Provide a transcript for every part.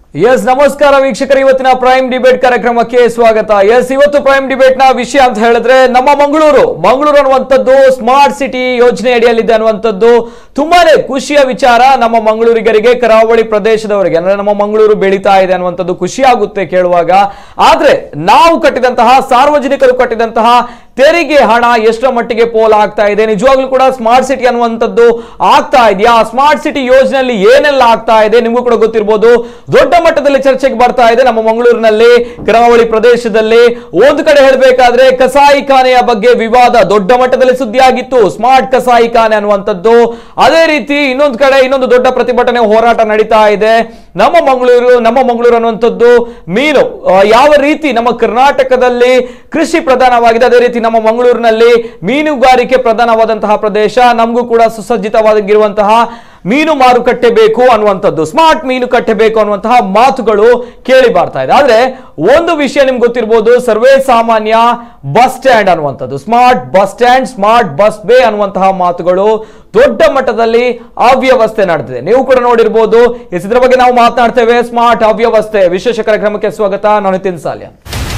S ನಮಸ್ಕಾರ ವೀಕ್ಷಕರು ಇವತ್ತಿನ ಪ್ರೈಮ್ ಡಿಬೇಟ್ ಕಾರ್ಯಕ್ರಮಕ್ಕೆ ಸ್ವಾಗತ ಎಸ್ ಇವತ್ತು ಪ್ರೈಮ್ ಡಿಬೇಟ್ ನ ವಿಷಯ ಅಂತ ಹೇಳಿದ್ರೆ ನಮ್ಮ ಮಂಗಳೂರು ಮಂಗಳೂರು ಅನ್ನುವಂಥದ್ದು ಸ್ಮಾರ್ಟ್ ಸಿಟಿ ಯೋಜನೆ ಅಡಿಯಲ್ಲಿದೆ ಅನ್ನುವಂಥದ್ದು ತುಂಬಾನೇ ಖುಷಿಯ ವಿಚಾರ ನಮ್ಮ ಮಂಗಳೂರಿಗರಿಗೆ ಕರಾವಳಿ ಪ್ರದೇಶದವರಿಗೆ ಅಂದ್ರೆ ನಮ್ಮ ಮಂಗಳೂರು ಬೆಳೀತಾ ಇದೆ ಅನ್ನುವಂಥದ್ದು ಖುಷಿ ಆಗುತ್ತೆ ಕೇಳುವಾಗ ಆದ್ರೆ ನಾವು ಕಟ್ಟಿದಂತಹ ಸಾರ್ವಜನಿಕರು ಕಟ್ಟಿದಂತಹ ತೆರಿಗೆ ಹಣ ಎಷ್ಟರ ಮಟ್ಟಿಗೆ ಪೋಲ್ ಆಗ್ತಾ ಇದೆ ನಿಜವಾಗ್ಲೂ ಕೂಡ ಸ್ಮಾರ್ಟ್ ಸಿಟಿ ಅನ್ನುವಂಥದ್ದು ಆಗ್ತಾ ಇದೆಯಾ ಸ್ಮಾರ್ಟ್ ಸಿಟಿ ಯೋಜನೆಯಲ್ಲಿ ಏನೆಲ್ಲ ಆಗ್ತಾ ಇದೆ ನಿಮಗೂ ಕೂಡ ಗೊತ್ತಿರಬಹುದು ದೊಡ್ಡ ಮಟ್ಟದಲ್ಲಿ ಚರ್ಚೆಗೆ ಬರ್ತಾ ಇದೆ ನಮ್ಮ ಮಂಗಳೂರಿನಲ್ಲಿ ಕರಾವಳಿ ಪ್ರದೇಶದಲ್ಲಿ ಒಂದು ಕಡೆ ಹೇಳಬೇಕಾದ್ರೆ ಕಸಾಯಿಖಾನೆಯ ಬಗ್ಗೆ ವಿವಾದ ದೊಡ್ಡ ಮಟ್ಟದಲ್ಲಿ ಸುದ್ದಿಯಾಗಿತ್ತು ಸ್ಮಾರ್ಟ್ ಕಸಾಯಿಖಾನೆ ಅನ್ನುವಂಥದ್ದು ಅದೇ ರೀತಿ ಇನ್ನೊಂದು ಕಡೆ ಇನ್ನೊಂದು ದೊಡ್ಡ ಪ್ರತಿಭಟನೆ ಹೋರಾಟ ನಡೀತಾ ಇದೆ ನಮ್ಮ ಮಂಗಳೂರು ನಮ್ಮ ಮಂಗಳೂರು ಅನ್ನುವಂಥದ್ದು ಮೀನು ಆ, ಯಾವ ರೀತಿ ನಮ್ಮ ಕರ್ನಾಟಕದಲ್ಲಿ ಕೃಷಿ ಪ್ರಧಾನವಾಗಿದೆ ಅದೇ ರೀತಿ ನಮ್ಮ ಮಂಗಳೂರಿನಲ್ಲಿ ಮೀನುಗಾರಿಕೆ ಪ್ರಧಾನವಾದಂತಹ ಪ್ರದೇಶ ನಮಗೂ ಕೂಡ ಸುಸಜ್ಜಿತವಾಗಿರುವಂತಹ ಮೀನು ಮಾರುಕಟ್ಟೆ ಬೇಕು ಅನ್ನುವಂಥದ್ದು ಸ್ಮಾರ್ಟ್ ಮೀನುಕಟ್ಟೆ ಬೇಕು ಅನ್ನುವಂತಹ ಮಾತುಗಳು ಕೇಳಿ ಬರ್ತಾ ಇದೆ ಆದ್ರೆ ಒಂದು ವಿಷಯ ನಿಮ್ಗೆ ಗೊತ್ತಿರಬಹುದು ಸರ್ವೇ ಸಾಮಾನ್ಯ ಬಸ್ ಸ್ಟ್ಯಾಂಡ್ ಅನ್ನುವಂಥದ್ದು smart bus stand smart bus bay ಅನ್ನುವಂತಹ ಮಾತುಗಳು ದೊಡ್ಡ ಮಟ್ಟದಲ್ಲಿ ಅವ್ಯವಸ್ಥೆ ನಡೆದಿದೆ ನೀವು ಕೂಡ ನೋಡಿರ್ಬೋದು ಎಸ್ ಇದ್ರ ಬಗ್ಗೆ ನಾವು ಮಾತನಾಡ್ತೇವೆ ಸ್ಮಾರ್ಟ್ ಅವ್ಯವಸ್ಥೆ ವಿಶೇಷ ಕಾರ್ಯಕ್ರಮಕ್ಕೆ ಸ್ವಾಗತ ನಾನು ನಿತಿನ್ ಸಾಲ್ಯ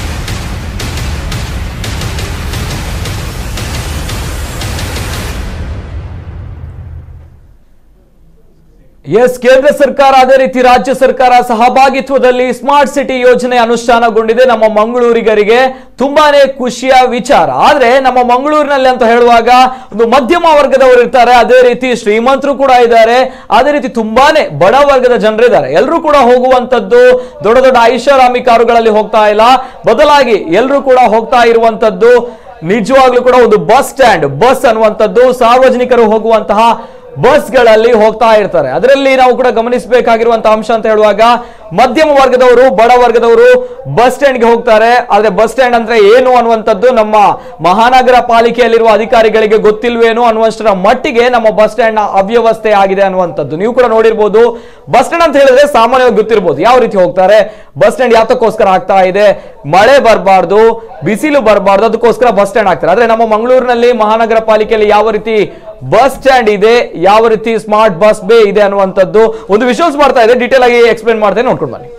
ಎಸ್ ಕೇಂದ್ರ ಸರ್ಕಾರ ಅದೇ ರೀತಿ ರಾಜ್ಯ ಸರ್ಕಾರ ಸಹಭಾಗಿತ್ವದಲ್ಲಿ ಸ್ಮಾರ್ಟ್ ಸಿಟಿ ಯೋಜನೆ ಅನುಷ್ಠಾನಗೊಂಡಿದೆ ನಮ್ಮ ಮಂಗಳೂರಿಗರಿಗೆ ತುಂಬಾನೇ ಖುಷಿಯ ವಿಚಾರ ಆದ್ರೆ ನಮ್ಮ ಮಂಗಳೂರಿನಲ್ಲಿ ಅಂತ ಹೇಳುವಾಗ ಒಂದು ಮಧ್ಯಮ ವರ್ಗದವರು ಇರ್ತಾರೆ ಅದೇ ರೀತಿ ಶ್ರೀಮಂತರು ಕೂಡ ಇದ್ದಾರೆ ಅದೇ ರೀತಿ ತುಂಬಾನೇ ಬಡ ವರ್ಗದ ಜನರಿದ್ದಾರೆ ಎಲ್ಲರೂ ಕೂಡ ಹೋಗುವಂತದ್ದು ದೊಡ್ಡ ದೊಡ್ಡ ಐಷಾರಾಮಿ ಕಾರುಗಳಲ್ಲಿ ಹೋಗ್ತಾ ಇಲ್ಲ ಬದಲಾಗಿ ಎಲ್ಲರೂ ಕೂಡ ಹೋಗ್ತಾ ಇರುವಂತದ್ದು ನಿಜವಾಗ್ಲೂ ಕೂಡ ಒಂದು ಬಸ್ ಸ್ಟ್ಯಾಂಡ್ ಬಸ್ ಅನ್ನುವಂಥದ್ದು ಸಾರ್ವಜನಿಕರು ಹೋಗುವಂತಹ ಬಸ್ಗಳಲ್ಲಿ ಹೋಗ್ತಾ ಇರ್ತಾರೆ ಅದರಲ್ಲಿ ನಾವು ಕೂಡ ಗಮನಿಸಬೇಕಾಗಿರುವಂತಹ ಅಂಶ ಅಂತ ಹೇಳುವಾಗ ಮಧ್ಯಮ ವರ್ಗದವರು ಬಡ ವರ್ಗದವರು ಬಸ್ ಸ್ಟ್ಯಾಂಡ್ಗೆ ಹೋಗ್ತಾರೆ ಆದ್ರೆ ಬಸ್ ಸ್ಟ್ಯಾಂಡ್ ಅಂದ್ರೆ ಏನು ಅನ್ನುವಂಥದ್ದು ನಮ್ಮ ಮಹಾನಗರ ಪಾಲಿಕೆಯಲ್ಲಿರುವ ಅಧಿಕಾರಿಗಳಿಗೆ ಗೊತ್ತಿಲ್ವೇನೋ ಅನ್ನುವಷ್ಟರ ಮಟ್ಟಿಗೆ ನಮ್ಮ ಬಸ್ ಸ್ಟ್ಯಾಂಡ್ ನ ಅವ್ಯವಸ್ಥೆ ಆಗಿದೆ ಅನ್ನುವಂಥದ್ದು ನೀವು ಕೂಡ ನೋಡಿರ್ಬೋದು ಬಸ್ ಸ್ಟ್ಯಾಂಡ್ ಅಂತ ಹೇಳಿದ್ರೆ ಸಾಮಾನ್ಯವಾಗಿ ಗೊತ್ತಿರ್ಬೋದು ಯಾವ ರೀತಿ ಹೋಗ್ತಾರೆ ಬಸ್ ಸ್ಟ್ಯಾಂಡ್ ಯಾತಕ್ಕೋಸ್ಕರ ಆಗ್ತಾ ಇದೆ ಮಳೆ ಬರಬಾರ್ದು ಬಿಸಿಲು ಬರಬಾರ್ದು ಅದಕ್ಕೋಸ್ಕರ ಬಸ್ ಸ್ಟ್ಯಾಂಡ್ ಆಗ್ತಾರೆ ಆದ್ರೆ ನಮ್ಮ ಮಂಗಳೂರಿನಲ್ಲಿ ಮಹಾನಗರ ಪಾಲಿಕೆಯಲ್ಲಿ ಯಾವ ರೀತಿ ಬಸ್ ಸ್ಟ್ಯಾಂಡ್ ಇದೆ ಯಾವ ರೀತಿ ಸ್ಮಾರ್ಟ್ ಬಸ್ ಬೇ ಇದೆ ಅನ್ನುವಂಥದ್ದು ಒಂದು ವಿಶ್ವಾಸ ಮಾಡ್ತಾ ಇದೆ ಡೀಟೇಲ್ ಆಗಿ ಎಕ್ಸ್ಪ್ಲೇನ್ ಮಾಡ್ತೇನೆ ನೋಡ್ಕೊಂಡು ಬನ್ನಿ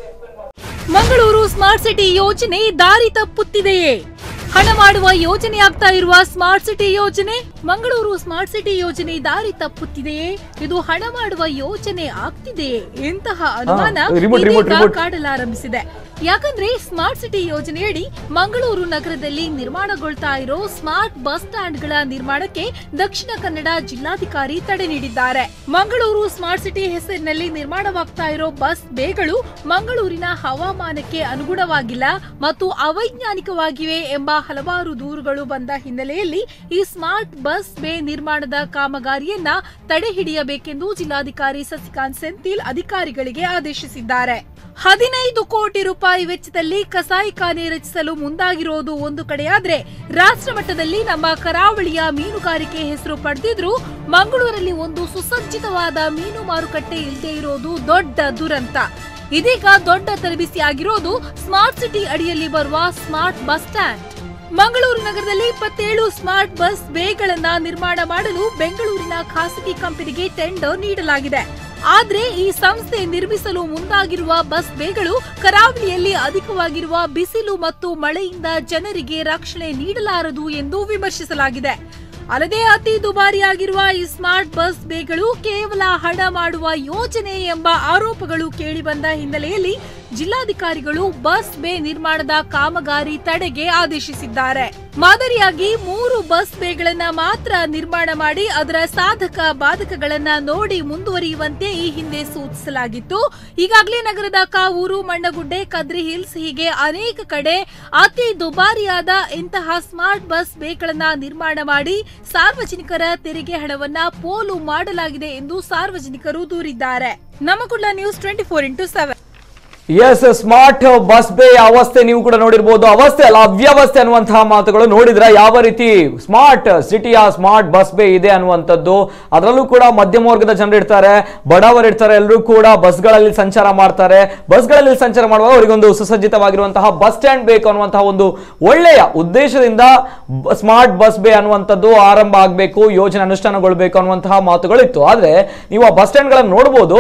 ಮಂಗಳೂರು ಸ್ಮಾರ್ಟ್ ಸಿಟಿ ಯೋಜನೆ ದಾರಿ ತಪ್ಪುತ್ತಿದೆಯೇ ಹಣ ಮಾಡುವ ಯೋಜನೆ ಆಗ್ತಾ ಇರುವ ಸ್ಮಾರ್ಟ್ ಸಿಟಿ ಯೋಜನೆ ಮಂಗಳೂರು ಸ್ಮಾರ್ಟ್ ಸಿಟಿ ಯೋಜನೆ ದಾರಿ ತಪ್ಪುತ್ತಿದೆಯೇ ಇದು ಹಣ ಮಾಡುವ ಯೋಜನೆ ಆಗ್ತಿದೆಯೇ ಇಂತಹ ಅನುಮಾನ remote, remote, ಇದೀಗ remote. ಕಾಡಲಾರಂಭಿಸಿದೆ ಯಾಕಂದ್ರೆ ಸ್ಮಾರ್ಟ್ ಸಿಟಿ ಯೋಜನೆಯಡಿ ಮಂಗಳೂರು ನಗರದಲ್ಲಿ ನಿರ್ಮಾಣಗೊಳ್ತಾ ಇರೋ ಸ್ಮಾರ್ಟ್ ಬಸ್ ಸ್ಟ್ಯಾಂಡ್ಗಳ ನಿರ್ಮಾಣಕ್ಕೆ ದಕ್ಷಿಣ ಕನ್ನಡ ಜಿಲ್ಲಾಧಿಕಾರಿ ತಡೆ ನೀಡಿದ್ದಾರೆ ಮಂಗಳೂರು ಸ್ಮಾರ್ಟ್ ಸಿಟಿ ಹೆಸರಿನಲ್ಲಿ ನಿರ್ಮಾಣವಾಗ್ತಾ ಇರೋ ಬಸ್ ಬೇಗಳು ಮಂಗಳೂರಿನ ಹವಾಮಾನಕ್ಕೆ ಅನುಗುಣವಾಗಿಲ್ಲ ಮತ್ತು ಅವೈಜ್ಞಾನಿಕವಾಗಿವೆ ಎಂಬ ಹಲವಾರು ದೂರುಗಳು ಬಂದ ಹಿನ್ನೆಲೆಯಲ್ಲಿ ಈ ಸ್ಮಾರ್ಟ್ ಬಸ್ ಬೇ ನಿರ್ಮಾಣದ ಕಾಮಗಾರಿಯನ್ನ ತಡೆ ಹಿಡಿಯಬೇಕೆಂದು ಜಿಲ್ಲಾಧಿಕಾರಿ ಸಸಿಕಾಂತ್ ಸೆಂಥಿಲ್ ಅಧಿಕಾರಿಗಳಿಗೆ ಆದೇಶಿಸಿದ್ದಾರೆ ಹದಿನೈದು ಕೋಟಿ ರೂಪಾಯಿ ವೆಚ್ಚದಲ್ಲಿ ಕಸಾಯಿಖಾನೆ ರಚಿಸಲು ಮುಂದಾಗಿರೋದು ಒಂದು ಕಡೆಯಾದ್ರೆ ರಾಷ್ಟ್ರ ಮಟ್ಟದಲ್ಲಿ ನಮ್ಮ ಕರಾವಳಿಯ ಮೀನುಗಾರಿಕೆ ಹೆಸರು ಪಡೆದಿದ್ರು ಮಂಗಳೂರಲ್ಲಿ ಒಂದು ಸುಸಜ್ಜಿತವಾದ ಮೀನು ಮಾರುಕಟ್ಟೆ ಇಲ್ಲದೆ ಇರೋದು ದೊಡ್ಡ ದುರಂತ ಇದೀಗ ದೊಡ್ಡ ತಲೆಬಿಸಿ ಆಗಿರೋದು ಸ್ಮಾರ್ಟ್ ಸಿಟಿ ಅಡಿಯಲ್ಲಿ ಬರುವ ಸ್ಮಾರ್ಟ್ ಬಸ್ ಸ್ಟ್ಯಾಂಡ್ ಮಂಗಳೂರು ನಗರದಲ್ಲಿ ಇಪ್ಪತ್ತೇಳು ಸ್ಮಾರ್ಟ್ ಬಸ್ ಬೇಗಳನ್ನ ನಿರ್ಮಾಣ ಮಾಡಲು ಬೆಂಗಳೂರಿನ ಖಾಸಗಿ ಕಂಪನಿಗೆ ಟೆಂಡರ್ ನೀಡಲಾಗಿದೆ ಆದ್ರೆ ಈ ಸಂಸ್ಥೆ ನಿರ್ಮಿಸಲು ಮುಂದಾಗಿರುವ ಬಸ್ ಬೇಗಳು ಕರಾವಳಿಯಲ್ಲಿ ಅಧಿಕವಾಗಿರುವ ಬಿಸಿಲು ಮತ್ತು ಮಳೆಯಿಂದ ಜನರಿಗೆ ರಕ್ಷಣೆ ನೀಡಲಾರದು ಎಂದು ವಿಮರ್ಶಿಸಲಾಗಿದೆ ಅಲ್ಲದೆ ಅತಿ ದುಬಾರಿಯಾಗಿರುವ ಈ ಸ್ಮಾರ್ಟ್ ಬಸ್ ಬೇಗಳು ಕೇವಲ ಹಣ ಮಾಡುವ ಯೋಜನೆ ಎಂಬ ಆರೋಪಗಳು ಕೇಳಿಬಂದ ಹಿನ್ನೆಲೆಯಲ್ಲಿ ಜಿಲ್ಲಾಧಿಕಾರಿಗಳು ಬಸ್ ಬೇ ನಿರ್ಮಾಣದ ಕಾಮಗಾರಿ ತಡೆಗೆ ಆದೇಶಿಸಿದ್ದಾರೆ ಮಾದರಿಯಾಗಿ ಮೂರು ಬಸ್ ಬೇಗಳನ್ನ ಮಾತ್ರ ನಿರ್ಮಾಣ ಮಾಡಿ ಅದರ ಸಾಧಕ ಬಾಧಕಗಳನ್ನ ನೋಡಿ ಮುಂದುವರಿಯುವಂತೆ ಈ ಹಿಂದೆ ಸೂಚಿಸಲಾಗಿತ್ತು ಈಗಾಗಲೇ ನಗರದ ಕಾವೂರು ಮಣ್ಣಗುಡ್ಡೆ ಕದ್ರಿ ಹಿಲ್ಸ್ ಹೀಗೆ ಅನೇಕ ಕಡೆ ಅತಿ ದುಬಾರಿಯಾದ ಇಂತಹ ಸ್ಮಾರ್ಟ್ ಬಸ್ ಬೇಗಳನ್ನ ನಿರ್ಮಾಣ ಮಾಡಿ ಸಾರ್ವಜನಿಕರ ತೆರಿಗೆ ಹಣವನ್ನ ಪೋಲು ಮಾಡಲಾಗಿದೆ ಎಂದು ಸಾರ್ವಜನಿಕರು ದೂರಿದ್ದಾರೆ ನಮಗುಳ್ಳ news twenty four into seven S smart bus bay ಅವಸ್ಥೆ ನೀವು ಕೂಡ ನೋಡಿರ್ಬೋದು ಅವಸ್ಥೆ ಅಲ್ಲ ಅವ್ಯವಸ್ಥೆ ಅನ್ನುವಂತಹ ಮಾತುಗಳು ನೋಡಿದ್ರೆ ಯಾವ ರೀತಿ ಸ್ಮಾರ್ಟ್ ಸಿಟಿಯ ಸ್ಮಾರ್ಟ್ ಬಸ್ ಬೇ ಇದೆ ಅನ್ನುವಂಥದ್ದು ಅದರಲ್ಲೂ ಕೂಡ ಮಧ್ಯಮ ವರ್ಗದ ಜನರು ಇರ್ತಾರೆ ಬಡವರು ಇರ್ತಾರೆ ಎಲ್ಲರೂ ಕೂಡ ಬಸ್ಗಳಲ್ಲಿ ಸಂಚಾರ ಮಾಡ್ತಾರೆ ಬಸ್ಗಳಲ್ಲಿ ಸಂಚಾರ ಮಾಡುವಾಗ ಅವರಿಗೊಂದು ಸುಸಜ್ಜಿತವಾಗಿರುವಂತಹ ಬಸ್ ಸ್ಟ್ಯಾಂಡ್ ಬೇಕು ಅನ್ನುವಂತಹ ಒಂದು ಒಳ್ಳೆಯ ಉದ್ದೇಶದಿಂದ ಸ್ಮಾರ್ಟ್ ಬಸ್ ಬೇ ಅನ್ನುವಂಥದ್ದು ಆರಂಭ ಆಗಬೇಕು ಯೋಜನೆ ಅನುಷ್ಠಾನಗೊಳ್ಬೇಕು ಅನ್ನುವಂತಹ ಮಾತುಗಳಿತ್ತು ಆದ್ರೆ ನೀವು ಆ ಬಸ್ ಸ್ಟ್ಯಾಂಡ್ಗಳನ್ನು ನೋಡ್ಬೋದು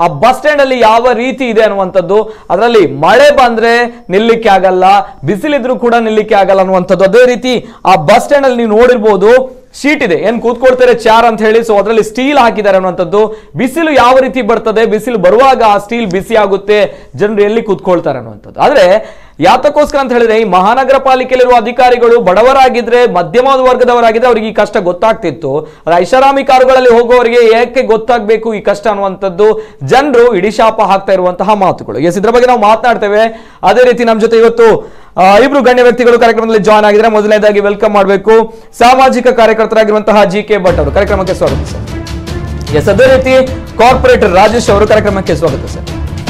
ಆ ಬಸ್ ಸ್ಟ್ಯಾಂಡ್ ಅಲ್ಲಿ ಯಾವ ರೀತಿ ಇದೆ ಅನ್ನುವಂಥದ್ದು ಅದರಲ್ಲಿ ಮಳೆ ಬಂದ್ರೆ ನಿಲ್ಲಿಕ್ಕೆ ಆಗಲ್ಲ ಬಿಸಿಲಿದ್ರು ಕೂಡ ನಿಲ್ಲಿಕ್ಕೆ ಆಗಲ್ಲ ಅನ್ನುವಂಥದ್ದು ಅದೇ ರೀತಿ ಆ ಬಸ್ ಸ್ಟ್ಯಾಂಡ್ ಅಲ್ಲಿ ನೀವು ನೋಡಿರ್ಬೋದು ಶೀಟ್ ಇದೆ ಏನ್ ಕೂತ್ಕೊಳ್ತಾರೆ ಚಾರ್ ಅಂತ ಹೇಳಿ ಸೊ ಅದರಲ್ಲಿ ಸ್ಟೀಲ್ ಹಾಕಿದ್ದಾರೆ ಅನ್ನುವಂಥದ್ದು ಬಿಸಿಲು ಯಾವ ರೀತಿ ಬರ್ತದೆ ಬಿಸಿಲು ಬರುವಾಗ ಆ ಸ್ಟೀಲ್ ಬಿಸಿ ಆಗುತ್ತೆ ಜನರು ಎಲ್ಲಿ ಕೂತ್ಕೊಳ್ತಾರೆ ಅನ್ನುವಂಥದ್ದು ಆದ್ರೆ ಯಾತಕ್ಕೋಸ್ಕರ ಅಂತ ಹೇಳಿದ್ರೆ ಈ ಮಹಾನಗರ ಪಾಲಿಕೆಯಲ್ಲಿರುವ ಅಧಿಕಾರಿಗಳು ಬಡವರಾಗಿದ್ರೆ ಮಧ್ಯಮ ವರ್ಗದವರಾಗಿದ್ರೆ ಅವರಿಗೆ ಈ ಕಷ್ಟ ಗೊತ್ತಾಗ್ತಿತ್ತು ಅದು ಐಷಾರಾಮಿ ಕಾರುಗಳಲ್ಲಿ ಹೋಗುವವರಿಗೆ ಏಕೆ ಗೊತ್ತಾಗಬೇಕು ಈ ಕಷ್ಟ ಅನ್ನುವಂಥದ್ದು ಜನರು ಇಡೀ ಶಾಪ ಹಾಕ್ತಾ ಇರುವಂತಹ ಮಾತುಗಳು ಎಸ್ ಇದ್ರ ಬಗ್ಗೆ ನಾವು ಮಾತನಾಡ್ತೇವೆ ಅದೇ ರೀತಿ ನಮ್ಮ ಜೊತೆ ಇವತ್ತು ಆ, ಇಬ್ರು ಗಣ್ಯ ವ್ಯಕ್ತಿಗಳು ಕಾರ್ಯಕ್ರಮದಲ್ಲಿ ಜಾಯ್ನ್ ಆಗಿದ್ರೆ ಮೊದಲನೇದಾಗಿ ವೆಲ್ಕಮ್ ಮಾಡಬೇಕು ಸಾಮಾಜಿಕ ಕಾರ್ಯಕರ್ತರಾಗಿರುವಂತಹ ಜಿ ಕೆ ಭಟ್ ಅವರು ಕಾರ್ಯಕ್ರಮಕ್ಕೆ ಸ್ವಾಗತ ಸರ್ ಎಸ್ ಅದೇ ರೀತಿ ಕಾರ್ಪೊರೇಟರ್ ರಾಜೇಶ್ ಅವರು ಕಾರ್ಯಕ್ರಮಕ್ಕೆ ಸ್ವಾಗತ ಸರ್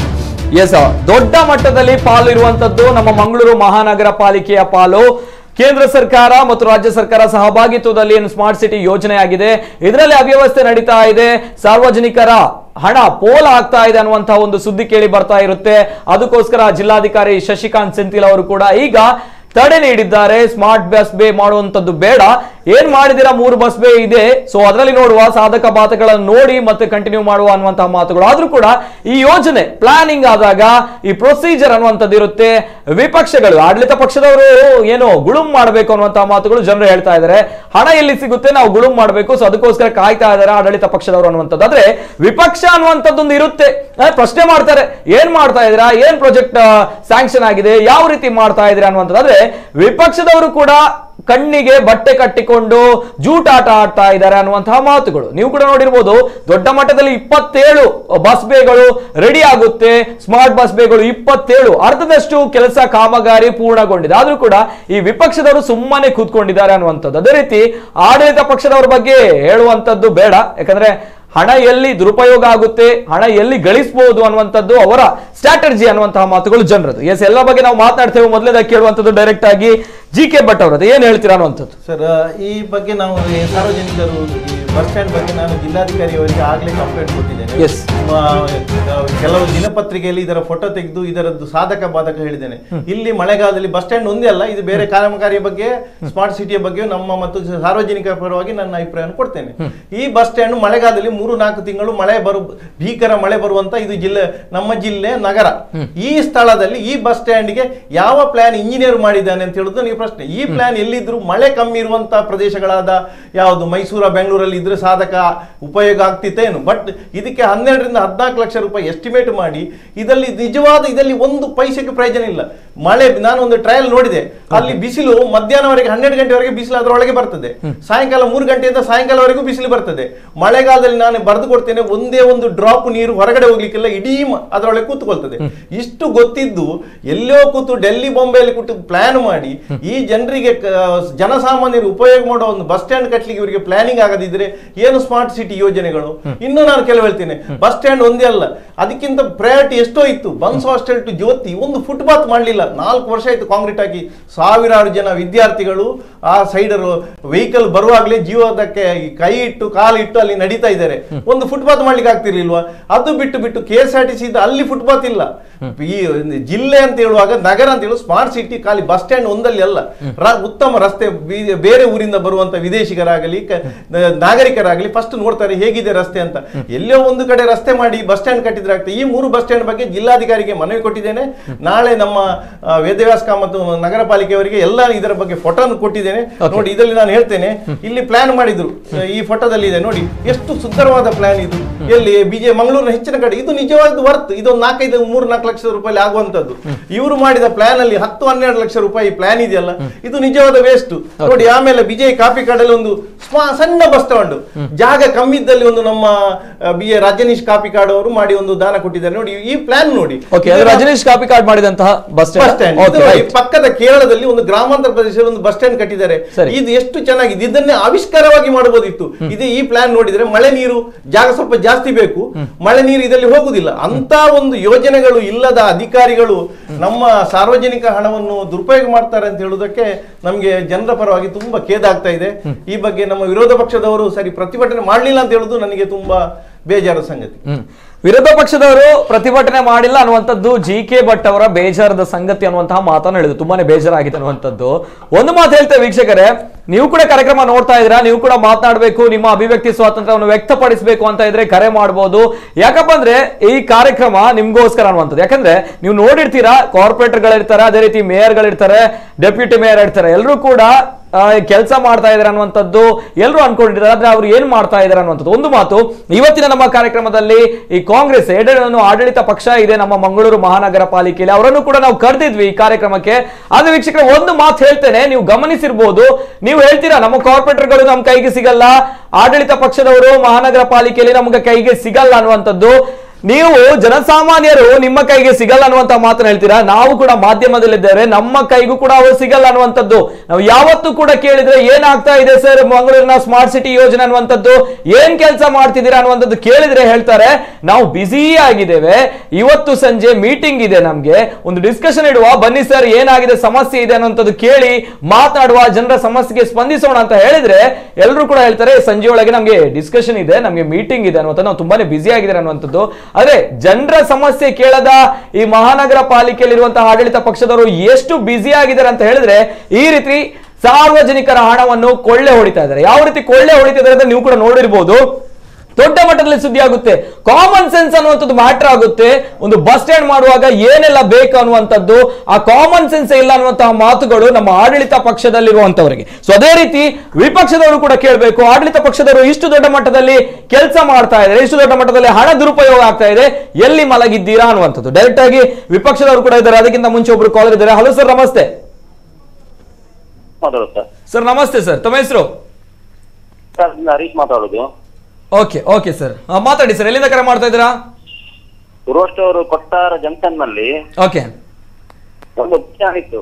ಎಸ್ ದೊಡ್ಡ ಮಟ್ಟದಲ್ಲಿ ಪಾಲು ಇರುವಂತದ್ದು ನಮ್ಮ ಮಂಗಳೂರು ಮಹಾನಗರ ಪಾಲಿಕೆಯ ಪಾಲು ಕೇಂದ್ರ ಸರ್ಕಾರ ಮತ್ತು ರಾಜ್ಯ ಸರ್ಕಾರ ಸಹಭಾಗಿತ್ವದಲ್ಲಿ ಏನು ಸ್ಮಾರ್ಟ್ ಸಿಟಿ ಯೋಜನೆ ಆಗಿದೆ ಇದರಲ್ಲಿ ಅವ್ಯವಸ್ಥೆ ನಡೀತಾ ಇದೆ ಸಾರ್ವಜನಿಕರ ಹಣ ಪೋಲ ಆಗ್ತಾ ಇದೆ ಅನ್ನುವಂತಹ ಒಂದು ಸುದ್ದಿ ಕೇಳಿ ಬರ್ತಾ ಇರುತ್ತೆ ಅದಕ್ಕೋಸ್ಕರ ಜಿಲ್ಲಾಧಿಕಾರಿ ಶಶಿಕಾಂತ್ ಸೆಂಥಿಲ್ ಅವರು ಕೂಡ ಈಗ ತಡೆ ನೀಡಿದ್ದಾರೆ ಸ್ಮಾರ್ಟ್ ಬಸ್ ಬೇ ಮಾಡುವಂತದ್ದು ಬೇಡ ಏನ್ ಮಾಡಿದಿರಾ ಮೂರು ಬಸ್ ಬೇ ಇದೆ ಸೊ ಅದರಲ್ಲಿ ನೋಡುವ ಸಾಧಕ ಬಾಧಕಗಳನ್ನು ನೋಡಿ ಮತ್ತೆ ಕಂಟಿನ್ಯೂ ಮಾಡುವ ಅನ್ನುವಂತಹ ಮಾತುಗಳು ಆದ್ರೂ ಕೂಡ ಈ ಯೋಜನೆ ಪ್ಲಾನಿಂಗ್ ಆದಾಗ ಈ ಪ್ರೊಸೀಜರ್ ಅನ್ನುವಂಥದ್ದು ಇರುತ್ತೆ ವಿಪಕ್ಷಗಳು ಆಡಳಿತ ಪಕ್ಷದವರು ಏನು ಗುಳುಂ ಮಾಡಬೇಕು ಅನ್ನುವಂತಹ ಮಾತುಗಳು ಜನರು ಹೇಳ್ತಾ ಇದ್ದಾರೆ ಹಣ ಎಲ್ಲಿ ಸಿಗುತ್ತೆ ನಾವು ಗುಳುಂ ಮಾಡಬೇಕು ಸೊ ಅದಕ್ಕೋಸ್ಕರ ಕಾಯ್ತಾ ಇದ್ದಾರೆ ಆಡಳಿತ ಪಕ್ಷದವರು ಅನ್ನುವಂಥದ್ದು ಆದ್ರೆ ವಿಪಕ್ಷ ಅನ್ನುವಂಥದ್ದೊಂದು ಇರುತ್ತೆ ಆ, ಪ್ರಶ್ನೆ ಮಾಡ್ತಾರೆ ಏನ್ ಮಾಡ್ತಾ ಇದ್ದೀರಾ ಏನ್ ಪ್ರಾಜೆಕ್ಟ್ ಸ್ಯಾಂಕ್ಷನ್ ಆಗಿದೆ ಯಾವ ರೀತಿ ಮಾಡ್ತಾ ಇದ್ದೀರಾ ಅನ್ನುವಂಥದ್ದು ಆದ್ರೆ ವಿಪಕ್ಷದವರು ಕೂಡ ಕಣ್ಣಿಗೆ ಬಟ್ಟೆ ಕಟ್ಟಿಕೊಂಡು ಜೂಟಾಟ ಆಡ್ತಾ ಇದ್ದಾರೆ ಅನ್ನುವಂತಹ ಮಾತುಗಳು ನೀವು ಕೂಡ ನೋಡಿರ್ಬೋದು ದೊಡ್ಡ ಮಟ್ಟದಲ್ಲಿ ಇಪ್ಪತ್ತೇಳು ಬಸ್ ಬೇಗಳು ರೆಡಿ ಆಗುತ್ತೆ ಸ್ಮಾರ್ಟ್ ಬಸ್ ಬೇಗಳು ಇಪ್ಪತ್ತೇಳು ಅರ್ಧದಷ್ಟು ಕೆಲಸ ಕಾಮಗಾರಿ ಪೂರ್ಣಗೊಂಡಿದೆ ಆದ್ರೂ ಕೂಡ ಈ ವಿಪಕ್ಷದವರು ಸುಮ್ಮನೆ ಕೂತ್ಕೊಂಡಿದ್ದಾರೆ ಅನ್ನುವಂಥದ್ದು ಅದೇ ರೀತಿ ಆಡಳಿತ ಪಕ್ಷದವರ ಬಗ್ಗೆ ಹೇಳುವಂತದ್ದು ಬೇಡ ಯಾಕಂದ್ರೆ ಹಣ ಎಲ್ಲಿ ದುರುಪಯೋಗ ಆಗುತ್ತೆ ಹಣ ಎಲ್ಲಿ ಗಳಿಸಬಹುದು ಅನ್ನುವಂಥದ್ದು ಅವರ ಸ್ಟ್ರಾಟಜಿ ಅನ್ನುವಂತಹ ಮಾತುಗಳು ಜನರದು ಎಸ್ ಎಲ್ಲ ಬಗ್ಗೆ ನಾವು ಮಾತನಾಡ್ತೇವೆ ಮೊದಲೇದಾಗಿ ಕೇಳುವಂಥದ್ದು ಡೈರೆಕ್ಟ್ ಆಗಿ ಜಿ ಕೆ ಭಟ್ ಅವರದ್ದು ಏನ್ ಹೇಳ್ತೀರಾ ಅನ್ನುವಂಥದ್ದು ಸರ್ ಈ ಬಗ್ಗೆ ನಾವು ಈ ಸಾರ್ವಜನಿಕರು ಈ ಬಸ್ ಸ್ಟ್ಯಾಂಡ್ ಬಗ್ಗೆ ನಾನು ಜಿಲ್ಲಾಧಿಕಾರಿ ಅವರಿಗೆ ಆಗಲೇ ಕಂಪ್ಲೇಂಟ್ ಕೊಟ್ಟಿದ್ದೇನೆ Yes. ಮ, ಆ, ಕೆಲವು ದಿನಪತ್ರಿಕೆಯಲ್ಲಿ ಇದರ ಫೋಟೋ ತೆಗೆದು ಇದರದ್ದು ಸಾಧಕ ಬಾಧಕ ಹೇಳಿದ್ದೇನೆ ಇಲ್ಲಿ ಮಳೆಗಾಲದಲ್ಲಿ ಬಸ್ ಸ್ಟ್ಯಾಂಡ್ ಒಂದೇ ಅಲ್ಲ ಇದು ಬೇರೆ ಕಾಮಗಾರಿಯ ಬಗ್ಗೆ ಸ್ಮಾರ್ಟ್ ಸಿಟಿಯ ಬಗ್ಗೆ ನಮ್ಮ ಮತ್ತು ಸಾರ್ವಜನಿಕರ ಪರವಾಗಿ ನನ್ನ ಅಭಿಪ್ರಾಯವನ್ನು ಕೊಡ್ತೇನೆ ಈ ಬಸ್ ಸ್ಟ್ಯಾಂಡ್ ಮಳೆಗಾಲದಲ್ಲಿ ಮೂರು ನಾಲ್ಕು ತಿಂಗಳು ಮಳೆ ಬರು ಭೀಕರ ಮಳೆ ಬರುವಂತ ಇದು ಜಿಲ್ಲೆ ನಮ್ಮ ಜಿಲ್ಲೆ ನಗರ ಈ ಸ್ಥಳದಲ್ಲಿ ಈ ಬಸ್ ಸ್ಟ್ಯಾಂಡ್ಗೆ ಯಾವ ಪ್ಲಾನ್ ಇಂಜಿನಿಯರ್ ಮಾಡಿದ್ದಾನೆ ಅಂತ ಹೇಳುದು ನೀವು ಪ್ರಶ್ನೆ ಈ ಪ್ಲಾನ್ ಎಲ್ಲಿದ್ರು ಮಳೆ ಕಮ್ಮಿ ಇರುವಂತ ಪ್ರದೇಶಗಳಾದ ಯಾವುದು ಮೈಸೂರ ಬೆಂಗಳೂರಲ್ಲಿ ಇದ್ರೆ ಸಾಧಕ ಉಪಯೋಗ ಆಗ್ತಿತ್ತೇನು ಬಟ್ ಇದಕ್ಕೆ ಹನ್ನೆರಡರಿಂದ ಹದಿನಾಲ್ಕು ಲಕ್ಷ ರೂಪಾಯಿ ಎಸ್ಟಿಮೇಟ್ ಮಾಡಿ ಇದರಲ್ಲಿ ನಿಜವಾದ ಇದರಲ್ಲಿ ಒಂದು ಪೈಸೆಗೆ ಪ್ರಯೋಜನ ಇಲ್ಲ ಮಳೆ ನಾನು ಒಂದು ಟ್ರಯಲ್ ನೋಡಿದೆ ಅಲ್ಲಿ ಬಿಸಿಲು ಮಧ್ಯಾಹ್ನವರೆಗೆ ಹನ್ನೆರಡು ಗಂಟೆವರೆಗೆ ಬಿಸಿಲು ಅದರೊಳಗೆ ಬರ್ತದೆ ಸಾಯಂಕಾಲ ಮೂರು ಗಂಟೆಯಿಂದ ಸಾಯಂಕಾಲವರೆಗೂ ಬಿಸಿಲು ಬರ್ತದೆ ಮಳೆಗಾಲದಲ್ಲಿ ನಾನು ಬರೆದು ಕೊಡ್ತೇನೆ ಒಂದೇ ಒಂದು ಡ್ರಾಪ್ ನೀರು ಹೊರಗಡೆ ಹೋಗ್ಲಿಕ್ಕಿಲ್ಲ ಇಡೀ ಮ- ಅದರೊಳಗೆ ಕೂತ್ಕೊಳ್ತದೆ ಇಷ್ಟು ಗೊತ್ತಿದ್ದು ಎಲ್ಲೋ ಕೂತು ಡೆಲ್ಲಿ ಬೊಂಬೆಯಲ್ಲಿ ಕೂತು ಪ್ಲಾನ್ ಮಾಡಿ ಈ ಜನರಿಗೆ ಜನಸಾಮಾನ್ಯರು ಉಪಯೋಗ ಮಾಡೋ ಒಂದು ಬಸ್ ಸ್ಟ್ಯಾಂಡ್ ಕಟ್ಲಿಕ್ಕೆ ಇವರಿಗೆ ಪ್ಲಾನಿಂಗ್ ಆಗದಿದ್ರೆ ಏನು ಸ್ಮಾರ್ಟ್ ಸಿಟಿ ಯೋಜನೆಗಳು ಇನ್ನು ನಾನು ಕೆಲವು ಹೇಳ್ತೇನೆ ಬಸ್ ಸ್ಟ್ಯಾಂಡ್ ಒಂದೇ ಅಲ್ಲ ಅದಕ್ಕಿಂತ ಪ್ರಯಾರಿಟಿ ಎಷ್ಟೋ ಇತ್ತು ಬನ್ಸ್ ಹಾಸ್ಟೆಲ್ ಟು ಜ್ಯೋತಿ ಒಂದು ಫುಟ್ಪಾತ್ ಮಾಡಲಿಲ್ಲ ನಾಲ್ಕು ವರ್ಷ ಆಯ್ತು ಕಾಂಕ್ರೀಟ್ ಹಾಕಿ ಸಾವಿರಾರು ಜನ ವಿದ್ಯಾರ್ಥಿಗಳು ಆ ಸೈಡ್ ವೆಹಿಕಲ್ ಬರುವಾಗಲೇ ಜೀವದಕ್ಕೆ ಕೈ ಇಟ್ಟು ಕಾಲು ಇಟ್ಟು ಅಲ್ಲಿ ನಡೀತಾ ಇದ್ದಾರೆ ಒಂದು ಫುಟ್ಪಾತ್ ಮಾಡ್ಲಿಕ್ಕೆ ಆಗ್ತಿರ್ಲಿಲ್ವಾ ಅದು ಬಿಟ್ಟು ಬಿಟ್ಟು K S R T C ಅಲ್ಲಿ ಫುಟ್ಪಾತ್ ಇಲ್ಲ ಈ ಜಿಲ್ಲೆ ಅಂತ ಹೇಳುವಾಗ ನಗರ ಅಂತ ಹೇಳುವ ಸ್ಮಾರ್ಟ್ ಸಿಟಿ ಖಾಲಿ ಬಸ್ ಸ್ಟ್ಯಾಂಡ್ ಒಂದಲ್ಲಿ ಅಲ್ಲ ರ- ಉತ್ತಮ ರಸ್ತೆ ಬೀ- ಬೇರೆ ಊರಿಂದ ಬರುವಂತ ವಿದೇಶಿಗರಾಗಲಿ ಕ- ನಾಗರಿಕರಾಗಲಿ ಫಸ್ಟ್ ನೋಡ್ತಾರೆ ಹೇಗಿದೆ ರಸ್ತೆ ಅಂತ ಎಲ್ಲೋ ಒಂದು ಕಡೆ ರಸ್ತೆ ಮಾಡಿ ಬಸ್ ಸ್ಟ್ಯಾಂಡ್ ಕಟ್ಟಿದ್ರೆ ಆಗ್ತದೆ ಈ ಮೂರು ಬಸ್ ಸ್ಟ್ಯಾಂಡ್ ಬಗ್ಗೆ ಜಿಲ್ಲಾಧಿಕಾರಿಗೆ ಮನವಿ ಕೊಟ್ಟಿದ್ದೇನೆ ನಾಳೆ ನಮ್ಮ ಆ, ವೇದವ್ಯಾಸ ಮತ್ತು ನಗರ ಪಾಲಿಕೆಯವರಿಗೆ ಎಲ್ಲ ಇದರ ಬಗ್ಗೆ ಫೋಟೋನು ಕೊಟ್ಟಿದ್ದೇನೆ ನೋಡಿ ಇದರಲ್ಲಿ ನಾನು ಹೇಳ್ತೇನೆ ಇಲ್ಲಿ ಪ್ಲಾನ್ ಮಾಡಿದ್ರು ಈ ಫೋಟೋದಲ್ಲಿ ಇದೆ ನೋಡಿ ಎಷ್ಟು ಸುಂದರವಾದ ಪ್ಲಾನ್ ಇದು ಎಲ್ಲಿ ಬಿಜೆ ಮಂಗಳೂರಿನ ಹೆಚ್ಚಿನ ಕಡೆ ಇದು ನಿಜವಾದ ವರ್ತ್ ಇದೊಂದು ನಾಲ್ಕೈದು ಮೂರು ನಾಲ್ಕು ಲಕ್ಷ ರೂಪಾಯಿ ಆಗುವಂತದ್ದು ಇವರು ಮಾಡಿದ ಪ್ಲಾನ್ ಅಲ್ಲಿ ಹತ್ತು ಹನ್ನೆರಡು ಲಕ್ಷ ರೂಪಾಯಿ ಪ್ಲಾನ್ ಇದೆಯಲ್ಲ ಇದು ನಿಜವಾದ ವೇಸ್ಟ್ ನೋಡಿ ಆಮೇಲೆ ವಿಜಯ್ ಕಾಪಿ ಕಾಡಲ್ಲಿ ಒಂದು ಸ್ಮಾ- ಸಣ್ಣ ಬಸ್ ಸ್ಟಾಂಡ್ ಜಾಗ ಕಮ್ಮಿ ಇದ್ದಲ್ಲಿ ಒಂದು ನಮ್ಮ ಬಿ ಎ ರಜನೀಶ್ ಕಾಪಿ ಕಾಡ್ ಅವರು ಮಾಡಿ ಒಂದು ದಾನ ಕೊಟ್ಟಿದ್ದಾರೆ ನೋಡಿ ಈ ಪ್ಲಾನ್ ನೋಡಿ ಓಕೆ ಅದು ರಜನೀಶ್ ಕಾಪಿ ಕಾರ್ಡ್ ಮಾಡಿದಂತಹ bus bus stand stand okay right ಪಕ್ಕದ ಕೇರಳದಲ್ಲಿ ಒಂದು ಗ್ರಾಮಾಂತರ ಪ್ರದೇಶದಲ್ಲಿ ಒಂದು ಬಸ್ ಸ್ಟ್ಯಾಂಡ್ ಕಟ್ಟಿದ್ದಾರೆ ಸರಿ. ಇದು ಎಷ್ಟು ಚೆನ್ನಾಗಿದೆ ಇದನ್ನೇ ಆವಿಷ್ಕಾರವಾಗಿ ಮಾಡಬಹುದಿತ್ತು ಇದೇ ಈ ಪ್ಲಾನ್ ನೋಡಿದ್ರೆ ಮಳೆ ನೀರು ಜಾಗ ಸ್ವಲ್ಪ ಜಾಸ್ತಿ ಬೇಕು ಮಳೆ ನೀರು ಇದರಲ್ಲಿ ಹೋಗುದಿಲ್ಲ ಅಂತ ಒಂದು ಯೋಜನೆಗಳು ಇಲ್ಲದ ಅಧಿಕಾರಿಗಳು ನಮ್ಮ ಸಾರ್ವಜನಿಕ ಹಣವನ್ನು ದುರುಪಯೋಗ ಮಾಡ್ತಾರೆ ಅಂತ ಹೇಳುವುದಕ್ಕೆ ನಮಗೆ ಜನರ ಪರವಾಗಿ ತುಂಬಾ ಖೇದ ಆಗ್ತಾ ಇದೆ ಈ ಬಗ್ಗೆ ನಮ್ಮ ವಿರೋಧ ಪಕ್ಷದವರು ಸರಿ ಪ್ರತಿಭಟನೆ ಮಾಡಲಿಲ್ಲ ಅಂತ ಹೇಳುದು ನನಗೆ ತುಂಬಾ ಬೇಜಾರದ ಸಂಗತಿ ಹ್ಮ್. ವಿರೋಧ ಪಕ್ಷದವರು ಪ್ರತಿಭಟನೆ ಮಾಡಿಲ್ಲ ಅನ್ನುವಂಥದ್ದು ಜಿ ಕೆ ಭಟ್ ಅವರ ಬೇಜಾರದ ಸಂಗತಿ ಅನ್ನುವಂತಹ ಮಾತನ್ನು ಹೇಳಿದ್ರು ತುಂಬಾನೇ ಬೇಜಾರಾಗಿದೆ ಅನ್ನುವಂಥದ್ದು ಒಂದು ಮಾತು ಹೇಳ್ತೇವೆ ವೀಕ್ಷಕರೇ ನೀವು ಕೂಡ ಕಾರ್ಯಕ್ರಮ ನೋಡ್ತಾ ಇದ್ದೀರಾ ನೀವು ಕೂಡ ಮಾತನಾಡಬೇಕು ನಿಮ್ಮ ಅಭಿವ್ಯಕ್ತಿ ಸ್ವಾತಂತ್ರ್ಯವನ್ನು ವ್ಯಕ್ತಪಡಿಸಬೇಕು ಅಂತ ಇದ್ರೆ ಕರೆ ಮಾಡಬಹುದು ಯಾಕಪ್ಪ ಅಂದ್ರೆ ಈ ಕಾರ್ಯಕ್ರಮ ನಿಮ್ಗೋಸ್ಕರ ಅನ್ನುವಂಥದ್ದು ಯಾಕಂದ್ರೆ ನೀವು ನೋಡಿರ್ತೀರಾ ಕಾರ್ಪೊರೇಟರ್ಗಳಿರ್ತಾರೆ ಅದೇ ರೀತಿ ಮೇಯರ್ಗಳಿರ್ತಾರೆ ಡೆಪ್ಯೂಟಿ ಮೇಯರ್ ಇರ್ತಾರೆ ಎಲ್ಲರೂ ಕೂಡ ಕೆಲಸ ಮಾಡ್ತಾ ಇದಾರೆ ಅನ್ನುವಂಥದ್ದು ಎಲ್ಲರೂ ಅನ್ಕೊಂಡಿದ್ದಾರೆ ಆದ್ರೆ ಅವ್ರು ಏನ್ ಮಾಡ್ತಾ ಇದಾರೆ ಅನ್ನುವಂಥದ್ದು ಒಂದು ಮಾತು ಇವತ್ತಿನ ನಮ್ಮ ಕಾರ್ಯಕ್ರಮದಲ್ಲಿ ಈ ಕಾಂಗ್ರೆಸ್ ಎಡೆಯನ್ನು ಆಡಳಿತ ಪಕ್ಷ ಇದೆ ನಮ್ಮ ಮಂಗಳೂರು ಮಹಾನಗರ ಪಾಲಿಕೆಯಲ್ಲಿ ಅವರನ್ನು ಕೂಡ ನಾವು ಕರೆದಿದ್ವಿ ಈ ಕಾರ್ಯಕ್ರಮಕ್ಕೆ ಆದ್ರೆ ವೀಕ್ಷಕರ ಒಂದು ಮಾತು ಹೇಳ್ತೇನೆ ನೀವು ಗಮನಿಸಿರ್ಬೋದು ನೀವು ಹೇಳ್ತೀರಾ ನಮ್ಮ ಕಾರ್ಪೊರೇಟರ್ಗಳು ನಮ್ಮ ಕೈಗೆ ಸಿಗಲ್ಲ ಆಡಳಿತ ಪಕ್ಷದವರು ಮಹಾನಗರ ಪಾಲಿಕೆಯಲ್ಲಿ ನಮಗೆ ಕೈಗೆ ಸಿಗಲ್ಲ ಅನ್ನುವಂಥದ್ದು ನೀವು ಜನಸಾಮಾನ್ಯರು ನಿಮ್ಮ ಕೈಗೆ ಸಿಗಲ್ಲ ಅನ್ನುವಂತ ಮಾತನ್ನ ಹೇಳ್ತೀರಾ ನಾವು ಕೂಡ ಮಾಧ್ಯಮದಲ್ಲಿದ್ದೇವೆ ನಮ್ಮ ಕೈಗೂ ಕೂಡ ಅವರು ಸಿಗಲ್ಲ ಅನ್ನುವಂಥದ್ದು ನಾವು ಯಾವತ್ತೂ ಕೂಡ ಕೇಳಿದ್ರೆ ಏನಾಗ್ತಾ ಇದೆ ಸರ್ ಮಂಗಳೂರಿನ ಸ್ಮಾರ್ಟ್ ಸಿಟಿ ಯೋಜನೆ ಅನ್ನುವಂಥದ್ದು ಏನ್ ಕೆಲಸ ಮಾಡ್ತಿದ್ದೀರಾ ಅನ್ನುವಂಥದ್ದು ಕೇಳಿದ್ರೆ ಹೇಳ್ತಾರೆ ನಾವು ಬ್ಯುಸಿ ಆಗಿದ್ದೇವೆ ಇವತ್ತು ಸಂಜೆ ಮೀಟಿಂಗ್ ಇದೆ ನಮ್ಗೆ ಒಂದು ಡಿಸ್ಕಷನ್ ಇಡುವ ಬನ್ನಿ ಸರ್ ಏನಾಗಿದೆ ಸಮಸ್ಯೆ ಇದೆ ಅನ್ನುವಂಥದ್ದು ಕೇಳಿ ಮಾತನಾಡುವ ಜನರ ಸಮಸ್ಯೆಗೆ ಸ್ಪಂದಿಸೋಣ ಅಂತ ಹೇಳಿದ್ರೆ ಎಲ್ಲರೂ ಕೂಡ ಹೇಳ್ತಾರೆ ಸಂಜೆ ಒಳಗೆ ನಮ್ಗೆ ಡಿಸ್ಕಷನ್ ಇದೆ ನಮ್ಗೆ ಮೀಟಿಂಗ್ ಇದೆ ಅನ್ನುವಂಥ ನಾವು ತುಂಬಾನೇ ಬ್ಯುಸಿ ಆಗಿದ್ದಾರೆ ಅನ್ನುವಂಥದ್ದು ಆದ್ರೆ ಜನರ ಸಮಸ್ಯೆ ಕೇಳದ ಈ ಮಹಾನಗರ ಪಾಲಿಕೆಯಲ್ಲಿರುವಂತಹ ಆಡಳಿತ ಪಕ್ಷದವರು ಎಷ್ಟು ಬ್ಯುಸಿ ಆಗಿದ್ದಾರೆ ಅಂತ ಹೇಳಿದ್ರೆ ಈ ರೀತಿ ಸಾರ್ವಜನಿಕರ ಹಣವನ್ನು ಕೊಳ್ಳೆ ಹೊಡಿತಾ ಇದ್ದಾರೆ ಯಾವ ರೀತಿ ಕೊಳ್ಳೆ ಹೊಡಿತಿದ್ದಾರೆ ಅಂತ ನೀವು ಕೂಡ ನೋಡಿರ್ಬೋದು ದೊಡ್ಡ ಮಟ್ಟದಲ್ಲಿ ಸುದ್ದಿ ಆಗುತ್ತೆ ಕಾಮನ್ ಸೆನ್ಸ್ ಅನ್ನುವಂಥದ್ದು ಮ್ಯಾಟರ್ ಆಗುತ್ತೆ ಒಂದು ಬಸ್ ಸ್ಟ್ಯಾಂಡ್ ಮಾಡುವಾಗ ಏನೆಲ್ಲ ಬೇಕು ಅನ್ನುವಂಥದ್ದು ಆ ಕಾಮನ್ ಸೆನ್ಸ್ ಇಲ್ಲ ಅನ್ನುವಂತಹ ಮಾತುಗಳು ನಮ್ಮ ಆಡಳಿತ ಪಕ್ಷದಲ್ಲಿರುವಂತವರಿಗೆ ಸೊ ಅದೇ ರೀತಿ ವಿಪಕ್ಷದವರು ಕೂಡ ಕೇಳಬೇಕು ಆಡಳಿತ ಪಕ್ಷದವರು ಇಷ್ಟು ದೊಡ್ಡ ಮಟ್ಟದಲ್ಲಿ ಕೆಲಸ ಮಾಡ್ತಾ ಇದ್ದಾರೆ ಇಷ್ಟು ದೊಡ್ಡ ಮಟ್ಟದಲ್ಲಿ ಹಣ ದುರುಪಯೋಗ ಆಗ್ತಾ ಇದೆ ಎಲ್ಲಿ ಮಲಗಿದ್ದೀರಾ ಅನ್ನುವಂಥದ್ದು ಡೈರೆಕ್ಟ್ ಆಗಿ ವಿಪಕ್ಷದವರು ಕೂಡ ಇದ್ದಾರೆ ಅದಕ್ಕಿಂತ ಮುಂಚೆ ಒಬ್ರು ಕಾಲರ್ ಇದ್ದಾರೆ ಹಲೋ ಸರ್ ನಮಸ್ತೆ ಮಾತಾಡೋದು ಸರ್ ಸರ್ ನಮಸ್ತೆ ಸರ್ ತಮ್ಮ ಹೆಸರು ಸರ್ ನಾನು ಹರೀಶ್ ಮಾತಾಡೋದು ಓಕೆ ಓಕೆ ಸರ್ ಮಾತಾಡಿ ಸರ್ ಎಲ್ಲಿಂದ ಕರೆ ಮಾಡ್ತಾ ಇದ್ದೀರಾ ರೋಸ್ಟ್ ಅವರು ಕೊಟ್ಟಾರ ಜಂಕ್ಷನ್ ನಲ್ಲಿ ಓಕೆ ಒಂದು ಬಸ್ ಸ್ಟ್ಯಾಂಡ್ ಇತ್ತು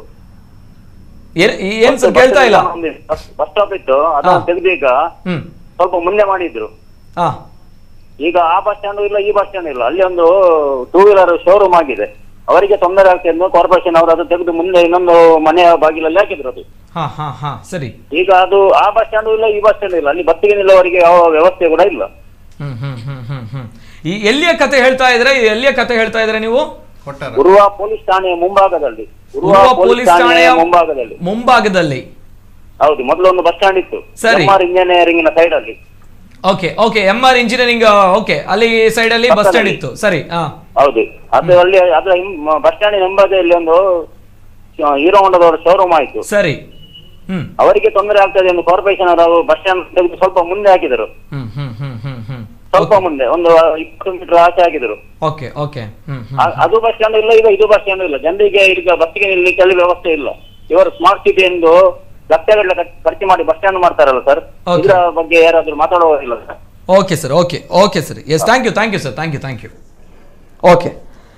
ಏನ್ ಏನ್ ಸರ್ ಕೇಳ್ತಾ ಇಲ್ಲ ಬಸ್ ಸ್ಟಾಪ್ ಇತ್ತು ಅದನ್ನ ಹಾ. ತೆಗೆದು ಈಗ ಹ್ಮ್ ಸ್ವಲ್ಪ ಮುಂದೆ ಮಾಡಿದ್ರು ಹಾ ಈಗ ಆ ಬಸ್ ಸ್ಟ್ಯಾಂಡ್ ಇಲ್ಲ ಈ ಬಸ್ ಸ್ಟ್ಯಾಂಡ್ ಇಲ್ಲ ಅಲ್ಲಿ ಒಂದು ಟೂ ವೀಲರ್ ಶೋರೂಮ್ ಆಗಿದೆ ಅವರಿಗೆ ತೊಂದರೆ ಆಗ್ತದೆ ಎಂದು ಕಾರ್ಪೊರೇಷನ್ ಅವರು ಅದು ತೆಗೆದು ಮುಂದೆ ಇನ್ನೊಂದು ಮನೆಯ ಬಾಗಿಲಲ್ಲಿ ಹಾಕಿದ್ರು ಅದು ಹಾ ಹಾ ಹಾ ಸರಿ ಈಗ ಅದು ಆ ಬಸ್ ಸ್ಟ್ಯಾಂಡ್ ಇಲ್ಲ ಈ ಬಸ್ ಸ್ಟ್ಯಾಂಡ್ ಇಲ್ಲ ಅಲ್ಲಿ ಬಸ್ಸಿಗೆ ನಿಲ್ಲುವವರಿಗೆ ಯಾವ ವ್ಯವಸ್ಥೆ ಕೂಡ ಇಲ್ಲ ಹ್ಮ್ ಹ್ಮ್ ಹ್ಮ್ ಹ್ಮ್ ಹ್ಮ್ ಈ ಎಲ್ಲಿಯ ಕತೆ ಹೇಳ್ತಾ ಇದ್ರೆ ಈ ಎಲ್ಲಿಯ ಕತೆ ಹೇಳ್ತಾ ಇದ್ರೆ ನೀವು ಕೊಟ್ಟಾರ ಉರುವ ಪೊಲೀಸ್ ಠಾಣೆಯ ಮುಂಭಾಗದಲ್ಲಿ ಉರುವ ಉರುವ ಪೊಲೀಸ್ ಪೊಲೀಸ್ ಠಾಣೆಯ ಠಾಣೆಯ ಮುಂಭಾಗದಲ್ಲಿ ಮುಂಭಾಗದಲ್ಲಿ ಹೌದು ಮೊದಲು ಒಂದು ಬಸ್ ಸ್ಟ್ಯಾಂಡ್ ಇತ್ತು ಸರಿ. ಎಂ ಆರ್ ಇಂಜಿನಿಯರಿಂಗ್ ಸೈಡ್ ಅಲ್ಲಿ okay okay M R engineering okay ಅಲ್ಲಿ ಸೈಡ್ ಅಲ್ಲಿ ಬಸ್ ಸ್ಟ್ಯಾಂಡ್ ಇತ್ತು ಸರಿ ಹಾ ಹೌದು ಅದು ಅಲ್ಲಿ ಅದರ ಬಸ್ ಸ್ಟ್ಯಾಂಡ್ ಹಿಂಬದಿಯಲ್ಲಿ ಒಂದು ಹೀರೋ ಹೊಂಡದವರ ಶೋರೂಮ್ ಆಯ್ತು ಸರಿ ಹ್ಮ್ ಅವರಿಗೆ ತೊಂದರೆ ಆಗ್ತದೆ ಎಂದು ಕಾರ್ಪೊರೇಷನ್ ಅವರು ಬಸ್ ಸ್ಟ್ಯಾಂಡ್ ತೆಗೆದು ಸ್ವಲ್ಪ ಮುಂದೆ ಹಾಕಿದರು ಹ್ಮ್ ಹ್ಮ್ ಹ್ಮ್ ಹ್ಮ್ ಹ್ಮ್ ಸ್ವಲ್ಪ ಮುಂದೆ ಒಂದು ಇಪ್ಪತ್ತು ಮೀಟರ್ ಆಚೆ ಹಾಕಿದರು ಓಕೆ ಓಕೆ ಹ್ಮ್ ಹ್ಮ್ ಆ- ಅದು ಬಸ್ ಸ್ಟ್ಯಾಂಡ್ ಇಲ್ಲ ಈಗ ಇದು ಬಸ್ ಸ್ಟ್ಯಾಂಡ್ ಇಲ್ಲ ಜನರಿಗೆ ಈಗ ಬಸ್ಸಿಗೆ ನಿಲ್ಲಲಿಕ್ಕೆ ಅಲ್ಲಿ ವ್ಯವಸ್ಥೆ ಇಲ್ಲ ಇವರು ಸ್ಮಾರ್ಟ್ ಸಿಟಿ ಎಂದು ಲಕ್ಷಗಟ್ಟಲೆ ಖರ್ಚು- ಖರ್ಚು ಮಾಡಿ ಬಸ್ ಸ್ಟ್ಯಾಂಡ್ ಮಾಡ್ತಾರಲ್ಲ ಸರ್ Okay. ಇದರ ಬಗ್ಗೆ ಯಾರಾದ್ರೂ ಮಾತಾಡುವುದಿಲ್ಲ sir okay sir okay okay sir yes thank you thank you sir thank you thank you okay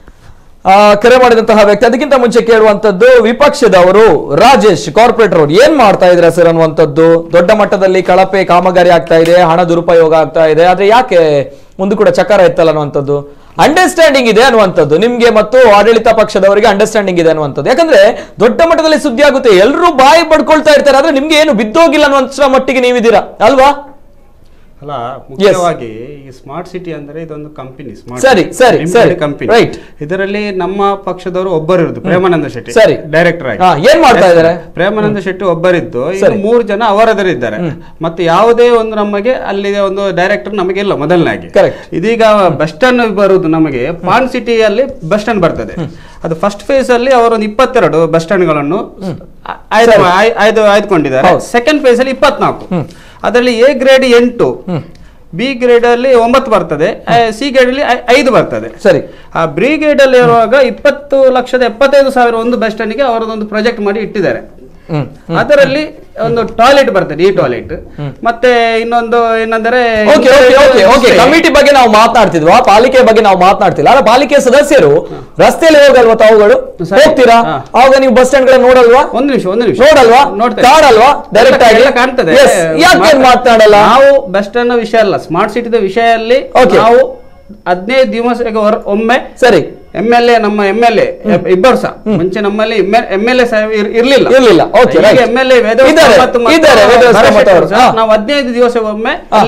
ಕರೆ ಮಾಡಿದಂತಹ ವ್ಯಕ್ತಿ ಅದಕ್ಕಿಂತ ಮುಂಚೆ ಕೇಳುವಂತದ್ದು ವಿಪಕ್ಷದವರು ರಾಜೇಶ್ ಕಾರ್ಪೊರೇಟರ್ ಅವರು ಏನ್ ಮಾಡ್ತಾ ಇದ್ರ ಸರ್ ಅನ್ನುವಂಥದ್ದು ದೊಡ್ಡ ಮಟ್ಟದಲ್ಲಿ ಕಳಪೆ ಕಾಮಗಾರಿ ಆಗ್ತಾ ಇದೆ ಹಣ ದುರುಪಯೋಗ ಆಗ್ತಾ ಇದೆ ಆದ್ರೆ ಯಾಕೆ ಒಂದು ಕೂಡ ಚಕಾರ ಇತ್ತಲ್ಲ ಅನ್ನುವಂಥದ್ದು ಅಂಡರ್ಸ್ಟ್ಯಾಂಡಿಂಗ್ ಇದೆ ಅನ್ನುವಂಥದ್ದು ನಿಮ್ಗೆ ಮತ್ತು ಆಡಳಿತ ಪಕ್ಷದವರಿಗೆ ಅಂಡರ್ಸ್ಟ್ಯಾಂಡಿಂಗ್ ಇದೆ ಅನ್ನುವಂಥದ್ದು ಯಾಕಂದ್ರೆ ದೊಡ್ಡ ಮಟ್ಟದಲ್ಲಿ ಸುದ್ದಿ ಆಗುತ್ತೆ ಎಲ್ಲರೂ ಬಾಯಿ ಪಡ್ಕೊಳ್ತಾ ಇರ್ತಾರೆ ಆದ್ರೆ ನಿಮ್ಗೆ ಏನು ಬಿದ್ದೋಗಿಲ್ಲ ಅನ್ನುವಂಥ ಮಟ್ಟಿಗೆ ನೀವಿದ್ದೀರಾ ಅಲ್ವಾ ಅಲ್ಲ ಮುಖ್ಯವಾಗಿ ಈ ಸ್ಮಾರ್ಟ್ ಸಿಟಿ ಅಂದ್ರೆ ಇದೊಂದು ಕಂಪನಿ ಸರಿ, ಸರಿ, ಸರಿ. Company Right. ಇದರಲ್ಲಿ ನಮ್ಮ ಪಕ್ಷದವರು ಒಬ್ಬರಿರುದು ಪ್ರೇಮಾನಂದ ಶೆಟ್ಟಿ ಸರಿ. ಡೈರೆಕ್ಟರ್ ಆಗಿ ಹಾ, ಏನ್ ಮಾಡ್ತಾ Yes, ಇದ್ದಾರೆ? ಪ್ರೇಮಾನಂದ ಶೆಟ್ಟಿ ಒಬ್ಬರಿದ್ದು ಸರಿ. ಇನ್ನು ಮೂರು ಜನ ಅವರದರಿದ್ದಾರೆ ಮತ್ತೆ ಯಾವುದೇ ಒಂದು ನಮಗೆ ಅಲ್ಲಿ ಒಂದು ಡೈರೆಕ್ಟರ್ ನಮಗೆ ಇಲ್ಲ ಮೊದಲನಾಗಿ Correct. ಇದೀಗ ಬಸ್ ಸ್ಟ್ಯಾಂಡ್ ಬರುವುದು ನಮಗೆ ಪಾನ್ ಸಿಟಿಯಲ್ಲಿ ಬಸ್ ಸ್ಟ್ಯಾಂಡ್ ಬರ್ತದೆ ಅದು ಫಸ್ಟ್ ಫೇಸ್ ಅಲ್ಲಿ ಅವರೊಂದು ಇಪ್ಪತ್ತೆರಡು ಬಸ್ ಸ್ಟ್ಯಾಂಡ್ಗಳನ್ನು ಆಯ್ದು ಆಯ್- ಆಯ್ದು ಆಯ್ದುಕೊಂಡಿದ್ದಾರೆ ಹೌದು. ಸೆಕೆಂಡ್ ಫೇಸ್ ಅಲ್ಲಿ ಇಪ್ಪತ್ನಾಲ್ಕು ಅದರಲ್ಲಿ ಎ ಗ್ರೇಡ್ ಎಂಟು ಬಿ ಗ್ರೇಡ್ ಅಲ್ಲಿ ಒಂಬತ್ತು ಬರ್ತದೆ ಸಿ ಗ್ರೇಡ್ ಅಲ್ಲಿ ಐ- ಐದು ಬರ್ತದೆ ಸರಿ ಆ ಬ್ರಿ ಗ್ರೇಡ್ ಅಲ್ಲಿ ಇರುವಾಗ ಇಪ್ಪತ್ತು ಲಕ್ಷದ ಎಪ್ಪತ್ತೈದು ಸಾವಿರ ಒಂದು ಬಸ್ ಸ್ಟ್ಯಾಂಡ್ಗೆ ಅವರದೊಂದು ಪ್ರಾಜೆಕ್ಟ್ ಮಾಡಿ ಇಟ್ಟಿದ್ದಾರೆ ಹ್ಮ್ ಅದರಲ್ಲಿ ಒಂದು ಟಾಯ್ಲೆಟ್ ಬರ್ತದೆ ಈ ಟಾಯ್ಲೆಟ್ ಮತ್ತೆ ಇನ್ನೊಂದು ಏನಂದ್ರೆ okay okay okay okay committee ಬಗ್ಗೆ ನಾವು ಮಾತನಾಡ್ತಿದ್ವಾ ಪಾಲಿಕೆ ಬಗ್ಗೆ ನಾವು ಮಾತನಾಡ್ತಿಲ್ಲ ಅಲ್ಲ ಪಾಲಿಕೆ ಸದಸ್ಯರು ರಸ್ತೆಯಲ್ಲಿ ಹೋಗಲ್ವಾ ತಾವುಗಳು ಸರಿ. ಹೋಗ್ತೀರಾ ಹಾ. ಆವಾಗ ನೀವು ಬಸ್ ಸ್ಟ್ಯಾಂಡ್ ಗಳನ್ನ ನೋಡಲ್ವಾ ಒಂದು ನಿಮಿಷ ಒಂದು ನಿಮಿಷ ನೋಡಲ್ವಾ ನೋಡ್ತೇವೆ. ಕಾಣಲ್ವಾ ಡೈರೆಕ್ಟ್ ಆಗಿ ಎಲ್ಲ ಕಾಣ್ತದೆ Yes. ಯಾಕೆ ಏನ್ ಮಾತನಾಡಲ್ಲ ನಾವು ಬಸ್ ಸ್ಟ್ಯಾಂಡ್ ವಿಷಯ ಅಲ್ಲ ಸ್ಮಾರ್ಟ್ ಸಿಟಿದ ವಿಷಯಲ್ಲಿ Okay. ನಾವು ಹದಿನೈದು ದಿವಸಕ್ಕೆ ಹೊರ- ಒಮ್ಮೆ ಸರಿ ಎಂ ಎಲ್ ಎ ನಮ್ಮ ಎಂ ಎಲ್ ಎ ಇಬ್ಬರು ಸಹ ಮುಂಚೆ ನಮ್ಮಲ್ಲಿ ಎಂ ಎಲ್ ಎ ಇರ್ಲಿಲ್ಲ ಇರ್ಲಿಲ್ಲ. Okay, right. M L A ಇದ್ದಾರೆ, ಇದ್ದಾರೆ, ವೇದವ್ಯಾಸ ಕಾಮತ್ ಅವರು. ಹಾ. ನಾವು ಹದಿನೈದು ದಿವಸ ಒಮ್ಮೆ ಹಾ. ಅಲ್ಲಿ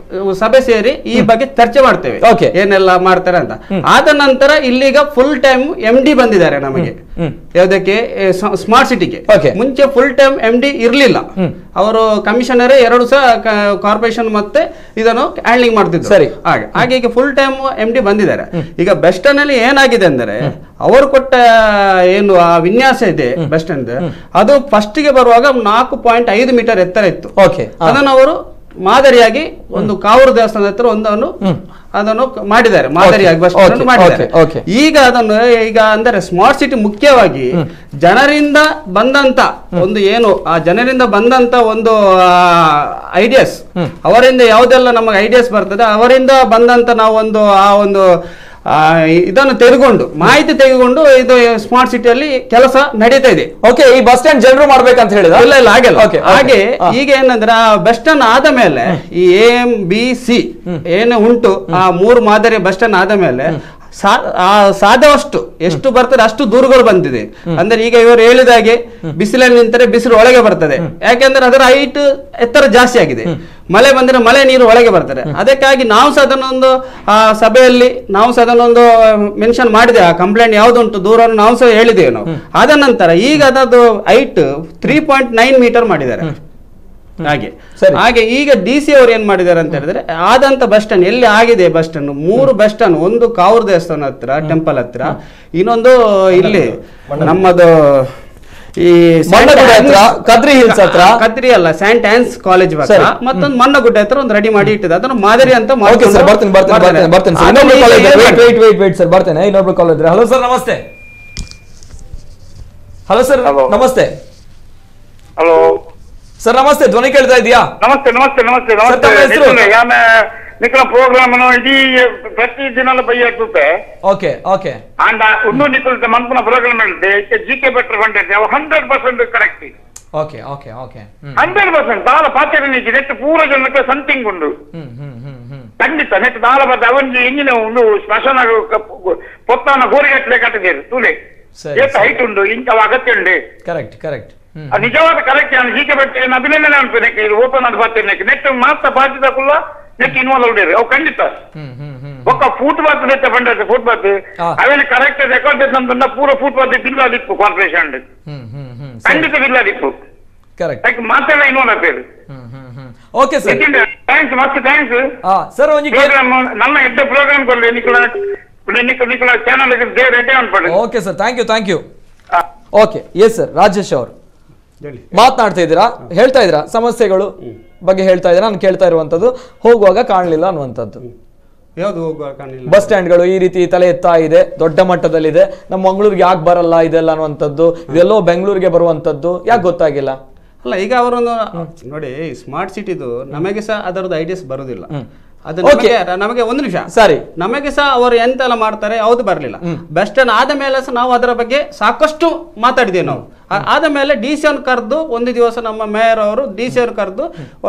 ಸಭೆ ಸೇರಿ ಈ ಬಗ್ಗೆ ಚರ್ಚೆ ಮಾಡ್ತೇವೆ Okay. ಏನೆಲ್ಲ ಮಾಡ್ತಾರೆ ಅಂತ ಆದ ನಂತರ ಇಲ್ಲಿಗ ಫುಲ್ ಟೈಮ್ ಎಂ ಡಿ ಬಂದಿದ್ದಾರೆ ನಮಗೆ ಹ್ಮ್. ಯಾವುದಕ್ಕೆ ಸ್ಮಾರ್ಟ್ ಸಿಟಿಗೆ Okay. ಮುಂಚೆ ಫುಲ್ ಟೈಮ್ ಎಂ ಡಿ ಇರ್ಲಿಲ್ಲ ಅವರು ಕಮಿಷನರ್ ಎರಡು ಸಹ ಕಾರ್ಪೊರೇಷನ್ ಮತ್ತೆ ಇದನ್ನು ಹ್ಯಾಂಡ್ಲಿಂಗ್ ಮಾಡ್ತಿದ್ರು ಸರಿ. ಹಾಗೆ ಹಾಗೆ ಈಗ ಫುಲ್ ಟೈಮ್ ಎಂ ಡಿ ಬಂದಿದ್ದಾರೆ ಈಗ ಬೆಸ್ಟ್ ನಲ್ಲಿ ಏನಾಗಿದೆ ಅಂದರೆ ಅವರು ಕೊಟ್ಟ ಏನು ಆ ವಿನ್ಯಾಸ ಇದೆ ಬೆಸ್ಟ್ ಸ್ಟ್ಯಾಂಡ್ ಅದು ಫಸ್ಟ್ ಗೆ ಬರುವಾಗ ನಾಲ್ಕು ಪಾಯಿಂಟ್ ಐದು ಮೀಟರ್ ಎತ್ತರ ಇತ್ತು Okay. ಹಾ. ಅದನ್ನು ಅವರು ಮಾದರಿಯಾಗಿ ಒಂದು ಕಾವೂರು ದೇವಸ್ಥಾನದ ಹತ್ರ ಒಂದನ್ನು ಅದನ್ನು ಕ- ಮಾಡಿದ್ದಾರೆ ಮಾದರಿಯಾಗಿ ಬಸ್ ಸ್ಟ್ಯಾಂಡ್ Okay, ಮಾಡಿದ್ದಾರೆ okay, okay. ಈಗ ಅದನ್ನು ಈಗ ಅಂದರೆ ಸ್ಮಾರ್ಟ್ ಸಿಟಿ ಮುಖ್ಯವಾಗಿ ಜನರಿಂದ ಬಂದಂತ ಒಂದು ಏನು ಆ ಜನರಿಂದ ಬಂದಂತ ಒಂದು ಐಡಿಯಾಸ್ ಅವರಿಂದ ಯಾವುದೆಲ್ಲ ನಮಗೆ ಐಡಿಯಾಸ್ ಬರ್ತದೆ ಅವರಿಂದ ಬಂದಂತ ನಾವು ಒಂದು ಆ ಒಂದು ಆ, ಇದನ್ನು ತೆಗೆದುಕೊಂಡು ಮಾಹಿತಿ ತೆಗೆದುಕೊಂಡು ಇದು ಸ್ಮಾರ್ಟ್ ಸಿಟಿಯಲ್ಲಿ ಕೆಲಸ ನಡೀತಾ ಇದೆ ಓಕೆ ಈ ಬಸ್ ಸ್ಟ್ಯಾಂಡ್ ಜನರು ಮಾಡ್ಬೇಕಂತ ಹೇಳಿದ ಇಲ್ಲ ಇಲ್ಲ ಹಾಗೆಲ್ಲ Okay, okay. ಹಾಗೆ ಹಾ. ಈಗ ಏನಂದ್ರೆ ಆ ಬಸ್ ಸ್ಟ್ಯಾಂಡ್ ಆದ ಮೇಲೆ ಈ ಎಂ ಬಿ ಸಿ ಏನು ಉಂಟು ಆ ಮೂರು ಮಾದರಿ ಬಸ್ ಸ್ಟ್ಯಾಂಡ್ ಆದ ಮೇಲೆ ಸಾ- ಆ ಸಾಧ್ಯವಷ್ಟು ಎಷ್ಟು ಬರ್ತದೆ ಅಷ್ಟು ದೂರುಗಳು ಬಂದಿದೆ ಅಂದ್ರೆ ಈಗ ಇವರು ಹೇಳಿದಾಗೆ ಬಿಸಿಲಲ್ಲಿ ನಿಂತರೆ ಬಿಸಿಲು ಒಳಗೆ ಬರ್ತದೆ ಯಾಕೆಂದ್ರೆ ಅದರ ಹೈಟ್ ಎತ್ತರ ಜಾಸ್ತಿ ಆಗಿದೆ ಮಳೆ ಬಂದ್ರೆ ಮಳೆ ನೀರು ಒಳಗೆ ಬರ್ತದೆ ಅದಕ್ಕಾಗಿ ನಾವು ಸಹ ಅದನ್ನೊಂದು ಆ ಸಭೆಯಲ್ಲಿ ನಾವು ಸಹ ಅದನ್ನೊಂದು ಮೆನ್ಷನ್ ಮಾಡಿದೆ ಆ ಕಂಪ್ಲೇಂಟ್ ಯಾವ್ದುಂಟು ದೂರವನ್ನು ನಾವು ಸಹ ಹೇಳಿದ್ದೇವೆ ನಾವು ಆದ ನಂತರ ಈಗ ಅದರದ್ದು height three point nine metre ಮಾಡಿದ್ದಾರೆ ಹಾಗೆ ಸರಿ. ಹಾಗೆ ಈಗ ಡಿ ಸಿ ಅವರು ಏನ್ ಮಾಡಿದ್ದಾರೆ ಅಂತ ಹೇಳಿದ್ರೆ ಆದಂತ ಬಸ್ ಸ್ಟ್ಯಾಂಡ್ ಎಲ್ಲಿ ಆಗಿದೆ ಬಸ್ ಸ್ಟ್ಯಾಂಡ್ ಮೂರು ಬಸ್ ಸ್ಟ್ಯಾಂಡ್ ಒಂದು ಕಾವೂರು ದೇವಸ್ಥಾನ ಹತ್ರ ಟೆಂಪಲ್ ಹತ್ರ ಇನ್ನೊಂದು ಇಲ್ಲಿ ನಮ್ಮದು ಈ ಮಣ್ಣಗುಡ್ಡೆ ಹತ್ರ, ಕದ್ರಿ hills ಹತ್ರ. ಕದ್ರಿ ಅಲ್ಲ ಸ್ಯಾಂಟ್ ಆನ್ಸ್ ಕಾಲೇಜ್ ಸರಿ. ಹತ್ರ ಮತ್ತೊಂದು ಮಣ್ಣಗುಡ್ಡೆ ಹತ್ರ ಒಂದು ರೆಡಿ ಮಾಡಿ ಇಟ್ಟಿದೆ ಅದನ್ನು ಮಾದರಿ ಅಂತ ಓಕೆ ಮಾಡ್ಕೊಂಡು ಸರ್ ಬರ್ತೇನೆ ಬರ್ತೇನೆ ಮಾಡ್ತಾರೆ. ಬರ್ತೇನೆ ಬರ್ತೇನೆ ಸರ್ ಆಮೇಲೆ ಇನ್ನೊಬ್ರು ಈಗ ಕಾಲ್ ಏನ್ ವೇಟ್ ಮಾಡ್ತಾರೆ? ವೇಟ್ ವೇಟ್ ವೇಟ್ ಸರ್ ಬರ್ತೇನೆ ಇನ್ನೊಬ್ರು ಕಾಲ್ ಇದ್ರೆ ಹಲೋ ಸರ್ ನಮಸ್ತೆ ಹಲೋ ಸರ್ Hello. ನಮಸ್ತೆ ಹಲೋ ಸರ್ ನಮಸ್ತೆ ಧ್ವನಿ ಕೇಳ್ತಾ ಇದೆಯಾ ನಮಸ್ತೆ ನಮಸ್ತೆ ನಮಸ್ತೆ ತಮ್ಮ ನಮಸ್ತೆ ಹೆಸರು? ನಿಖಿಲ್ ಯಾಮೆ ನಿಖಿಲ ಪ್ರೋಗ್ರಾಮ್ ಇಡೀ ಪ್ರತಿ ದಿನಾಲು ಬೈ ಆಗ್ತದೆ ಓಕೆ ಓಕೆ ಅಂಡ್ ಒಂದು ನಿಖಿಲ್ ಮನ್ಪುನ ಪ್ರೋಗ್ರಾಮ್ ಹೇಳಿದೆ ಜಿ ಕೆ ಬೆಟರ್ ಬಂದಿದೆ ಅವು hundred percent correct okay okay okay hmm hundred percent ದಾಲ ಪಾತ್ರೆ ನೀತಿ ನೆಟ್ಟು ಪೂರ ಜನಕ್ಕೆ ಸಂತಿಂಗ್ ಉಂಡು ಹ್ಮ್ ಹ್ಮ್ ಹ್ಮ್ ಹ್ಮ್ ಖಂಡಿತ ನೆಟ್ಟು ದಾಲ ಬದ್ದ ಅವನಿಗೆ ಎಂಜಿನ ಒಂದು ಸ್ಮಶಾನ ಪೊತ್ತಾನ ಗೋರಿಗಟ್ಟಲೆ ಕಟ್ಟಿದ್ದೀರಿ ತೂಲೆ ಸರಿ, ಏತ ಹೈಟ್ ಉಂಡು ಇಂಥವು ಅಗತ್ಯ ಉಂಡು ಕರೆಕ್ಟ್ ಕರೆಕ್ಟ್ ಹ್ಮ್ ಆ ನಿಜವಾದ ಕರೆಕ್ಟ್ ನಾನು ಹೀಗೆ ಬಿಟ್ಟು ಏನು ಅಭಿನಂದನೆ ಅನ್ಪೇನೆ ಇದು ಓಪನ್ ಅಂತ ಬರ್ತೇನೆ ನೆಟ್ ಮಾತ್ರ ಬಾಧ್ಯತೆ ಕುಲ್ಲ ನೆಟ್ ಇನ್ವಾಲ್ವ್ ಉಂಡೇರಿ ಅವು ಖಂಡಿತ ಹ್ಮ್ ಹ್ಮ್ ಹ್ಮ್ ಒಕ್ಕ ಫುಟ್ಪಾತ್ ನೆತ್ತ ಬಂಡೈತೆ ಫುಟ್ಪಾತ್ ಹಾ. ಅವೇನು ಕರೆಕ್ಟ್ ರೆಕಾರ್ಡ್ ನಮ್ದನ್ನ ಪೂರ ಫುಟ್ಪಾತ್ ಬಿಲ್ ಆದಿತ್ತು ಕಾರ್ಪೊರೇಷನ್ ಹ್ಮ್ ಹ್ಮ್ ಹ್ಮ್ ಖಂಡಿತ ಬಿಲ್ ಆದಿತ್ತು ಕರೆಕ್ಟ್ ಅದಕ್ಕೆ ಮಾತೆಲ್ಲ ಇನ್ವಾಲ್ವ್ ಆಗ್ತೇವೆ ಹ್ಮ್ ಹ್ಮ್ ಹ್ಮ್ ಓಕೆ ಸರ್ ಥ್ಯಾಂಕ್ಸ್ ಮಸ್ತ್ ಥ್ಯಾಂಕ್ಸ್ ಹಾ ಸರ್ ಒಂಜಿ ಪ್ರೋಗ್ರಾಮ್ ನನ್ನ ಎಡ್ಡ ಪ್ರೋಗ್ರಾಮ್ ಕೊಡ್ಲಿ ನಿಖಿಲ ನಿಖಿಲ ನಿಖಿಲ ಚಾನಲ್ ದೇವ್ ರೆಡ್ಡಿ ಅನ್ಪಡೆ okay sir thank you thank you okay yes sir Rajesh ಅವರು ಹೇಳಿ. ಮಾತನಾಡ್ತಾ ಇದ್ದೀರಾ ಹೇಳ್ತಾ ಇದ್ದೀರಾ ಸಮಸ್ಯೆಗಳು ಬಗ್ಗೆ ಹೇಳ್ತಾ ಇದ್ದೀರಾ ನಾನು ಕೇಳ್ತಾ ಇರುವಂತದ್ದು ಹೋಗುವಾಗ ಕಾಣಲಿಲ್ಲ ಅನ್ನುವಂಥದ್ದು ಯಾವ್ದು ಹೋಗುವ ಕಾಣಿಲ್ಲ ಬಸ್ ಸ್ಟ್ಯಾಂಡ್ಗಳು ಈ ರೀತಿ ತಲೆ ಎತ್ತಾ ಇದೆ ದೊಡ್ಡ ಮಟ್ಟದಲ್ಲಿದೆ ನಮ್ಮ ಮಂಗಳೂರಿಗೆ ಯಾಕೆ ಬರಲ್ಲ ಇದೆಲ್ಲ ಅನ್ನುವಂಥದ್ದು ಇದೆಲ್ಲೋ ಬೆಂಗಳೂರಿಗೆ ಬರುವಂಥದ್ದು ಯಾಕೆ ಗೊತ್ತಾಗಿಲ್ಲ ಅಲ್ಲ ಈಗ ಅವರೊಂದು ನೋಡಿ ಸ್ಮಾರ್ಟ್ ಸಿಟಿದು ನಮಗೆ ಸಹ ಅದರದ್ದು ಐಡಿಯಾಸ್ ಬರುದಿಲ್ಲ ಅದು Okay. ನಮಗೆ ನಮಗೆ ಒಂದು ನಿಮಿಷ ಸರಿ ನಮಗೆ ಸಹ ಅವರು ಎಂತೆಲ್ಲ ಮಾಡ್ತಾರೆ ಯಾವುದು ಬರಲಿಲ್ಲ ಬೆಸ್ಟ್ ಸ್ಟ್ಯಾಂಡ್ ಆದ ಮೇಲೆ ಸಹ ನಾವು ಅದರ ಬಗ್ಗೆ ಸಾಕಷ್ಟು ಮಾತಾಡಿದ್ದೇವೆ ನಾವು ಆ- ಆದ ಮೇಲೆ ಡಿ ಸಿ ಅವ್ರನ್ನ ಕರೆದು ಒಂದು ದಿವಸ ನಮ್ಮ ಮೇಯರ್ ಅವರು ಡಿ ಸಿ ಅವ್ರು ಕರೆದು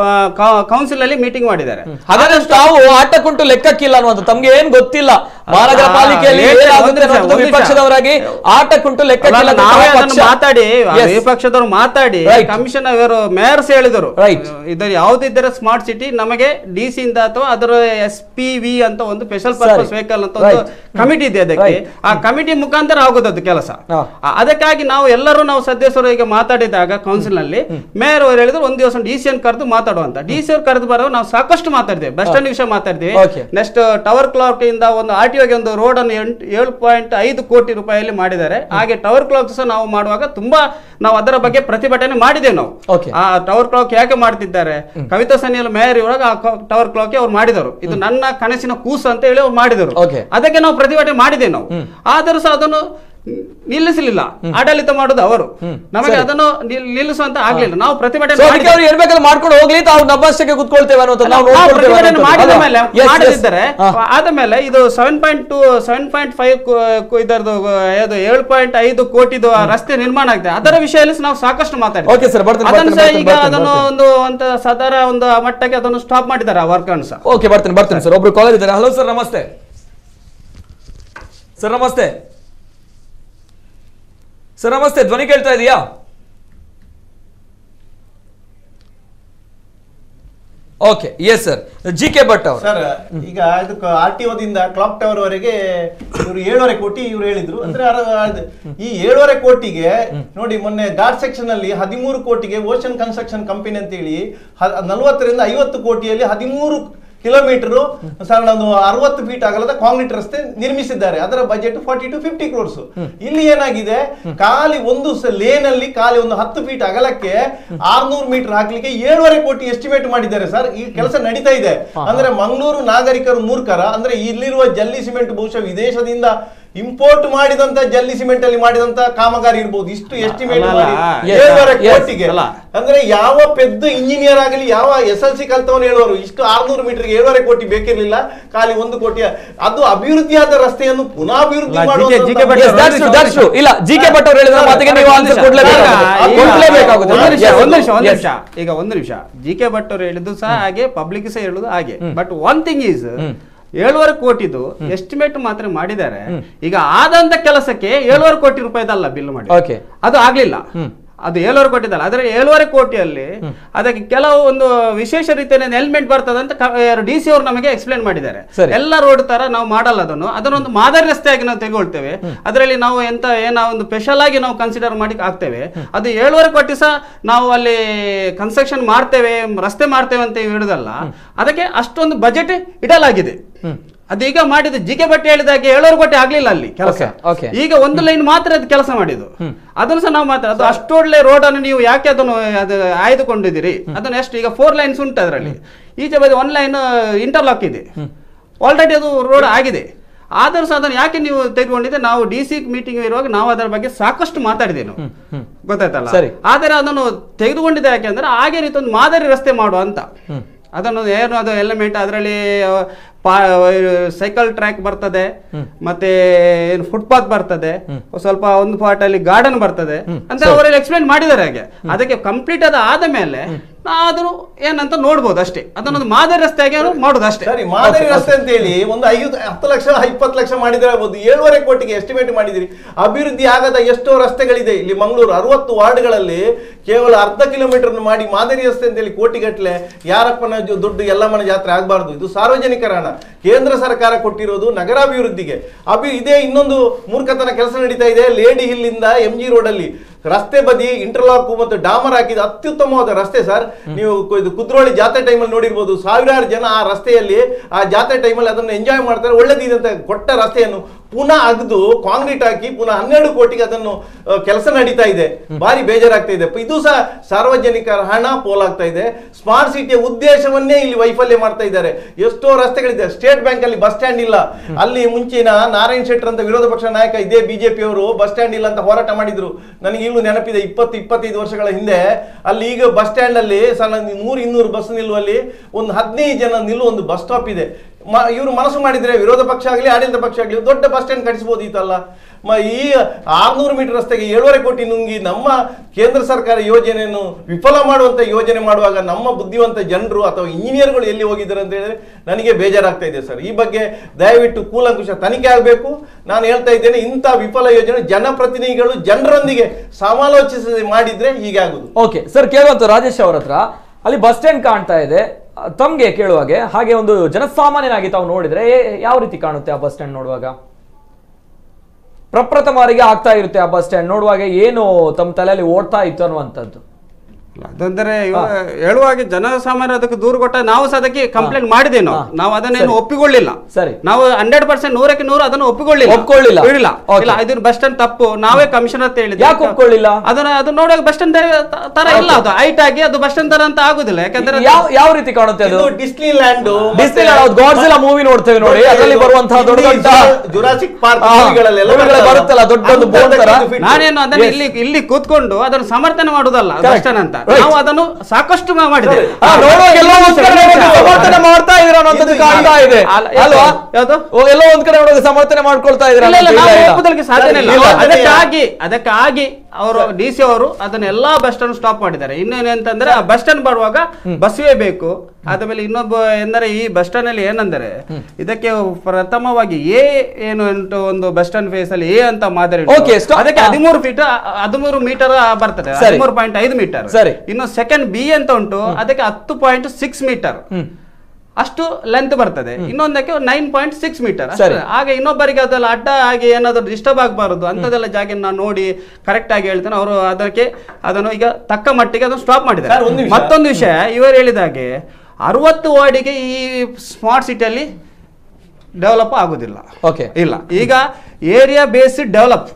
ಕೌನ್ಸಿಲ್ ಅಲ್ಲಿ ಮೀಟಿಂಗ್ ಮಾಡಿದ್ದಾರೆ ಹಾಗಾದ್ರೆ ತಾವು ಆಟಕ್ಕುಂಟು ಲೆಕ್ಕಕ್ಕಿಲ್ಲ ಅನ್ನುವಂಥ ತಮ್ಗೆ ಏನ್ ಗೊತ್ತಿಲ್ಲ ಮಹಾನಗರ ಪಾಲಿಕೆಯಲ್ಲಿ ಆ, ಏನಾಗುತ್ತೆ ಒಂದು ನಿಮಿಷ, ಅನ್ನೋದು ಒಂದು ನಿಮಿಷ. ವಿಪಕ್ಷದವರಾಗಿ ಆಟಕ್ಕುಂಟು ಲೆಕ್ಕಕ್ಕಿಲ್ಲ ಅಲ್ಲ, ಅಂತ ನಾವೇ ತಮ್ಮ ಅದನ್ನು ಪಕ್ಷ- ಮಾತಾಡಿ Yes. ವಿಪಕ್ಷದವರು ಮಾತಾಡಿ Right. ಕಮಿಷನ್ ಇವರು ಮೇಯರ್ಸ್ ಹೇಳಿದರು Right. ಇದರ ಯಾವುದಿದ್ದರೆ ಸ್ಮಾರ್ಟ್ ಸಿಟಿ ನಮಗೆ ಡಿ ಸಿ ಇಂದ ಅಥವಾ ಅದರ ಎಸ್ ಪಿ ವಿ ಅಂತ ಒಂದು ಸ್ಪೆಷಲ್ ಪರ್ಪಸ್ ಸರಿ. ವೆಹಿಕಲ್ ಅಂತ ಒಂದು Right. ಕಮಿಟಿ ಇದೆ ಅದಕ್ಕೆ Right. ಆ ಕಮಿಟಿ ಮುಖಾಂತರ ಆಗೋದದ್ದು ಕೆಲಸ ಹಾ. ಆ- ಅದಕ್ಕಾಗಿ ನಾವು ಎಲ್ಲರೂ ನಾವು ಸದಸ್ಯರು ಈಗ ಮಾತಾಡಿದಾಗ ಕೌನ್ಸಿಲ್ ನಲ್ಲಿ ಮೇಯರ್ ಅವರು ಹೇಳಿದ್ರು ಒಂದು ದಿವಸ ಡಿ ಸಿ ಕರೆದು ಮಾತಾಡುವಂತ ಡಿ ಸಿ ಅವ್ರು ಕರೆದು ಬರೋ ನಾವು ಸಾಕಷ್ಟು ಮಾತಾಡಿದ್ದೇವೆ ಬಸ್ ಸ್ಟ್ಯಾಂಡ್ ವಿಷಯ ಮಾತಾಡಿದ್ವಿ Okay. ನೆಕ್ಸ್ಟ್ ಟವರ್ ಕ್ಲಾಕ್ ಇಂದ ಒಂದು ಆರ್ ಟಿ ಒಂದು ರೋಡ್ ಅನ್ನು ಎಂಟು ಏಳು ಪಾಯಿಂಟ್ ಐದು ಕೋಟಿ ರೂಪಾಯಿಯಲ್ಲಿ ಮಾಡಿದ್ದಾರೆ ಹಾಗೆ ಟವರ್ ಕ್ಲಾಕ್ ಸಹ ನಾವು ಮಾಡುವಾಗ ತುಂಬಾ ನಾವು ಅದರ ಬಗ್ಗೆ ಪ್ರತಿಭಟನೆ ಮಾಡಿದ್ದೇವೆ ನಾವು Okay. ಆ ಟವರ್ ಕ್ಲಾಕ್ ಯಾಕೆ ಮಾಡ್ತಿದ್ದಾರೆ ಕವಿತಾ ಸನ್ನಿಯಲ್ಲಿ ಮೇಯರ್ ಇರುವಾಗ ಆ ಟವರ್ ಕ್ಲಾಕ್ ಅವ್ರು ಮಾಡಿದರು ಇದು ನನ್ನ ಕನಸಿನ ಕೂಸು ಅಂತ ಹೇಳಿ ಅವ್ರು ಮಾಡಿದರು Okay. ಅದಕ್ಕೆ ನಾವು ಪ್ರತಿಭಟನೆ ಮಾಡಿದ್ದೇವೆ ನಾವು ಆದರೂ ಸಹ ಅದನ್ನು ನಿಲ್ಲಿಸಲಿಲ್ಲ ಆಡಳಿತ ಮಾಡುದು ಅವರು ನಮಗೆ ಸರಿ. ಅದನ್ನು ನಿಲ್- ನಿಲ್ಲಿಸುವಂತ ಆಗ್ಲಿಲ್ಲ ನಾವು ಪ್ರತಿಭಟನೆ ಸೊ ಅದಕ್ಕೆ ಮಾಡಿದ್ದೇವೆ. ಅವ್ರು ಏನ್ಬೇಕಾದ್ರೆ ಮಾಡ್ಕೊಂಡು ಹೋಗ್ಲಿ ತಾವು ನಮ್ಮಷ್ಟಕ್ಕೆ ಕುತ್ಕೊಳ್ತೇವೆ ಅನ್ನೋದು ನಾವು ನಾವು ನೋಡ್ಕೊಳ್ತೇವೆ ಪ್ರತಿಭಟನೆ ಮಾಡಿದ ಅನ್ನೋಂಥದ್ದು. ಮೇಲೆ Yes, yes. ಮಾಡದಿದ್ದರೆ ಹಾ. ಆದ ಮೇಲೆ ಇದು seven point two seven point five ಇದರದು ಯಾವುದು ಏಳು ಪಾಯಿಂಟ್ ಐದು ಕೋಟಿದು ಆ ರಸ್ತೆ ನಿರ್ಮಾಣ ಆಗಿದೆ ಅದರ ವಿಷಯದಲ್ಲಿ ನಾವು ಸಾಕಷ್ಟು ಮಾತಾಡಿದ್ದೇವೆ Okay, sir, ಬರ್ತೇನೆ, ಅದನ್ನು ಸಹ ಬರ್ತೇನೆ, ಈಗ ಬರ್ತೇನೆ, ಅದನ್ನು ಬರ್ತೇನೆ. ಒಂದು ಅಂತ ಸದರ ಒಂದು ಮಟ್ಟಕ್ಕೆ ಅದನ್ನು ಸ್ಟಾಪ್ ಮಾಡಿದ್ದಾರೆ ಆ ವರ್ಕ್ ಅನ್ನು ಸಹ ಓಕೆ ಬರ್ತೇನೆ ಬರ್ತೇನೆ ಸರ್ ಒಬ್ರು ಕಾಲೇಜ್ ಇದ್ದಾರೆ ಹಲೋ ಸರ್ ನಮಸ್ತೆ ಸರ್ ನಮಸ್ತೆ ಸರ್ ನಮಸ್ತೆ ಧ್ವನಿ ಕೇಳ್ತಾ ಇದೆಯಾ okay yes sir G K Bhat ಅವರು ಸರ್ ಈಗ ಇದಕ್ಕೆ ಆರ್ ಟಿ ಒದಿಂದ ಕ್ಲಾಕ್ ಟವರ್ ವರೆಗೆ ಇವರು ಏಳುವರೆ ಕೋಟಿ ಇವ್ರು ಹೇಳಿದ್ರು ಅಂದ್ರೆ ಅರ- ಅದು- ಈ ಏಳುವರೆ ಕೋಟಿಗೆ ನೋಡಿ ಮೊನ್ನೆ ಘಾಟ್ ಸೆಕ್ಷನ್ ಅಲ್ಲಿ ಹದಿಮೂರು ಕೋಟಿಗೆ ಓಷನ್ ಕನ್ಸ್ಟ್ರಕ್ಷನ್ ಕಂಪನಿ ಅಂತ ಹೇಳಿ ಹ- ನಲವತ್ತರಿಂದ ಐವತ್ತು ಕೋಟಿಯಲ್ಲಿ ಹದಿಮೂರು ಕಿಲೋಮೀಟರ್ ಸರ್ ಒಂದು ಅರವತ್ತು ಫೀಟ್ ಅಗಲದ ಕಾಂಕ್ರೀಟ್ ರಸ್ತೆ ನಿರ್ಮಿಸಿದ್ದಾರೆ ಅದರ budget forty two fifty crores ಇಲ್ಲಿ ಏನಾಗಿದೆ ಖಾಲಿ ಒಂದು ಲೇನ್ ಅಲ್ಲಿ ಖಾಲಿ ಒಂದು ಹತ್ತು ಫೀಟ್ ಅಗಲಕ್ಕೆ ಆರ್ನೂರು ಮೀಟರ್ ಹಾಕ್ಲಿಕ್ಕೆ ಏಳುವರೆ ಕೋಟಿ ಎಸ್ಟಿಮೇಟ್ ಮಾಡಿದ್ದಾರೆ ಸರ್ ಈ ಕೆಲಸ ನಡೀತಾ ಇದೆ ಅಂದ್ರೆ ಮಂಗಳೂರು ನಾಗರಿಕರು ಮೂರ್ಖರ ಅಂದ್ರೆ ಇಲ್ಲಿರುವ ಜಲ್ಲಿ ಸಿಮೆಂಟ್ ಬಹುಶಃ ವಿದೇಶದಿಂದ ಇಂಪೋರ್ಟ್ ಮಾಡಿದಂತ ಜಲ್ಲಿ ಸಿಮೆಂಟ್ ಅಲ್ಲಿ ಮಾಡಿದಂತ ಕಾಮಗಾರಿ ಇರ್ಬೋದು ಇಷ್ಟು ಎಸ್ಟಿಮೇಟ್ ಅಲ್ಲ, ಮಾಡಿ ಅಲ್ಲ. Yes, ಏಳುವರೆ yes, ಕೋಟಿಗೆ ಅಲ್ಲ. ಅಂದ್ರೆ ಯಾವ ಪೆದ್ದ ಇಂಜಿನಿಯರ್ ಆಗಲಿ ಯಾವ ಎಸ್ ಎಲ್ ಸಿ ಕಲ್ತವನು ಹೇಳುವರು ಇಷ್ಟು ಆರ್ನೂರು ಮೀಟರ್ಗೆ ಏಳುವರೆ ಕೋಟಿ ಬೇಕಿರ್ಲಿಲ್ಲ ಖಾಲಿ ಒಂದು ಕೋಟಿ ಅದು ಅಭಿವೃದ್ಧಿಯಾದ ರಸ್ತೆಯನ್ನು ಪುನಃ ಅಭಿವೃದ್ಧಿ ಅಲ್ಲ, ಮಾಡುವಂತ GK Bhat Yes, that's true, that's true. ಇಲ್ಲ ಜಿ ಕೆ ಭಟ್ ಅವರು ಹೇಳಿದ ಮಾತಿಗೆ ನೀವು ಆನ್ಸರ್ ಕೊಡ್ಲೇಬೇಕಾಗುತ್ತೆ ಈಗ- ಕೊಡ್ಲೇಬೇಕಾಗುತ್ತೆ ಒಂದು ನಿಮಿಷ Yes, ಒಂದು ನಿಮಿಷ ಒಂದು yes. ನಿಮಿಷ ಈಗ ಒಂದು ನಿಮಿಷ ಜಿ ಕೆ ಭಟ್ ಅವರು ಹೇಳಿದ್ದು ಸಹ ಹಾಗೆ ಪಬ್ಲಿಕ್ ಸಹ ಹೇಳುದು ಹಾಗೆ ಬಟ್ ಒನ್ ಥಿಂಗ್ ಈಸ್ ಏಳುವರೆ ಕೋಟಿದು ಎಸ್ಟಿಮೇಟ್ ಮಾತ್ರ ಮಾಡಿದ್ದಾರೆ ಈಗ ಆದಂತ ಕೆಲಸಕ್ಕೆ ಏಳುವರೆ ಕೋಟಿ ರೂಪಾಯಿದಲ್ಲ ಬಿಲ್ ಮಾಡಿ Okay. ಅದು ಆಗ್ಲಿಲ್ಲ ಅದು ಏಳುವರೆ ಕೋಟಿ ಇದಲ್ಲ ಅದರ ಏಳುವರೆ ಕೋಟಿಯಲ್ಲಿ ಅದಕ್ಕೆ ಕೆಲವು ಒಂದು ವಿಶೇಷ ರೀತಿಯ ಎಲಿಮೆಂಟ್ ಬರ್ತದೆ ಅಂತ ಡಿ ಸಿ ಅವರು ನಮಗೆ ಎಕ್ಸ್ಪ್ಲೇನ್ ಮಾಡಿದ್ದಾರೆ ಸರಿ. ಎಲ್ಲ ರೋಡ್ ತರ ನಾವು ಮಾಡಲ್ಲ ಅದನ್ನು ಅದನ್ನೊಂದು ಮಾದರಿ ರಸ್ತೆಯಾಗಿ ನಾವು ತೆಗೊಳ್ತೇವೆ ಅದರಲ್ಲಿ ನಾವು ಎಂತ ಏನೋ ಒಂದು ಸ್ಪೆಷಲ್ ಆಗಿ ನಾವು ಕನ್ಸಿಡರ್ ಮಾಡಿ ಆಗ್ತೇವೆ ಅದು ಏಳುವರೆ ಕೋಟಿ ಸಹ ನಾವು ಅಲ್ಲಿ ಕನ್ಸ್ಟ್ರಕ್ಷನ್ ಮಾಡ್ತೇವೆ ರಸ್ತೆ ಮಾಡ್ತೇವೆ ಅಂತ ಹೇಳುದಲ್ಲ ಅದಕ್ಕೆ ಅಷ್ಟೊಂದು ಬಜೆಟ್ ಇಡಲಾಗಿದೆ ಅದು ಈಗ ಮಾಡಿದ ಜಿ ಕೆ ಭಟ್ ಹೇಳಿದಾಗೆ ಏಳುವರೆ ಕೋಟಿ ಆಗ್ಲಿಲ್ಲ ಅಲ್ಲಿ ಕೆಲಸ Okay, okay. ಈಗ ಒಂದು ಲೈನ್ ಮಾತ್ರ ಅದು ಕೆಲಸ ಮಾಡಿದ್ದು ಅದನ್ನು ಸಹ ನಾವು ಮಾತ್ರ ಅದು ಅಷ್ಟು ಒಳ್ಳೆ ರೋಡ್ ಅನ್ನು ನೀವು ಯಾಕೆ ಅದನ್ನು ಅದು ಆಯ್ದುಕೊಂಡಿದ್ದೀರಿ ಅದನ್ನು ಎಷ್ಟು ಈಗ ಫೋರ್ ಲೈನ್ಸ್ ಉಂಟು ಅದರಲ್ಲಿ ಈಚೆ ಬದಿ ಒನ್ ಲೈನ್ ಇಂಟರ್ಲಾಕ್ ಇದೆ ಆಲ್ರೆಡಿ ಅದು ರೋಡ್ ಆಗಿದೆ ಆದರೂ ಸಹ ಅದನ್ನು ಯಾಕೆ ನೀವು ತೆಗೆದುಕೊಂಡಿದ್ದೆ ನಾವು ಡಿ ಸಿ ಮೀಟಿಂಗ್ ಇರುವಾಗ ನಾವು ಅದರ ಬಗ್ಗೆ ಸಾಕಷ್ಟು ಮಾತಾಡಿದ್ದೇವೆ ನಾವು ಗೊತ್ತಾಯ್ತಲ್ಲ ಸರಿ. ಆದರೆ ಅದನ್ನು ತೆಗೆದುಕೊಂಡಿದ್ದೆ ಯಾಕೆಂದ್ರೆ ಹಾಗೆ ರೀತಿ ಒಂದು ಮಾದರಿ ರಸ್ತೆ ಮಾಡುವ ಅಂತ ಅದನ್ನು ಏನು ಅದು ಎಲಿಮೆಂಟ್ ಅದರಲ್ಲಿ ಸೈಕಲ್ ಟ್ರ್ಯಾಕ್ ಬರ್ತದೆ ಮತ್ತೆ ಏನು ಫುಟ್ಪಾತ್ ಬರ್ತದೆ ಸ್ವಲ್ಪ ಒಂದು ಪಾರ್ಟ್ ಅಲ್ಲಿ ಗಾರ್ಡನ್ ಬರ್ತದೆ ಅಂತ ಅವರೆಲ್ಲ ಎಕ್ಸ್ಪ್ಲೈನ್ ಮಾಡಿದ್ದಾರೆ ಹಾಗೆ ಅದಕ್ಕೆ ಕಂಪ್ಲೀಟ್ ಅದು ಆದ ಮೇಲೆ ಆದ್ರೂ ಏನಂತ ನೋಡ್ಬೋದು ಅಷ್ಟೇ ಅದನ್ನೊಂದು ಮಾದರಿ ರಸ್ತೆಯಾಗಿ ಅವರು ಮಾಡೋದು ಅಷ್ಟೇ ಸರಿ ಮಾದರಿ ರಸ್ತೆ ಅಂತ ಹೇಳಿ ಒಂದು ಐದು ಹತ್ತು ಲಕ್ಷ ಇಪ್ಪತ್ತು ಲಕ್ಷ ಮಾಡಿದ್ರೆ ಆಗ್ಬೋದು ಏಳುವರೆ ಕೋಟಿಗೆ ಎಸ್ಟಿಮೇಟ್ ಮಾಡಿದಿರಿ ಅಭಿವೃದ್ಧಿ ಆಗದ ಎಷ್ಟೋ ರಸ್ತೆಗಳಿದೆ ಇಲ್ಲಿ ಮಂಗಳೂರು ಅರವತ್ತು ವಾರ್ಡ್ಗಳಲ್ಲಿ ಕೇವಲ ಅರ್ಧ ಕಿಲೋಮೀಟರ್ ಮಾಡಿ ಮಾದರಿ ರಸ್ತೆ ಅಂತ ಹೇಳಿ ಕೋಟಿಗಟ್ಟಲೆ ಯಾರಪ್ಪನ ಜೊ- ದುಡ್ಡು ಎಲ್ಲಮ್ಮನ ಜಾತ್ರೆ ಆಗಬಾರ್ದು ಇದು ಸಾರ್ವಜನಿಕರ ಹಣ ಕೇಂದ್ರ ಸರ್ಕಾರ ಕೊಟ್ಟಿರೋದು ನಗರಾಭಿವೃದ್ಧಿಗೆ ಅಭಿ ಇದೇ ಇನ್ನೊಂದು ಮೂರ್ಖತನ ಕೆಲಸ ನಡೀತಾ ಇದೆ ಲೇಡಿ ಹಿಲ್ ಇಂದ ಎಂ ಜಿ ರೋಡ್ ಅಲ್ಲಿ ರಸ್ತೆ ಬದಿ ಇಂಟರ್ಲಾಕ್ ಮತ್ತು ಡಾಮರ್ ಹಾಕಿದ ಅತ್ಯುತ್ತಮವಾದ ರಸ್ತೆ ಸರ್ ನೀವು ಕು- ಇದು ಕುದ್ರೋಳಿ ಜಾತ್ರೆ ಟೈಮಲ್ಲಿ ನೋಡಿರ್ಬೋದು ಸಾವಿರಾರು ಜನ ಆ ರಸ್ತೆಯಲ್ಲಿ ಆ ಜಾತ್ರೆ ಟೈಮಲ್ಲಿ ಅದನ್ನು ಎಂಜಾಯ್ ಮಾಡ್ತಾರೆ ಒಳ್ಳೆದಿದೆ ಅಂತ ಕೊಟ್ಟ ರಸ್ತೆಯನ್ನು ಪುನಃ ಅಗ್ದು ಕಾಂಕ್ರೀಟ್ ಹಾಕಿ ಪುನಃ ಹನ್ನೆರಡು ಕೋಟಿಗೆ ಅದನ್ನು ಕೆಲಸ ನಡೀತಾ ಇದೆ ಭಾರಿ ಬೇಜಾರಾಗ್ತಾ ಇದೆ ಇದು ಸಹ ಸಾರ್ವಜನಿಕರ ಹಣ ಪೋಲಾಗ್ತಾ ಇದೆ ಸ್ಮಾರ್ಟ್ ಸಿಟಿಯ ಉದ್ದೇಶವನ್ನೇ ಇಲ್ಲಿ ವೈಫಲ್ಯ ಮಾಡ್ತಾ ಇದ್ದಾರೆ ಎಷ್ಟೋ ರಸ್ತೆಗಳಿದೆ ಸ್ಟೇಟ್ ಬ್ಯಾಂಕ್ ಅಲ್ಲಿ ಬಸ್ ಸ್ಟ್ಯಾಂಡ್ ಇಲ್ಲ ಅಲ್ಲಿ ಮುಂಚಿನ ನಾರಾಯಣ್ ಶೆಟ್ಟರ್ ಅಂತ ವಿರೋಧ ಪಕ್ಷ ನಾಯಕ ಇದೇ ಬಿಜೆಪಿ ಅವರು ಬಸ್ ಸ್ಟ್ಯಾಂಡ್ ಇಲ್ಲ ಅಂತ ಹೋರಾಟ ಮಾಡಿದ್ರು ನನಗೆ ಈಗಲೂ ನೆನಪಿದೆ ಇಪ್ಪತ್ತು ಇಪ್ಪತ್ತೈದು ವರ್ಷಗಳ ಹಿಂದೆ ಅಲ್ಲಿ ಈಗ ಬಸ್ ಸ್ಟ್ಯಾಂಡ್ ಅಲ್ಲಿ ಸಲ ನೂರು ಇನ್ನೂರು ಬಸ್ ನಿಲ್ಲುವಲ್ಲಿ ಒಂದು ಹದಿನೈದು ಜನ ನಿಲ್ಲುವ ಒಂದು ಬಸ್ ಸ್ಟಾಪ್ ಇದೆ ಮ- ಇವರು ಮನಸ್ಸು ಮಾಡಿದ್ರೆ ವಿರೋಧ ಪಕ್ಷ ಆಗಲಿ ಆಡಳಿತ ಪಕ್ಷ ಆಗಲಿ ದೊಡ್ಡ ಬಸ್ ಸ್ಟ್ಯಾಂಡ್ ಕಟ್ಟಿಸಬಹುದಿತ್ತಲ್ಲ ಮ ಈ ಆರ್ನೂರು ಮೀಟರ್ ರಸ್ತೆಗೆ ಏಳುವರೆ ಕೋಟಿ ನುಂಗಿ ನಮ್ಮ ಕೇಂದ್ರ ಸರ್ಕಾರ ಯೋಜನೆಯನ್ನು ವಿಫಲ ಮಾಡುವಂತ ಯೋಜನೆ ಮಾಡುವಾಗ ನಮ್ಮ ಬುದ್ಧಿವಂತ ಜನರು ಅಥವಾ ಇಂಜಿನಿಯರ್ಗಳು ಎಲ್ಲಿ ಹೋಗಿದ್ದಾರೆ ಅಂತ ಹೇಳಿದ್ರೆ ನನಗೆ ಬೇಜಾರಾಗ್ತಾ ಇದೆ ಸರ್ ಈ ಬಗ್ಗೆ ದಯವಿಟ್ಟು ಕೂಲಂಕುಷ ತನಿಖೆ ಆಗಬೇಕು ನಾನು ಹೇಳ್ತಾ ಇದ್ದೇನೆ ಇಂಥ ವಿಫಲ ಯೋಜನೆ ಜನಪ್ರತಿನಿಧಿಗಳು ಜನರೊಂದಿಗೆ ಸಮಾಲೋಚಿಸದೆ ಮಾಡಿದ್ರೆ ಹೀಗೆ ಆಗುದು ಓಕೆ ಸರ್ ಕೇಳುವಂತ ರಾಜೇಶ್ ಅವ್ರ ಹತ್ರ ಅಲ್ಲಿ ಬಸ್ ಸ್ಟ್ಯಾಂಡ್ ಕಾಣ್ತಾ ಇದೆ ಆ, ತಮ್ಗೆ ಕೇಳುವಾಗೆ ಹಾಗೆ ಒಂದು ಜನಸಾಮಾನ್ಯನಾಗಿ ತಾವು ನೋಡಿದ್ರೆ ಏ- ಯಾವ ರೀತಿ ಕಾಣುತ್ತೆ ಆ ಬಸ್ ಸ್ಟ್ಯಾಂಡ್ ನೋಡುವಾಗ ಪ್ರಪ್ರಥಮರಿಗೆ ಆಗ್ತಾ ಇರುತ್ತೆ ಆ ಬಸ್ ಸ್ಟ್ಯಾಂಡ್ ನೋಡುವಾಗ ಏನು ತಮ್ಮ ತಲೆಯಲ್ಲಿ ಓಡ್ತಾ ಇತ್ತು ಅನ್ನುವಂಥದ್ದು ಅದಂದ್ರೆ ಇವ- ಹೇಳುವಾಗೆ ಜನಸಾಮಾನ್ಯ ಅದಕ್ಕೆ ದೂರು ಕೊಟ್ಟ ನಾವು ಸಹ ಅದಕ್ಕೆ ಕಂಪ್ಲೇಂಟ್ ಮಾಡಿದ್ದೇವೆ ನಾವು ಹಾ. ನಾವು ಅದನ್ನೇನು ಸರಿ. ಒಪ್ಪಿಕೊಳ್ಳಿಲ್ಲ ಸರಿ. ನಾವು ಹಂಡ್ರೆಡ್ ಪರ್ಸೆಂಟ್ ನೂರಕ್ಕೆ ನೂರು ಅದನ್ನು ಒಪ್ಪಿಕೊಳ್ಳಿಲ್ಲ ಒಪ್ಕೊಳ್ಳಿಲ್ಲ. ಇಲ್ಲ Okay. ಇಲ್ಲ ಇದನ್ನ ಬಸ್ ಸ್ಟ್ಯಾಂಡ್ ತಪ್ಪು ನಾವೇ ಕಮಿಷನರ್ ಅಂತ ಹೇಳಿದ್ವಿ ಯಾಕೆ ಒಪ್ಕೊಳ್ಳಿಲ್ಲ? ಅದನ್ನ ಅದು ನೋಡುವಾಗ ಬಸ್ ಸ್ಟ್ಯಾಂಡ್ ತರ ಇಲ್ಲ ಅದು ಹೈಟ್ ಆಗಿ ಅದು ಬಸ್ ಸ್ಟ್ಯಾಂಡ್ ತರ ಅಂತ ಆಗುದಿಲ್ಲ ಯಾಕಂದ್ರೆ ಅದು- ಯಾವ ಯಾವ ರೀತಿ ಕಾಣುತ್ತೆ ಅದು ಇದು Disneyland Disney Godzilla movie ನೋಡ್ತೇವೆ ನೋಡಿ ಅದರಲ್ಲಿ ಬರುವಂತಹ ದೊಡ್ಡ ದೊಡ್ಡ ಜುರಾಸಿಕ್ ಪಾರ್ಕ್ ಆ, ಮೂವಿಗಳಲ್ಲೆಲ್ಲ ಮೂವಿಗಳು ಬರುತ್ತಲ್ಲ, ದೊಡ್ಡದೊಂದು ಬೋನ್ ತರ. ನಾನೇನು ಅದನ್ನ ಇಲ್ಲಿ ಇಲ್ಲಿ ಕೂತ್ಕೊಂಡು ಅದನ್ನು ಸಮರ್ಥನೆ ಮಾಡುದಲ್ಲ ಬಸ್ Correct. ಸ್ಟ್ಯಾಂಡ್ ಅಂತ Right. ನಾವು ಅದನ್ನು ಸಾಕಷ್ಟು ಮಾ- ಮಾಡಿದ್ದೇವೆ ಆ, ನೋಡುವಾಗ ಎಲ್ಲೋ ಒಂದ್ ಕಡೆ ನೋಡುವಾಗ ಸಮರ್ಥನೆ ಮಾಡ್ತಾ ಇದ್ರ ಅನ್ನೋಂಥದ್ದು ಇದು- ಕಾಣ್ತಾ ಇದೆ ಅಲ್ಲ, ಅಲ್ವಾ ಯಾವ್ದು? ಓ, ಎಲ್ಲೋ ಒಂದ್ ಕಡೆ ನೋಡುವಾಗ ಸಮರ್ಥನೆ ಮಾಡ್ಕೊಳ್ತಾ ಇದ್ರ ಇಲ್ಲ, ಇಲ್ಲ, ನಾವು ಒಪ್ಪುದಕ್ಕೆ ಸಾಧ್ಯನೇ ಇಲ್ಲ ಇಲ್ಲ, ಇಲ್ಲ. ಅದಕ್ಕಾಗಿ ಅದಕ್ಕಾಗಿ ಅವರು ಡಿ ಸಿ ಅವರು ಅದನ್ನ ಎಲ್ಲಾ ಬಸ್ ಸ್ಟ್ಯಾಂಡ್ ಸ್ಟಾಪ್ ಮಾಡಿದ್ದಾರೆ ಇನ್ನೇನು ಅಂತಂದ್ರೆ ಆ ಬಸ್ ಸ್ಟ್ಯಾಂಡ್ ಬರುವಾಗ ಬಸ್ವೇ ಬೇಕು ಆದ್ಮೇಲೆ ಇನ್ನೊಬ್ಬ ಎಂದರೆ ಈ ಬಸ್ ಸ್ಟ್ಯಾಂಡ್ ಅಲ್ಲಿ ಏನಂದರೆ ಇದಕ್ಕೆ ಪ್ರಥಮವಾಗಿ ಎ ಏನು ಉಂಟು ಒಂದು ಬಸ್ ಸ್ಟ್ಯಾಂಡ್ ಫೇಸ್ ಅಲ್ಲಿ ಎ ಅಂತ ಮಾದರಿ ಉಂಟು. Okay, stop. ಅದಕ್ಕೆ ಹಾ. ಹದಿಮೂರು ಫೀಟ್ ಹದಿಮೂರು ಮೀಟರ್ ಬರ್ತದೆ ಸರಿ. ಹದಿಮೂರು ಪಾಯಿಂಟ್ ಐದು ಮೀಟರ್ ಸರಿ. ಇನ್ನು ಸೆಕೆಂಡ್ ಬಿ ಅಂತ ಉಂಟು ಅದಕ್ಕೆ ಹತ್ತು ಪಾಯಿಂಟ್ ಸಿಕ್ಸ್ ಮೀಟರ್ ಅಷ್ಟು ಲೆಂತ್ ಬರ್ತದೆ ಇನ್ನೊಂದಕ್ಕೆ ನೈನ್ ಪಾಯಿಂಟ್ ಸಿಕ್ಸ್ ಮೀಟರ್ ಸರಿ. ಹಾಗೆ ಇನ್ನೊಬ್ಬರಿಗೆ ಅದೆಲ್ಲ ಅಡ್ಡ ಆಗಿ ಏನಾದ್ರು ಡಿಸ್ಟರ್ಬ್ ಆಗಬಾರದು ಅಂತದೆಲ್ಲ ಜಾಗ ನಾನು ನೋಡಿ ಕರೆಕ್ಟ್ ಆಗಿ ಹೇಳ್ತೇನೆ ಅವರು ಅದಕ್ಕೆ ಅದನ್ನು ಈಗ ತಕ್ಕ ಮಟ್ಟಿಗೆ ಅದನ್ನು ಸ್ಟಾಪ್ ಸರ್, ಮಾಡಿದ್ದಾರೆ ಒಂದು ನಿಮಿಷ. ಮತ್ತೊಂದು ವಿಷಯ ಇವರು ಹೇಳಿದ ಹಾಗೆ ಅರವತ್ತು ವಾರ್ಡಿಗೆ ಈ ಸ್ಮಾರ್ಟ್ ಸಿಟಿಯಲ್ಲಿ ಡೆವಲಪ್ ಆಗುದಿಲ್ಲ ಓಕೆ ಇಲ್ಲ ಈಗ area based develop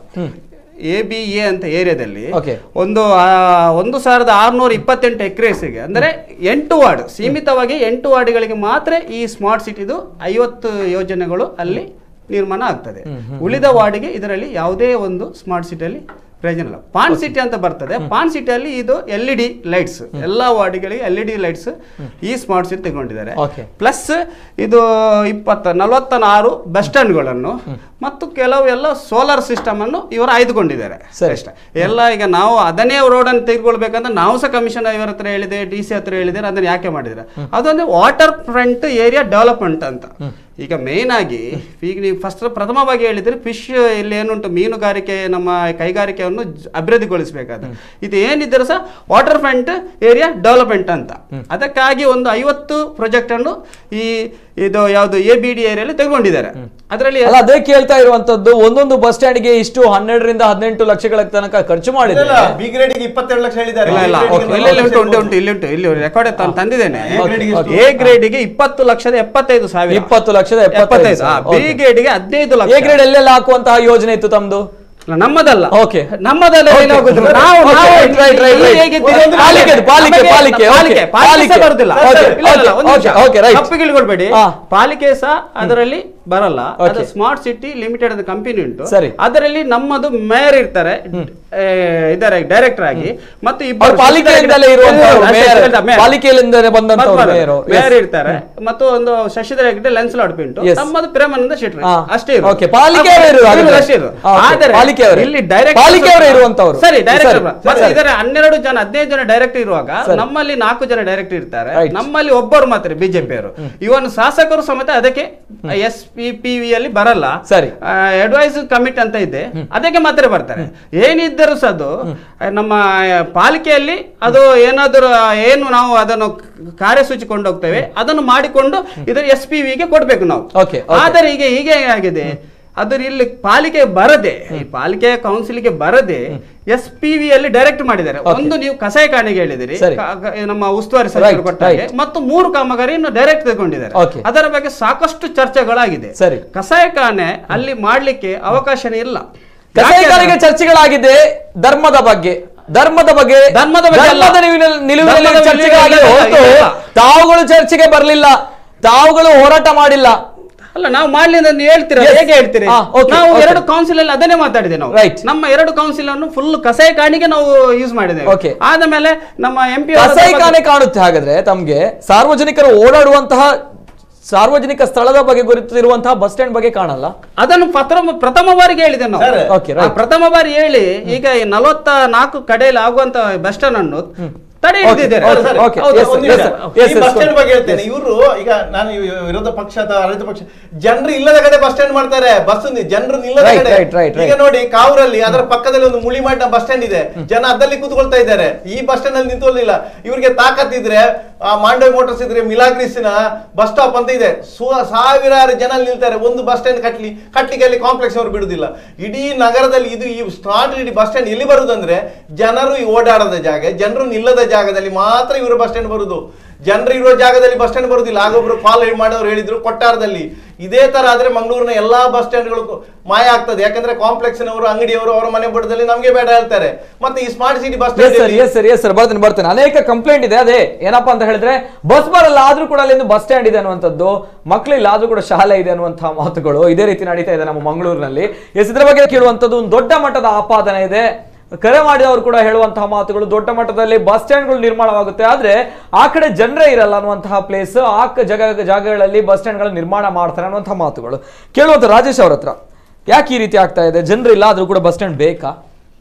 A B A ಅಂತ ಏರಿಯಾದಲ್ಲಿ Okay. ಒಂದು ಆ, ಒಂದು ಸಾವಿರದ ಆರುನೂರ ಇಪ್ಪತ್ತೆಂಟು ಎಕರೆಸ್ಗೆ ಅಂದರೆ ಎಂಟು ವಾರ್ಡ್ ಸೀಮಿತವಾಗಿ ಎಂಟು ವಾರ್ಡ್ಗಳಿಗೆ ಮಾತ್ರ ಈ ಸ್ಮಾರ್ಟ್ ಸಿಟಿದು ಐವತ್ತು ಯೋಜನೆಗಳು ಅಲ್ಲಿ ನಿರ್ಮಾಣ ಆಗ್ತದೆ ಉಳಿದ ವಾರ್ಡ್ಗೆ ಇದರಲ್ಲಿ ಯಾವುದೇ ಒಂದು ಸ್ಮಾರ್ಟ್ ಸಿಟಿಯಲ್ಲಿ ಪ್ರಯೋಜನ ಇಲ್ಲ ಪಾನ್ ಸಿಟಿ ಅಂತ ಬರ್ತದೆ ಪಾನ್ ಸಿಟಿಯಲ್ಲಿ ಇದು ಎಲ್ ಇ ಡಿ ಲೈಟ್ಸ್ ಎಲ್ಲಾ ವಾರ್ಡ್ಗಳಿಗೆ ಎಲ್ ಇ ಡಿ ಲೈಟ್ಸ್ ಈ ಸ್ಮಾರ್ಟ್ ಸಿಟಿ ತಗೊಂಡಿದ್ದಾರೆ Okay. ಪ್ಲಸ್ ಇದು ಇಪ್ಪತ್ತ ನಲವತ್ತ ಆರು ಬಸ್ ಸ್ಟ್ಯಾಂಡ್ಗಳನ್ನು ಮತ್ತು ಕೆಲವು ಎಲ್ಲ ಸೋಲಾರ್ ಸಿಸ್ಟಮ್ ಅನ್ನು ಇವರು ಆಯ್ದುಕೊಂಡಿದ್ದಾರೆ ಸರಿ. ಅಷ್ಟೇ ಎಲ್ಲ ಈಗ ನಾವು ಅದನ್ನೇ ರೋಡ್ ಅನ್ನು ತೆಗೆದುಕೊಳ್ಬೇಕಂದ್ರೆ ನಾವು ಸಹ ಕಮಿಷನ್ ಇವರ ಹತ್ರ ಹೇಳಿದೆ ಡಿ ಸಿ ಹತ್ರ ಹೇಳಿದ್ದಾರೆ ಅದನ್ನ ಯಾಕೆ ಮಾಡಿದ್ರೆ ಅದೊಂದು ವಾಟರ್ ಫ್ರಂಟ್ ಏರಿಯಾ ಡೆವಲಪ್ಮೆಂಟ್ ಅಂತ ಈಗ ಮೇನ್ ಆಗಿ ಈಗ ನೀವು ಫಸ್ಟ್ ಪ್ರಥಮವಾಗಿ ಹೇಳಿದ್ರೆ ಫಿಶ್ ಇಲ್ಲಿ ಏನುಂಟು ಮೀನುಗಾರಿಕೆ ನಮ್ಮ ಕೈಗಾರಿಕೆಯನ್ನು ಜ- ಅಭಿವೃದ್ಧಿಗೊಳಿಸಬೇಕಾದ್ರೆ ಇದು ಏನಿದ್ದರೂ ಸಹ ವಾಟರ್ ಫ್ರಂಟ್ ಏರಿಯಾ ಡೆವಲಪ್ಮೆಂಟ್ ಅಂತ ಅದಕ್ಕಾಗಿ ಒಂದು ಐವತ್ತು ಪ್ರಾಜೆಕ್ಟ್ ಅನ್ನು ಈ ಇದು ಯಾವುದು ಎ ಬಿ ಡಿ ಏರಿಯಲ್ಲಿ ತೆಗೆದುಕೊಂಡಿದ್ದಾರೆ ಅದರಲ್ಲಿ ಅಲ್ಲ ಅದೇ ಕೇಳ್ತಾ ಇರುವಂತದ್ದು ಒಂದೊಂದು ಬಸ್ ಸ್ಟ್ಯಾಂಡ್ಗೆ ಇಷ್ಟು ಹನ್ನೆರಡರಿಂದ ಹದಿನೆಂಟು ಲಕ್ಷಗಳ ತನಕ ಖರ್ಚು ಮಾಡಿದ್ರೆ ಬಿ ಗ್ರೇಡ್ಗೆ ಇಪ್ಪತ್ತೆರಡು ಲಕ್ಷ ಹೇಳಿದ್ದಾರೆ ಇಲ್ಲ ಇಲ್ಲ A grade ಗೆ ಇಲ್ಲ ಇಲ್ಲ ಉಂಟು ನಲವತ್ತು ಉಂಟು ಉಂಟು ಇಲ್ಲಿ ಉಂಟು ಇಲ್ಲಿ ರೆಕಾರ್ಡ್ ತಂದಿದ್ದೇನೆ A grade ಗೆ ಎಷ್ಟು? ಎ ಗ್ರೇಡ್ಗೆ ಇಪ್ಪತ್ತು ಲಕ್ಷದ ಎಪ್ಪತ್ತೈದು ಸಾವಿರ ಇಪ್ಪತ್ತು ಲಕ್ಷದ ಎಪ್ಪತ್ತೈದು ಎಪ್ಪತ್ತೈದು ಸಾವಿರ. B Okay. ಗ್ರೇಡ್ಗೆ ಹದಿನೈದು ಎ ಲಕ್ಷ ಗ್ರೇಡ್ ಎಲ್ಲೆಲ್ಲ ಹಾಕುವಂತಹ ಯೋಜನೆ ಇತ್ತು ತಮ್ದು ಇಲ್ಲ, ನಮ್ಮದಲ್ಲ Okay. ನಮ್ಮದಲ್ಲ Okay. ಏನು ಹೋಗುದಿಲ್ಲ. Okay, ನಾವು right, ನಾವು right, right, right. ಇಲ್ಲಿ ಹೇಗಿದ್ದೀವಿ? ಒಂದು ಪಾಲಿಕೆ, ಪಾಲಿಕೆ, ನಮಗೆ- ಪಾಲಿಕೆ, ಪಾಲಿಕೆ okay. ಪಾಲಿಕೆ ಪಾಲಿಕೆ. ಸಹ ಬರುದಿಲ್ಲ Okay, ಇಲ್ಲ, ಇಲ್ಲ, okay, ಒಂದು ನಿಮಿಷ. okay, okay, right. ತಪ್ಪಿಗೆ ಇಳ್ಕೊಳ್ಬೇಡಿ ಹಾ. ಪಾಲಿಕೆ ಸಹ ಅದರಲ್ಲಿ ಬರಲ್ಲ ಅದು Okay. ಸ್ಮಾರ್ಟ್ ಸಿಟಿ ಲಿಮಿಟೆಡ್ ಅಂತ ಕಂಪನಿ ಉಂಟು ಸರಿ. ಅದರಲ್ಲಿ ನಮ್ಮದು ಮೇಯರ್ ಇರ್ತಾರೆ ಏ, ಇದ್ದಾರೆ ಡೈರೆಕ್ಟರ್ ಆಗಿ ಮತ್ತು ಅವ್ರು ಇಬ್ಬರು ಪಾಲಿಕೆಯಿಂದಲೇ ಇರುವಂತವ್ರು ಅಷ್ಟೇ, ಮೇಯರ್. ಅಷ್ಟೇ, ಮೇಯರ್. ಪಾಲಿಕೆಯಿಂದಲೇ ಬಂದಂತವ್ರು ಬರ್ತಾರೆ. ಮೇಯರು. Yes. ಮೇಯರ್ ಇರ್ತಾರೆ ಮತ್ತು ಒಂದು Shashidhar Hegde Lancelot Pinto Yes. ನಮ್ಮದು ಪ್ರೇಮಾನಂದ ಶೆಟ್ಟಿ ಹಾ. ಅಷ್ಟೇ ಇರೋದು. Okay, ಪಾಲಿಕೆಯವರೇ ಇರೋದು ಹಾಗಾದ್ರೆ. ಅಷ್ಟೇ ಇರೋದು. ಹಾ, okay. ಆದರೆ ಪಾಲಿಕೆಯವರೇ. ಇಲ್ಲಿ ಡೈರೆಕ್ಟ್ ಪಾಲಿಕೆಯವರೇ ಇರುವಂತವ್ರು. ಸರಿ ಡೈರೆಕ್ಟರ್ ಸರಿ, ಮತ್ತೆ ಸರಿ. ಇದರ ಹನ್ನೆರಡು ಜನ ಹದಿನೈದು ಜನ ಡೈರೆಕ್ಟರ್ ಇರುವಾಗ ಸರಿ. ನಮ್ಮಲ್ಲಿ ನಾಲ್ಕು ಜನ ಡೈರೆಕ್ಟರ್ ಇರ್ತಾರೆ Right. ನಮ್ಮಲ್ಲಿ ಒಬ್ಬರು ಮಾತ್ರ ಬಿಜೆಪಿಯವರು ಇವನು ಶಾಸಕರು ಸಮೇತ ಅದಕ್ಕೆ ಎಸ್ ಪಿ ಪಿ ವಿ ಅಲ್ಲಿ ಬರಲ್ಲ ಸರಿ. ಅಡ್ವೈಸ್ ಕಮಿಟಿ ಅಂತ ಇದೆ ಅದಕ್ಕೆ ಮಾತ್ರ ಬರ್ತಾರೆ ಏನಿದ್ದರೂ ಸಹ ಅದು ಆ, ನಮ್ಮ ಆ, ಪಾಲಿಕೆಯಲ್ಲಿ ಅದು ಏನಾದರೂ ಆ, ಏನು ನಾವು ಅದನ್ನು ಕಾರ್ಯಸೂಚಿ ಕೊಂಡೋಗ್ತೇವೆ ಅದನ್ನು ಮಾಡಿಕೊಂಡು ಇದರ ಎಸ್ ಪಿ ವಿಗೆ ಕೊಡ್ಬೇಕು ನಾವು Okay, okay. ಆದರೆ ಈಗ ಹೀಗೆ ಆಗಿದೆ ಅದ್ರ ಇಲ್ಲಿ ಪಾಲಿಕೆ ಬರದೆ ಈ ಪಾಲಿಕೆ ಕೌನ್ಸಿಲ್ಗೆ ಬರದೆ ಎಸ್ ಪಿ ವಿ ಅಲ್ಲಿ ಡೈರೆಕ್ಟ್ ಮಾಡಿದ್ದಾರೆ ಒಂದು ನೀವು ಕಸಾಯಖಾನೆಗೆ ಹೇಳಿದಿರಿ ಸರಿ. ಕ- ಕ- ನಮ್ಮ ಉಸ್ತುವಾರಿ ಸಚಿವರು Right, ಕೊಟ್ಟ ಹಾಗೆ right. ಮತ್ತು ಮೂರು ಕಾಮಗಾರಿಯನ್ನು ಡೈರೆಕ್ಟ್ ತಗೊಂಡಿದ್ದಾರೆ Okay. ಅದರ ಬಗ್ಗೆ ಸಾಕಷ್ಟು ಚರ್ಚೆಗಳಾಗಿದೆ ಸರಿ. ಕಸಾಯಖಾನೆ ಅಲ್ಲಿ ಮಾಡ್ಲಿಕ್ಕೆ ಅವಕಾಶನೇ ಇಲ್ಲ ಕಸಾಯಿಕಾರಿಗೆ ಚರ್ಚೆಗಳಾಗಿದೆ ಧರ್ಮದ ಬಗ್ಗೆ ಧರ್ಮದ ಬಗ್ಗೆ ಧರ್ಮದ ಬಗ್ಗೆ ಅಲ್ಲ. ಧರ್ಮದ ನಿಲುವಿನ- ನಿಲುವಿನಲ್ಲಿ ಧರ್ಮದ ಚರ್ಚೆಗಳಾಗಿದೆ ನಿಲುವಿನಲ್ಲಿ ಹೊರತು ಇಲ್ಲ. ತಾವುಗಳು ಚರ್ಚೆಗೆ ಬರಲಿಲ್ಲ ತಾವುಗಳು ಹೋರಾಟ ಮಾಡಿಲ್ಲ ಅಲ್ಲ ನಾವು ಮಾಡ್ಲಿ ಅಂತ ನೀವು ಹೇಳ್ತೀರಾ Yes. ಹೇಗೆ ಹೇಳ್ತೀರಿ ಹಾ, okay, ನಾವು okay. ಎರಡು ಕೌನ್ಸಿಲ್ ಅಲ್ಲಿ ಅದನ್ನೇ ಮಾತಾಡಿದೆ ನಾವು Right. ನಮ್ಮ ಎರಡು ಕೌನ್ಸಿಲ್ ಅನ್ನು ಫುಲ್ ಕಸಾಯಖಾನೆಗೆ ನಾವು ಯೂಸ್ ಮಾಡಿದ್ದೇವೆ Okay. ಆದ ಮೇಲೆ ನಮ್ಮ ಎಂ ಪಿ ಕಸಾಯಿಖಾನೆ ಕಾಣುತ್ತೆ ಹಾಗಾದ್ರೆ ತಮ್ಗೆ ಸಾರ್ವಜನಿಕರು ಓಡಾಡುವಂತಹ ಸಾರ್ವಜನಿಕ ಸ್ಥಳದ ಬಗ್ಗೆ ಗುರುತಿರುವಂತಹ ಬಸ್ ಸ್ಟ್ಯಾಂಡ್ ಬಗ್ಗೆ ಕಾಣಲ್ಲ ಅದನ್ನು ಪ್ರಥಮ ಪ್ರಥಮ ಬಾರಿಗೆ ಹೇಳಿದೆ ನಾವು ಸರ್, Okay, ಆ right. ಪ್ರಥಮ ಬಾರಿ ಹೇಳಿ ಈಗ ಈ ನಲವತ್ತ ನಾಲ್ಕು ಕಡೆಯಲ್ಲಿ ಆಗುವಂತ ಬಸ್ ಸ್ಟ್ಯಾಂಡ್ ಅನ್ನು ತಡೆ ಹಿಡಿದಿದ್ದಾರೆ Okay, ಸರ್, okay. ಹೌದು, Yes, ಒಂದು yes, ನಿಮಿಷ. sir. Yes, ಈ yes, ಬಸ್ ಸ್ಟ್ಯಾಂಡ್ sir. ಬಗ್ಗೆ ಹೇಳ್ತೇನೆ ಇವರು ಈಗ ನಾನು ಈ ವಿರೋಧ ಪಕ್ಷ ಅಥವಾ ಆಡಳಿತ ಪಕ್ಷ ಜನರು ಇಲ್ಲದ ಕಡೆ ಬಸ್ ಸ್ಟ್ಯಾಂಡ್ ಮಾಡ್ತಾರೆ ಬಸ್ ಜನರು ನಿಲ್ಲದ Right, ಕಡೆ right, right, ಈಗ right. ನೋಡಿ ಕಾವೂರಲ್ಲಿ ಅದರ ಪಕ್ಕದಲ್ಲಿ ಒಂದು ಮುಳಿಮಾಡಿನ ಬಸ್ ಸ್ಟ್ಯಾಂಡ್ ಇದೆ ಜನ ಅದ್ದಲ್ಲಿ ಕೂತ್ಕೊಳ್ತಾ ಇದ್ದಾರೆ ಈ ಬಸ್ ಸ್ಟ್ಯಾಂಡ್ ಅಲ್ಲಿ ನಿಂತೋಲಿಲ್ಲ ಇವರಿಗೆ ತಾಕತ್ ಇದ್ರೆ ಆ ಮಾಂಡವಿ ಮೋಟರ್ಸ್ ಇದ್ರೆ ಮಿಲಾಗ್ರಿಸ್ನ ಬಸ್ ಸ್ಟಾಪ್ ಅಂತ ಇದೆ ಸು- ಸಾವಿರಾರು ಜನ ಅಲ್ಲಿ ನಿಲ್ತಾರೆ ಒಂದು ಬಸ್ ಸ್ಟ್ಯಾಂಡ್ ಕಟ್ಲಿ ಕಟ್ಲಿಕ್ಕೆ ಅಲ್ಲಿ ಕಾಂಪ್ಲೆಕ್ಸ್ ಅವರು ಬಿಡುದಿಲ್ಲ ಇಡೀ ನಗರದಲ್ಲಿ ಇದು ಈ ಸ್ಟಾರ್ಟ್ ಇಡೀ ಬಸ್ ಸ್ಟ್ಯಾಂಡ್ ಎಲ್ಲಿ ಬರುದಂದ್ರೆ ಜನರು ಈ ಓಡಾಡದ ಜಾಗ ಜನರು ನಿಲ್ಲದ ಜಾಗದಲ್ಲಿ ಮಾತ್ರ ಇವರು ಬಸ್ ಸ್ಟ್ಯಾಂಡ್ ಬರುದು ಜನರು ಇರುವ ಜಾಗದಲ್ಲಿ ಬಸ್ ಸ್ಟ್ಯಾಂಡ್ ಬರುದಿಲ್ಲ ಆಗೊಬ್ರು ಕಾಲ್ ಮಾಡೋರು ಹೇಳಿದ್ರು ಕೊಟ್ಟಾರದಲ್ಲಿ ಇದೇ ತರ ಆದ್ರೆ ಮಂಗಳೂರಿನ ಎಲ್ಲಾ ಬಸ್ ಸ್ಟ್ಯಾಂಡ್ಗಳು ಮಾಯ ಆಗ್ತದೆ ಯಾಕಂದ್ರೆ ಕಾಂಪ್ಲೆಕ್ಸ್ ನವರು ಅಂಗಡಿಯವರು ಅವರ ಮನೆ ಬುಡದಲ್ಲಿ ನಮ್ಗೆ ಬೇಡ ಹೇಳ್ತಾರೆ ಮತ್ತೆ ಈ smart city bus yes sir stand yes sir yes sir ಬರ್ತೇನೆ ಬರ್ತೇನೆ ಅನೇಕ ಕಂಪ್ಲೇಂಟ್ ಇದೆ ಅದೇ ಏನಪ್ಪಾ ಅಂತ ಹೇಳಿದ್ರೆ ಬಸ್ ಬರಲ್ಲ ಆದ್ರೂ ಕೂಡ ಅಲ್ಲಿಂದ ಬಸ್ ಸ್ಟ್ಯಾಂಡ್ ಇದೆ ಅನ್ನುವಂಥದ್ದು ಮಕ್ಕಳಿಲ್ಲ ಆದ್ರೂ ಕೂಡ ಶಾಲೆ ಇದೆ ಅನ್ನುವಂತಹ ಮಾತುಗಳು ಇದೇ ರೀತಿ ನಡೀತಾ ಇದೆ ನಮ್ಮ ಮಂಗಳೂರಿನಲ್ಲಿ ಎಸ್ ಇದ್ರ ಬಗ್ಗೆ ಕೇಳುವಂಥದ್ದು ಒಂದು ದೊಡ್ಡ ಮಟ್ಟದ ಆಪಾದನೆ ಇದೆ ಕರೆ ಮಾಡಿದವರು ಕೂಡ ಹೇಳುವಂತಹ ಮಾತುಗಳು ದೊಡ್ಡ ಮಟ್ಟದಲ್ಲಿ ಬಸ್ ಸ್ಟ್ಯಾಂಡ್ಗಳು ನಿರ್ಮಾಣವಾಗುತ್ತೆ ಆದ್ರೆ ಆ ಕಡೆ ಜನರೇ ಇರಲ್ಲ ಅನ್ನುವಂತಹ ಪ್ಲೇಸ್ ಆ ಕ- ಜಾಗ ಜಾಗಗಳಲ್ಲಿ ಬಸ್ ಸ್ಟ್ಯಾಂಡ್ಗಳ ನಿರ್ಮಾಣ ಮಾಡ್ತಾರೆ ಅನ್ನುವಂತಹ ಮಾತುಗಳು ಕೇಳುವಂತ ರಾಜೇಶ್ ಅವ್ರ ಹತ್ರ ಯಾಕೆ ಈ ರೀತಿ ಆಗ್ತಾ ಇದೆ ಜನರಿಲ್ಲ ಆದ್ರೂ ಕೂಡ ಬಸ್ ಸ್ಟ್ಯಾಂಡ್ ಬೇಕಾ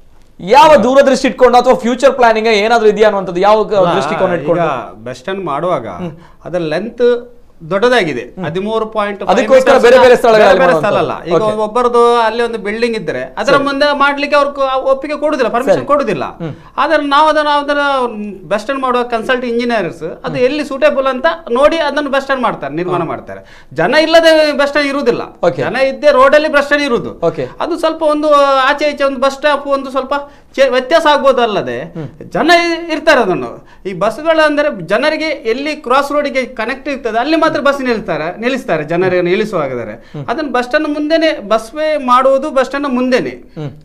ಯಾವ ದೂರದೃಷ್ಟಿ ಇಟ್ಕೊಂಡು ಅಥವಾ ಫ್ಯೂಚರ್ ಪ್ಲಾನಿಂಗ್ ಏನಾದ್ರು ಇದೆಯಾ ಅನ್ನುವಂಥದ್ದು ಯಾವ ಅಲ್ಲ, ದೃಷ್ಟಿಕೋನ ಈಗ ಇಟ್ಕೊಂಡು ಬಸ್ ಸ್ಟ್ಯಾಂಡ್ ಮಾಡುವಾಗ ಅದರ ಲೆಂತ್ ದೊಡ್ಡದಾಗಿದೆ ಹದಿಮೂರು ಪಾಯಿಂಟ್ ಅದಕ್ಕೋಸ್ಕರ ಬೇರೆ ಬೇರೆ ಸ್ಥಳಗಳಲ್ಲಿ ಸ್ಥಳ ಮಾಡುವಂಥದ್ದು. ಅಲ್ಲ ಈಗ Okay. ಒಬ್ಬರದು ಅಲ್ಲಿ ಒಂದು ಬಿಲ್ಡಿಂಗ್ ಇದ್ರೆ ಅದರ ಮುಂದೆ ಮಾಡ್ಲಿಕ್ಕೆ ಅವ್ರು ಕ- ಒಪ್ಪಿಗೆ ಕೊಡುದಿಲ್ಲ ಪರ್ಮಿಷನ್ ಕೊಡುದಿಲ್ಲ ಆದ್ರೆ ನಾವು ಅದನ್ನ ಅದನ್ನ ಬಸ್ ಸ್ಟ್ಯಾಂಡ್ ಮಾಡುವ ಕನ್ಸಲ್ಟ್ ಇಂಜಿನಿಯರ್ಸ್ ಅದು ಎಲ್ಲಿ ಸೂಟೇಬಲ್ ಅಂತ ನೋಡಿ ಅದನ್ನು ಬಸ್ ಸ್ಟ್ಯಾಂಡ್ ಮಾಡ್ತಾರೆ ನಿರ್ಮಾಣ ಮಾಡ್ತಾರೆ ಜನ ಇಲ್ಲದೆ ಬಸ್ ಸ್ಟ್ಯಾಂಡ್ ಇರುವುದಿಲ್ಲ Okay. ಜನ ಇದ್ದೇ ರೋಡಲ್ಲಿ ಬಸ್ ಸ್ಟ್ಯಾಂಡ್ ಇರುವುದು Okay. ಅದು ಸ್ವಲ್ಪ ಒಂದು ಆಚೆ ಈಚೆ ಒಂದು ಬಸ್ ಸ್ಟಾಪ್ ಒಂದು ಸ್ವಲ್ಪ ಚೆ- ವ್ಯತ್ಯಾಸ ಆಗ್ಬೋದು ಅಲ್ಲದೆ ಜನ ಇ- ಇರ್ತಾರೆ ಅದನ್ನು ಈ ಬಸ್ಗಳು ಅಂದರೆ ಜನರಿಗೆ ಎಲ್ಲಿ ಕ್ರಾಸ್ ರೋಡಿಗೆ ಕನೆಕ್ಟ್ ಇರ್ತದೆ ಅಲ್ಲಿ ಮಾತ್ರ ಬಸ್ ನಿಲ್ತಾರೆ ನಿಲ್ಲಿಸ್ತಾರೆ ಜನರನ್ನು ಇಳಿಸುವಾಗಿದ್ದಾರೆ ಅದನ್ನು ಬಸ್ ಸ್ಟ್ಯಾಂಡ್ ಮುಂದೆನೆ ಬಸ್ ವೇ ಮಾಡುವುದು ಬಸ್ ಸ್ಟ್ಯಾಂಡ್ ಮುಂದೆನೆ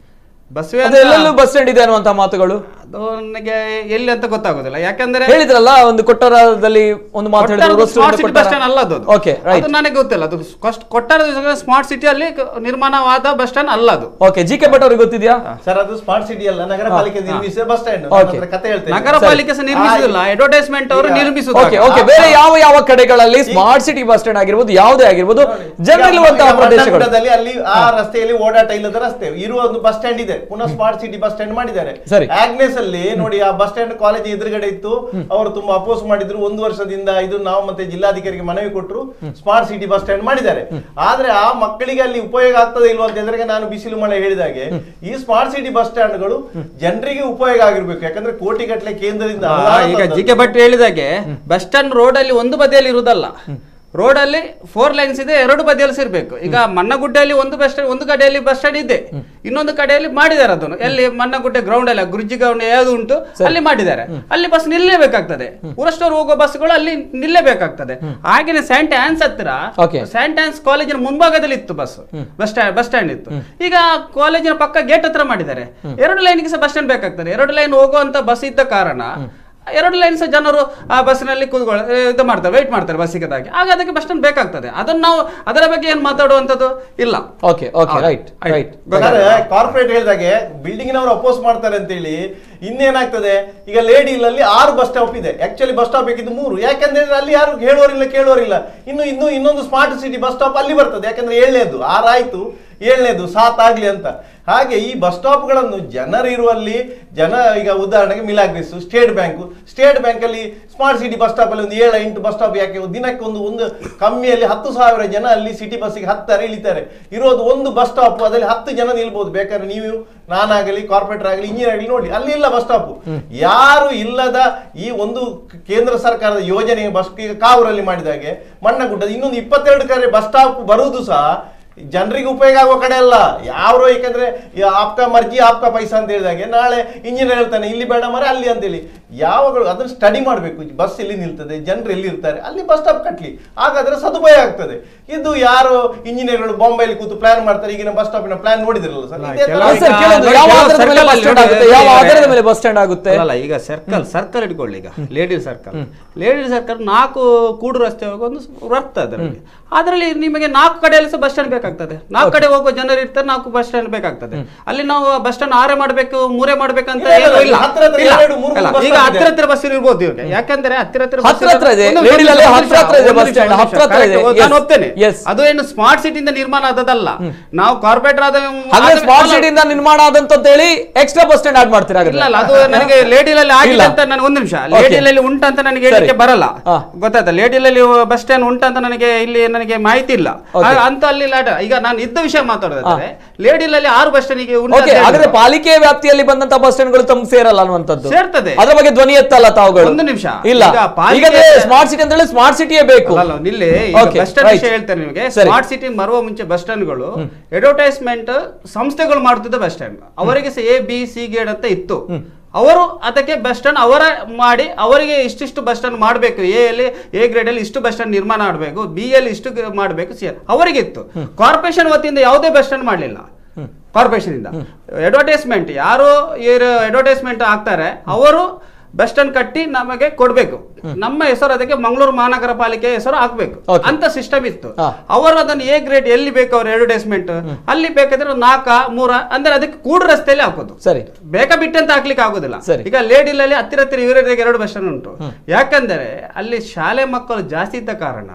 ಬಸ್ ವೇ ಅದು ಎಲ್ಲೆಲ್ಲೂ ಬಸ್ ಸ್ಟ್ಯಾಂಡ್ ಇದೆ ಅನ್ನುವಂತ ಮಾತುಗಳು ಅದು ನನಗೆ ಎಲ್ಲಿ ಅಂತ ಗೊತ್ತಾಗೋದಿಲ್ಲ ಯಾಕಂದ್ರೆ ಹೇಳಿದ್ರಲ್ಲ ಒಂದು ಕೊಟ್ಟಾರದಲ್ಲಿ ಒಂದು ಮಾತು ಹೇಳಿದ್ರು ಸ್ಮಾರ್ಟ್ ಸಿಟಿ ಬಸ್ ಸ್ಟ್ಯಾಂಡ್ ಅಲ್ಲ ಅದು ಅದು. ಓಕೆ ರೈಟ್ ಅದು ನನಗೆ ಗೊತ್ತಿಲ್ಲ ಅದು cost- ಕೊಟ್ಟಾರ ಸ್ಮಾರ್ಟ್ ಸಿಟಿಯಲ್ಲಿ ನಿರ್ಮಾಣವಾದ ಬಸ್ ಸ್ಟ್ಯಾಂಡ್ ಅಲ್ಲ ಅದು ಓಕೆ ಜಿ ಕೆ ಭಟ್ ಅವ್ರಿಗೆ ಗೊತ್ತಿದ್ಯಾ ಸರ್ ಅದು ಸ್ಮಾರ್ಟ್ ಸಿಟಿ ಅಲ್ಲ ನಗರ ಪಾಲಿಕೆ ನಿರ್ಮಿಸಿದ ಬಸ್ ಸ್ಟ್ಯಾಂಡ್ Okay. ಕತೆ ಹೇಳ್ತೇನೆ ನಗರ ಪಾಲಿಕೆ ಸಹ ನಿರ್ಮಿಸುದಿಲ್ಲ ಅಡ್ವರ್ಟೈಸ್ಮೆಂಟ್ ಅವರು ಈಗ- ನಿರ್ಮಿಸುದು ಓಕೆ ಓಕೆ ಬೇರೆ ಯಾವ ಯಾವ ಕಡೆಗಳಲ್ಲಿ ಸ್ಮಾರ್ಟ್ ಸಿಟಿ ಬಸ್ ಸ್ಟ್ಯಾಂಡ್ ಆಗಿರ್ಬೋದು ಯಾವುದೇ ಆಗಿರ್ಬೋದು ಜನರಿರುವಂತಹ ಈಗ ಪ್ರದೇಶಗಳು ಮಣ್ಣಗುಡ್ಡದಲ್ಲಿ ಅಲ್ಲಿ ಆ ರಸ್ತೆಯಲ್ಲಿ ಓಡಾಟ ಇಲ್ಲದ ರಸ್ತೆ ಇರುವ ಒಂದು ಬಸ್ ಸ್ಟ್ಯಾಂಡ್ ಇದೆ ಪುನಃ ಸ್ಮಾರ್ಟ್ ಸಿಟಿ ಬಸ್ ಸ್ಟ್ಯಾಂಡ್ ಮಾಡಿದ್ದಾರೆ ಸರಿ. ಆಗ್ನೇಸ್ ಅಲ್ಲಿ ನೋಡಿ ಆ ಬಸ್ ಸ್ಟ್ಯಾಂಡ್ ಕಾಲೇಜ್ ಎದುರುಗಡೆ ಇತ್ತು ಅವರು ತುಂಬಾ ಅಪೋಸ್ ಮಾಡಿದ್ರು ಒಂದು ವರ್ಷದಿಂದ ಇದು ನಾವು ಮತ್ತೆ ಜಿಲ್ಲಾಧಿಕಾರಿಗೆ ಮನವಿ ಕೊಟ್ಟರು ಸ್ಮಾರ್ಟ್ ಸಿಟಿ ಬಸ್ ಸ್ಟ್ಯಾಂಡ್ ಮಾಡಿದ್ದಾರೆ ಆದ್ರೆ ಆ ಮಕ್ಕಳಿಗೆ ಅಲ್ಲಿ ಉಪಯೋಗ ಆಗ್ತದೆ ಇಲ್ವಾ ಅಂತ ಹೇಳಿದ್ರೆ ನಾನು ಬಿಸಿಲು ಮಳೆ ಹೇಳಿದಾಗೆ ಈ ಸ್ಮಾರ್ಟ್ ಸಿಟಿ ಬಸ್ ಸ್ಟ್ಯಾಂಡ್ಗಳು ಜನರಿಗೆ ಉಪಯೋಗ ಆಗಿರ್ಬೇಕು ಯಾಕಂದ್ರೆ ಕೋಟಿಗಟ್ಟಲೆ ಕೇಂದ್ರದಿಂದ ಆ, ಅನುದಾನ ಈಗ ತಂದದ್ದು. ಜಿ ಕೆ ಭಟ್ ಹೇಳಿದಾಗೆ ಬಸ್ ಸ್ಟ್ಯಾಂಡ್ ರೋಡ್ ಅಲ್ಲಿ ಒಂದು ಬದಿಯಲ್ಲಿ ಇರುವುದಲ್ಲ ರೋಡ್ ಅಲ್ಲಿ ಫೋರ್ ಲೈನ್ಸ್ ಇದೆ ಎರಡು ಬದಿಯಲ್ಲಿ ಇರಬೇಕು ಈಗ ಮನ್ನಗುಡ್ಡೆಯಲ್ಲಿ ಒಂದು ಬಸ್ ಸ್ಟ್ಯಾಂಡ್ ಒಂದು ಕಡೆಯಲ್ಲಿ ಬಸ್ ಸ್ಟ್ಯಾಂಡ್ ಇದೆ ಇನ್ನೊಂದು ಕಡೆಯಲ್ಲಿ ಮಾಡಿದ್ದಾರೆ ಅದನ್ನು ಎಲ್ಲಿ ಮನ್ನಗುಡ್ಡೆ ಗ್ರೌಂಡ್ ಅಲ್ಲಿ ಗುರುಜಿ ಗ್ರೌಂಡ್ ಯಾವ್ದು ಉಂಟು ಅಲ್ಲಿ ಮಾಡಿದ್ದಾರೆ ಅಲ್ಲಿ ಬಸ್ ನಿಲ್ಲೇಬೇಕಾಗ್ತದೆ ಊರಷ್ಟವರು ಹೋಗುವ ಬಸ್ಗಳು ಅಲ್ಲಿ ನಿಲ್ಲೇಬೇಕಾಗ್ತದೆ ಹಾಗೇನೆ ಸೈಂಟ್ ಆನ್ಸ್ ಹತ್ತಿರ Okay. ಸೈಂಟ್ ಆನ್ಸ್ ಕಾಲೇಜಿನ ಮುಂಭಾಗದಲ್ಲಿ ಇತ್ತು bus bus stand bus stand ಇತ್ತು ಈಗ ಕಾಲೇಜಿನ ಪಕ್ಕ ಗೇಟ್ ಹತ್ರ ಮಾಡಿದ್ದಾರೆ ಎರಡು ಲೈನ್ಗೆ ಸಹ ಬಸ್ ಸ್ಟ್ಯಾಂಡ್ ಬೇಕಾಗ್ತದೆ ಎರಡು ಲೈನ್ ಹೋಗುವಂತ ಬಸ್ ಇದ್ದ ಕಾರಣ ಎರಡು ಲೈನ್ ಸಹ ಜನರು ಆ ಬಸ್ನಲ್ಲಿ ಕೂತ್ಕೊಳ್ಳ ಇದು ಮಾಡ್ತಾರೆ ವೇಟ್ ಮಾಡ್ತಾರೆ ಬಸ್ ಸಿಗದಾಗಿ ಆಗ ಅದಕ್ಕೆ ಬಸ್ ಸ್ಟ್ಯಾಂಡ್ ಬೇಕಾಗ್ತದೆ ಅದನ್ನು ನಾವು ಅದರ ಬಗ್ಗೆ ಏನು ಮಾತಾಡುವಂಥದ್ದು ಇಲ್ಲ okay okay right right corporate ಹೇಳಿದಾಗೆ ಬಿಲ್ಡಿಂಗ್ ನವರು ಅಪೋಸ್ ಮಾಡ್ತಾರೆ ಅಂತೇಳಿ ಇನ್ನೇನಾಗ್ತದೆ ಈಗ ಲೇಡಿ ಅಲ್ಲಿ ಆರು ಬಸ್ ಸ್ಟಾಪ್ ಇದೆ ಆಕ್ಚುಲಿ ಬಸ್ ಸ್ಟಾಪ್ ಬೇಕಿದ್ದು ಮೂರು ಯಾಕಂದ್ರೆ ಅಲ್ಲಿ ಯಾರು ಹೇಳೋರಿಲ್ಲ ಕೇಳೋರಿಲ್ಲ ಇನ್ನು ಇನ್ನು ಇನ್ನೊಂದು ಸ್ಮಾರ್ಟ್ ಸಿಟಿ ಬಸ್ ಸ್ಟಾಪ್ ಅಲ್ಲಿ ಬರ್ತದೆ ಯಾಕಂದ್ರೆ ಏಳನೇದು ಆರಾಯ್ತು ಏಳನೇದು ಸಾತ್ ಆಗ್ಲಿ ಅಂತ ಹಾಗೆ ಈ ಬಸ್ ಸ್ಟಾಪ್ಗಳನ್ನು ಜನರಿರುವಲ್ಲಿ ಜನ ಈಗ ಉದಾಹರಣೆಗೆ Milagres State Bank State Bank ಅಲ್ಲಿ ಸ್ಮಾರ್ಟ್ ಸಿಟಿ ಬಸ್ ಸ್ಟಾಪ್ ಅಲ್ಲಿ ಒಂದು ಏಳು ಎಂಟು ಬಸ್ ಸ್ಟಾಪ್ ಯಾಕೆ ದಿನಕ್ಕೆ ಒಂದು ಒಂದು ಕಮ್ಮಿಯಲ್ಲಿ ಹತ್ತು ಸಾವಿರ ಜನ ಅಲ್ಲಿ ಸಿಟಿ ಬಸ್ಸಿಗೆ ಹತ್ತಾರೆ ಇಳಿತಾರೆ ಇರೋದು ಒಂದು ಬಸ್ ಸ್ಟಾಪ್ ಅದರಲ್ಲಿ ಹತ್ತು ಜನ ನಿಲ್ಬಹುದು ಬೇಕಾದ್ರೆ ನೀವು ನಾನಾಗಲಿ ಕಾರ್ಪೊರೇಟರ್ ಆಗಲಿ ಇಂಜಿನಿಯರ್ ಆಗಲಿ ನೋಡಿ ಅಲ್ಲಿ ಇಲ್ಲ ಬಸ್ ಸ್ಟಾಪ್ ಯಾರು ಇಲ್ಲದ ಈ ಒಂದು ಕೇಂದ್ರ ಸರ್ಕಾರದ ಯೋಜನೆ ಬಸ್ ಈಗ ಕಾವೂರಲ್ಲಿ ಮಾಡಿದಾಗೆ ಮಣ್ಣಗುಡ್ಡದ ಇನ್ನೊಂದು ಇಪ್ಪತ್ತೆರಡು ಕಡೆ ಬಸ್ ಸ್ಟಾಪ್ ಬರುವುದು ಸಹ ಜನರಿಗೆ ಉಪಯೋಗ ಆಗುವ ಕಡೆ ಅಲ್ಲ ಯಾರು ಯಾಕಂದ್ರೆ ಈ ಆಪ್ಕ ಮರ್ಜಿ ಆಪ್ಕ ಪೈಸಾ ಅಂತ ಹೇಳಿದಾಗೆ ನಾಳೆ ಇಂಜಿನಿಯರ್ ಹೇಳ್ತಾನೆ ಇಲ್ಲಿ ಬೇಡ ಮರೆ ಅಲ್ಲಿ ಅಂತೇಳಿ ಯಾವಾಗಲೂ ಅದನ್ನ ಸ್ಟಡಿ ಮಾಡಬೇಕು ಬಸ್ ಎಲ್ಲಿ ನಿಲ್ತದೆ ಜನರು ಎಲ್ಲಿ ಇರ್ತಾರೆ ಅಲ್ಲಿ ಬಸ್ ಸ್ಟಾಪ್ ಕಟ್ಲಿ ಹಾಗಾದ್ರೆ ಸದುಪಯೋಗ ಆಗ್ತದೆ ಇದು ಯಾರು ಇಂಜಿನಿಯರ್ಗಳು ಬಾಂಬೆಲಿ ಕೂತು ಪ್ಲಾನ್ ಮಾಡ್ತಾರೆ ಈಗಿನ ಬಸ್ ಸ್ಟಾಪಿನ ಪ್ಲಾನ್ ನೋಡಿದ್ರಲ್ಲ ಸರ್ ಇದೇ ತರ ಕೆಲವು- ಸರ್ ಕೇಳೋದು ಯಾವ ಆಧಾರದ ಮೇಲೆ ಬಸ್ ಸ್ಟ್ಯಾಂಡ್ ಆಗುತ್ತೆ ಯಾವ ಆಧಾರದ ಮೇಲೆ ಬಸ್ ಸ್ಟ್ಯಾಂಡ್ ಆಗುತ್ತೆ ಅಲ್ಲ ಈಗ ಸರ್ಕಲ್ ಸರ್ಕಲ್ ಇಟ್ಕೊಳ್ಳಿ ಈಗ ಲೇಡಿ ಸರ್ಕಲ್ ಲೇಡಿ ಸರ್ಕಲ್ ನಾಲ್ಕು ಕೂಡು ರಸ್ತೆ ಹೋಗೋ ಒಂದು ವೃತ್ತ ಅದರಲ್ಲಿ ಅದರಲ್ಲಿ ನಿಮಗೆ ನಾಲ್ಕು ಕಡೆಯಲ್ಲಿ ಸಹ ಬಸ್ ಸ್ಟ್ಯಾಂಡ್ ಬೇಕಾಗ್ತದೆ ನಾಲ್ಕು ಕಡೆ ಹೋಗುವ ಜನರು ಇರ್ತಾರೆ ನಾಲ್ಕು ಬಸ್ ಸ್ಟ್ಯಾಂಡ್ ಬೇಕಾಗ್ತದೆ ಅಲ್ಲಿ ನಾವು ಬಸ್ ಸ್ಟ್ಯಾಂಡ್ ಆರೇ ಮಾಡ್ಬೇಕು ಮೂರೇ ಮಾಡ್ಬೇಕಂತ ಇಲ್ಲ, ಇಲ್ಲ, ಏನೂ ಇಲ್ಲ ಹತ್ರ ಹತ್ರ ಇಲ್ಲ. ಎರಡು, ಮೂರು ಅಲ್ಲ, bus ಈಗ stop ಹತ್ತಿರ ಇದೆ. ಹತ್ತಿರ ಬಸ್ ಇರ್ಬೋದು ಇವಾಗ ಯಾಕಂದ್ರೆ ಹತ್ತಿರ ಹತ್ತಿರ ಬಸ್ ಹತ್ರ ಹತ್ರ ಇದೆ. ಒಂದು ನಿಮಿಷ, ಲೇಡಿಲಲ್ಲಿ ಒಂದು ಹತ್ರ ಹತ್ರ ಇದೆ ನಿಮಿಷ, ಬಸ್ ಸ್ಟ್ಯಾಂಡ್. ಒಂದು ಹತ್ರ ಹತ್ರ ನಿಮಿಷ, ಇದೆ. correct, ನಾನು Yes. ಒಪ್ತೇನೆ Yes. ಅದು ಏನು ಸ್ಮಾರ್ಟ್ ಸಿಟಿಯಿಂದ ನಿರ್ಮಾಣ ಆದದಲ್ಲ ನಾವು ಕಾರ್ಪೊರೇಟರ್ ಆದ ಅಂದ್ರೆ ಆದ- ಸ್ಮಾರ್ಟ್ ಅಲ್ಲ, ಸಿಟಿಯಿಂದ ನಿರ್ಮಾಣ ಆದಂತ ಹೇಳಿ ಎಕ್ಸ್ಟ್ರಾ ಬಸ್ ಸ್ಟ್ಯಾಂಡ್ ಆಡ್ ಮಾಡ್ತೀರಾ ಇಲ್ಲ ಹಾಗಾದ್ರೆ? ಅಲ್ಲ ಅದು ನನಗೆ ಲೇಡಿಲಲ್ಲಿ ಆಗಿದೆ ಇಲ್ಲ. ಅಂತ ನನಗೆ ಒಂದು ನಿಮಿಷ Okay. ಲೇಡಿಲಲ್ಲಿ ಉಂಟಂತ ನನಗೆ ಹೇಳಲಿಕ್ಕೆ ಸರಿ. ಬರಲ್ಲ ಹಾ. ಗೊತ್ತಾಯ್ತಾ ಲೇಡಿಲಲ್ಲಿ ಬಸ್ ಸ್ಟ್ಯಾಂಡ್ ಉಂಟಂತ ನನಗೆ ಇಲ್ಲಿ ನನಗೆ ಮಾಹಿತಿ ಇಲ್ಲ Okay. ಆ- ಅಂತ ಅಲ್ಲಿ ಲಾಟ ಈಗ ನಾನು ಇದ್ದ ವಿಷಯ ಮಾತಾಡೋದಾದ್ರೆ ಲೇಡಿಲಲ್ಲಿ ಆರು ಬಸ್ ಸ್ಟ್ಯಾಂಡಿಗೆ ಓಕೆ ಹಾಗಾದ್ರೆ ಪಾಲಿಕೆ ವ್ಯಾಪ್ತಿಯಲ್ಲಿ ಬಂದಂತ ಬಸ್ ಸ್ಟ್ಯಾಂಡ್ಗಳು ತಮ್ಗೆ ಸೇರಲ್ಲ ಅನ್ನುವಂಥದ್ದು ಸೇರ್ತದೆ. ಅದ್ರ ಬಗ್ಗೆ ಧ್ವನಿ ಎತ್ತಲ್ಲ ತಾವುಗಳು ಒಂದು ನಿಮಿಷ. ಇಲ್ಲ ಈಗ ಪಾಲಿಕೆ- ಈಗ ಸ್ಮಾರ್ಟ್ ಸಿಟಿ ಅಂತ ಹೇಳಿ ಸ್ಮಾರ್ಟ್ ಸಿಟಿಯೇ ಬೇಕು ಅಲ್ಲ ನಿಲ್ಲಿ Okay, ಬಸ್ ಸ್ಟ್ಯಾಂಡ್ right. ವಿಷಯ ಹೇಳ್ತೇನೆ ನಿಮಗೆ ಸರಿ. ಸ್ಮಾರ್ಟ್ ಸಿಟಿ ಬರುವ ಮುಂಚೆ ಬಸ್ ಸ್ಟ್ಯಾಂಡ್ಗಳು ಅಡ್ವರ್ಟೈಸ್ಮೆಂಟ್ ಸಂಸ್ಥೆಗಳು ಮಾಡ್ತಿದ್ದ ಬಸ್ ಸ್ಟ್ಯಾಂಡ್ ಅವರಿಗೆ ಎ ಬಿ ಸಿ ಗೇಡ್ ಅಂತ ಇತ್ತು ಅವರು ಅದಕ್ಕೆ ಬಸ್ ಸ್ಟ್ಯಾಂಡ್ ಅವರ ಮಾಡಿ ಅವರಿಗೆ ಇಷ್ಟಿಷ್ಟು ಬಸ್ ಸ್ಟ್ಯಾಂಡ್ ಮಾಡಬೇಕು ಎ ಅಲ್ಲಿ ಎ ಗ್ರೇಡ್ ಅಲ್ಲಿ ಇಷ್ಟು ಬಸ್ ಸ್ಟ್ಯಾಂಡ್ ನಿರ್ಮಾಣ ಮಾಡಬೇಕು ಬಿ ಅಲ್ಲಿ ಇಷ್ಟು ಮಾಡಬೇಕು ಸಿ ಅವರಿಗೆ ಇತ್ತು ಕಾರ್ಪೊರೇಷನ್ ವತಿಯಿಂದ ಯಾವುದೇ ಬಸ್ ಸ್ಟ್ಯಾಂಡ್ ಮಾಡಲಿಲ್ಲ ಕಾರ್ಪೊರೇಷನ್ ಇಂದ ಅಡ್ವರ್ಟೈಸ್ಮೆಂಟ್ ಯಾರು ಅಡ್ವರ್ಟೈಸ್ಮೆಂಟ್ ಆಗ್ತಾರೆ ಅವರು ಬಸ್ ಸ್ಟ್ಯಾಂಡ್ ಕಟ್ಟಿ ನಮಗೆ ಕೊಡ್ಬೇಕು ನಮ್ಮ ಹೆಸರು ಅದಕ್ಕೆ ಮಂಗಳೂರು ಮಹಾನಗರ ಪಾಲಿಕೆ ಹೆಸರು ಹಾಕ್ಬೇಕು Okay. ಅಂತ ಸಿಸ್ಟಮ್ ಇತ್ತು ಹಾ. ಅವರು ಅದನ್ನು ಎ ಗ್ರೇಡ್ ಎಲ್ಲಿ ಬೇಕು ಅವ್ರ ಅಡ್ವರ್ಟೈಸ್ಮೆಂಟ್ ಅಲ್ಲಿ ಬೇಕಾದ್ರೆ ನಾಲ್ಕ ಮೂರ ಅಂದ್ರೆ ಅದಕ್ಕೆ ಕೂಡು ರಸ್ತೆಯಲ್ಲಿ ಹಾಕೋದು ಸರಿ ಬೇಕ ಬಿಟ್ಟಂತ ಹಾಕ್ಲಿಕ್ಕೆ ಆಗುದಿಲ್ಲ ಸರಿ. ಈಗ ಲೇಡಿಲಲ್ಲಿ ಹತ್ತಿರ ಹತ್ತಿರ ಇವರಿಗೆ ಎರಡು ಬಸ್ ಸ್ಟ್ಯಾಂಡ್ ಉಂಟು ಯಾಕಂದರೆ ಅಲ್ಲಿ ಶಾಲೆ ಮಕ್ಕಳು ಜಾಸ್ತಿ ಇದ್ದ ಕಾರಣ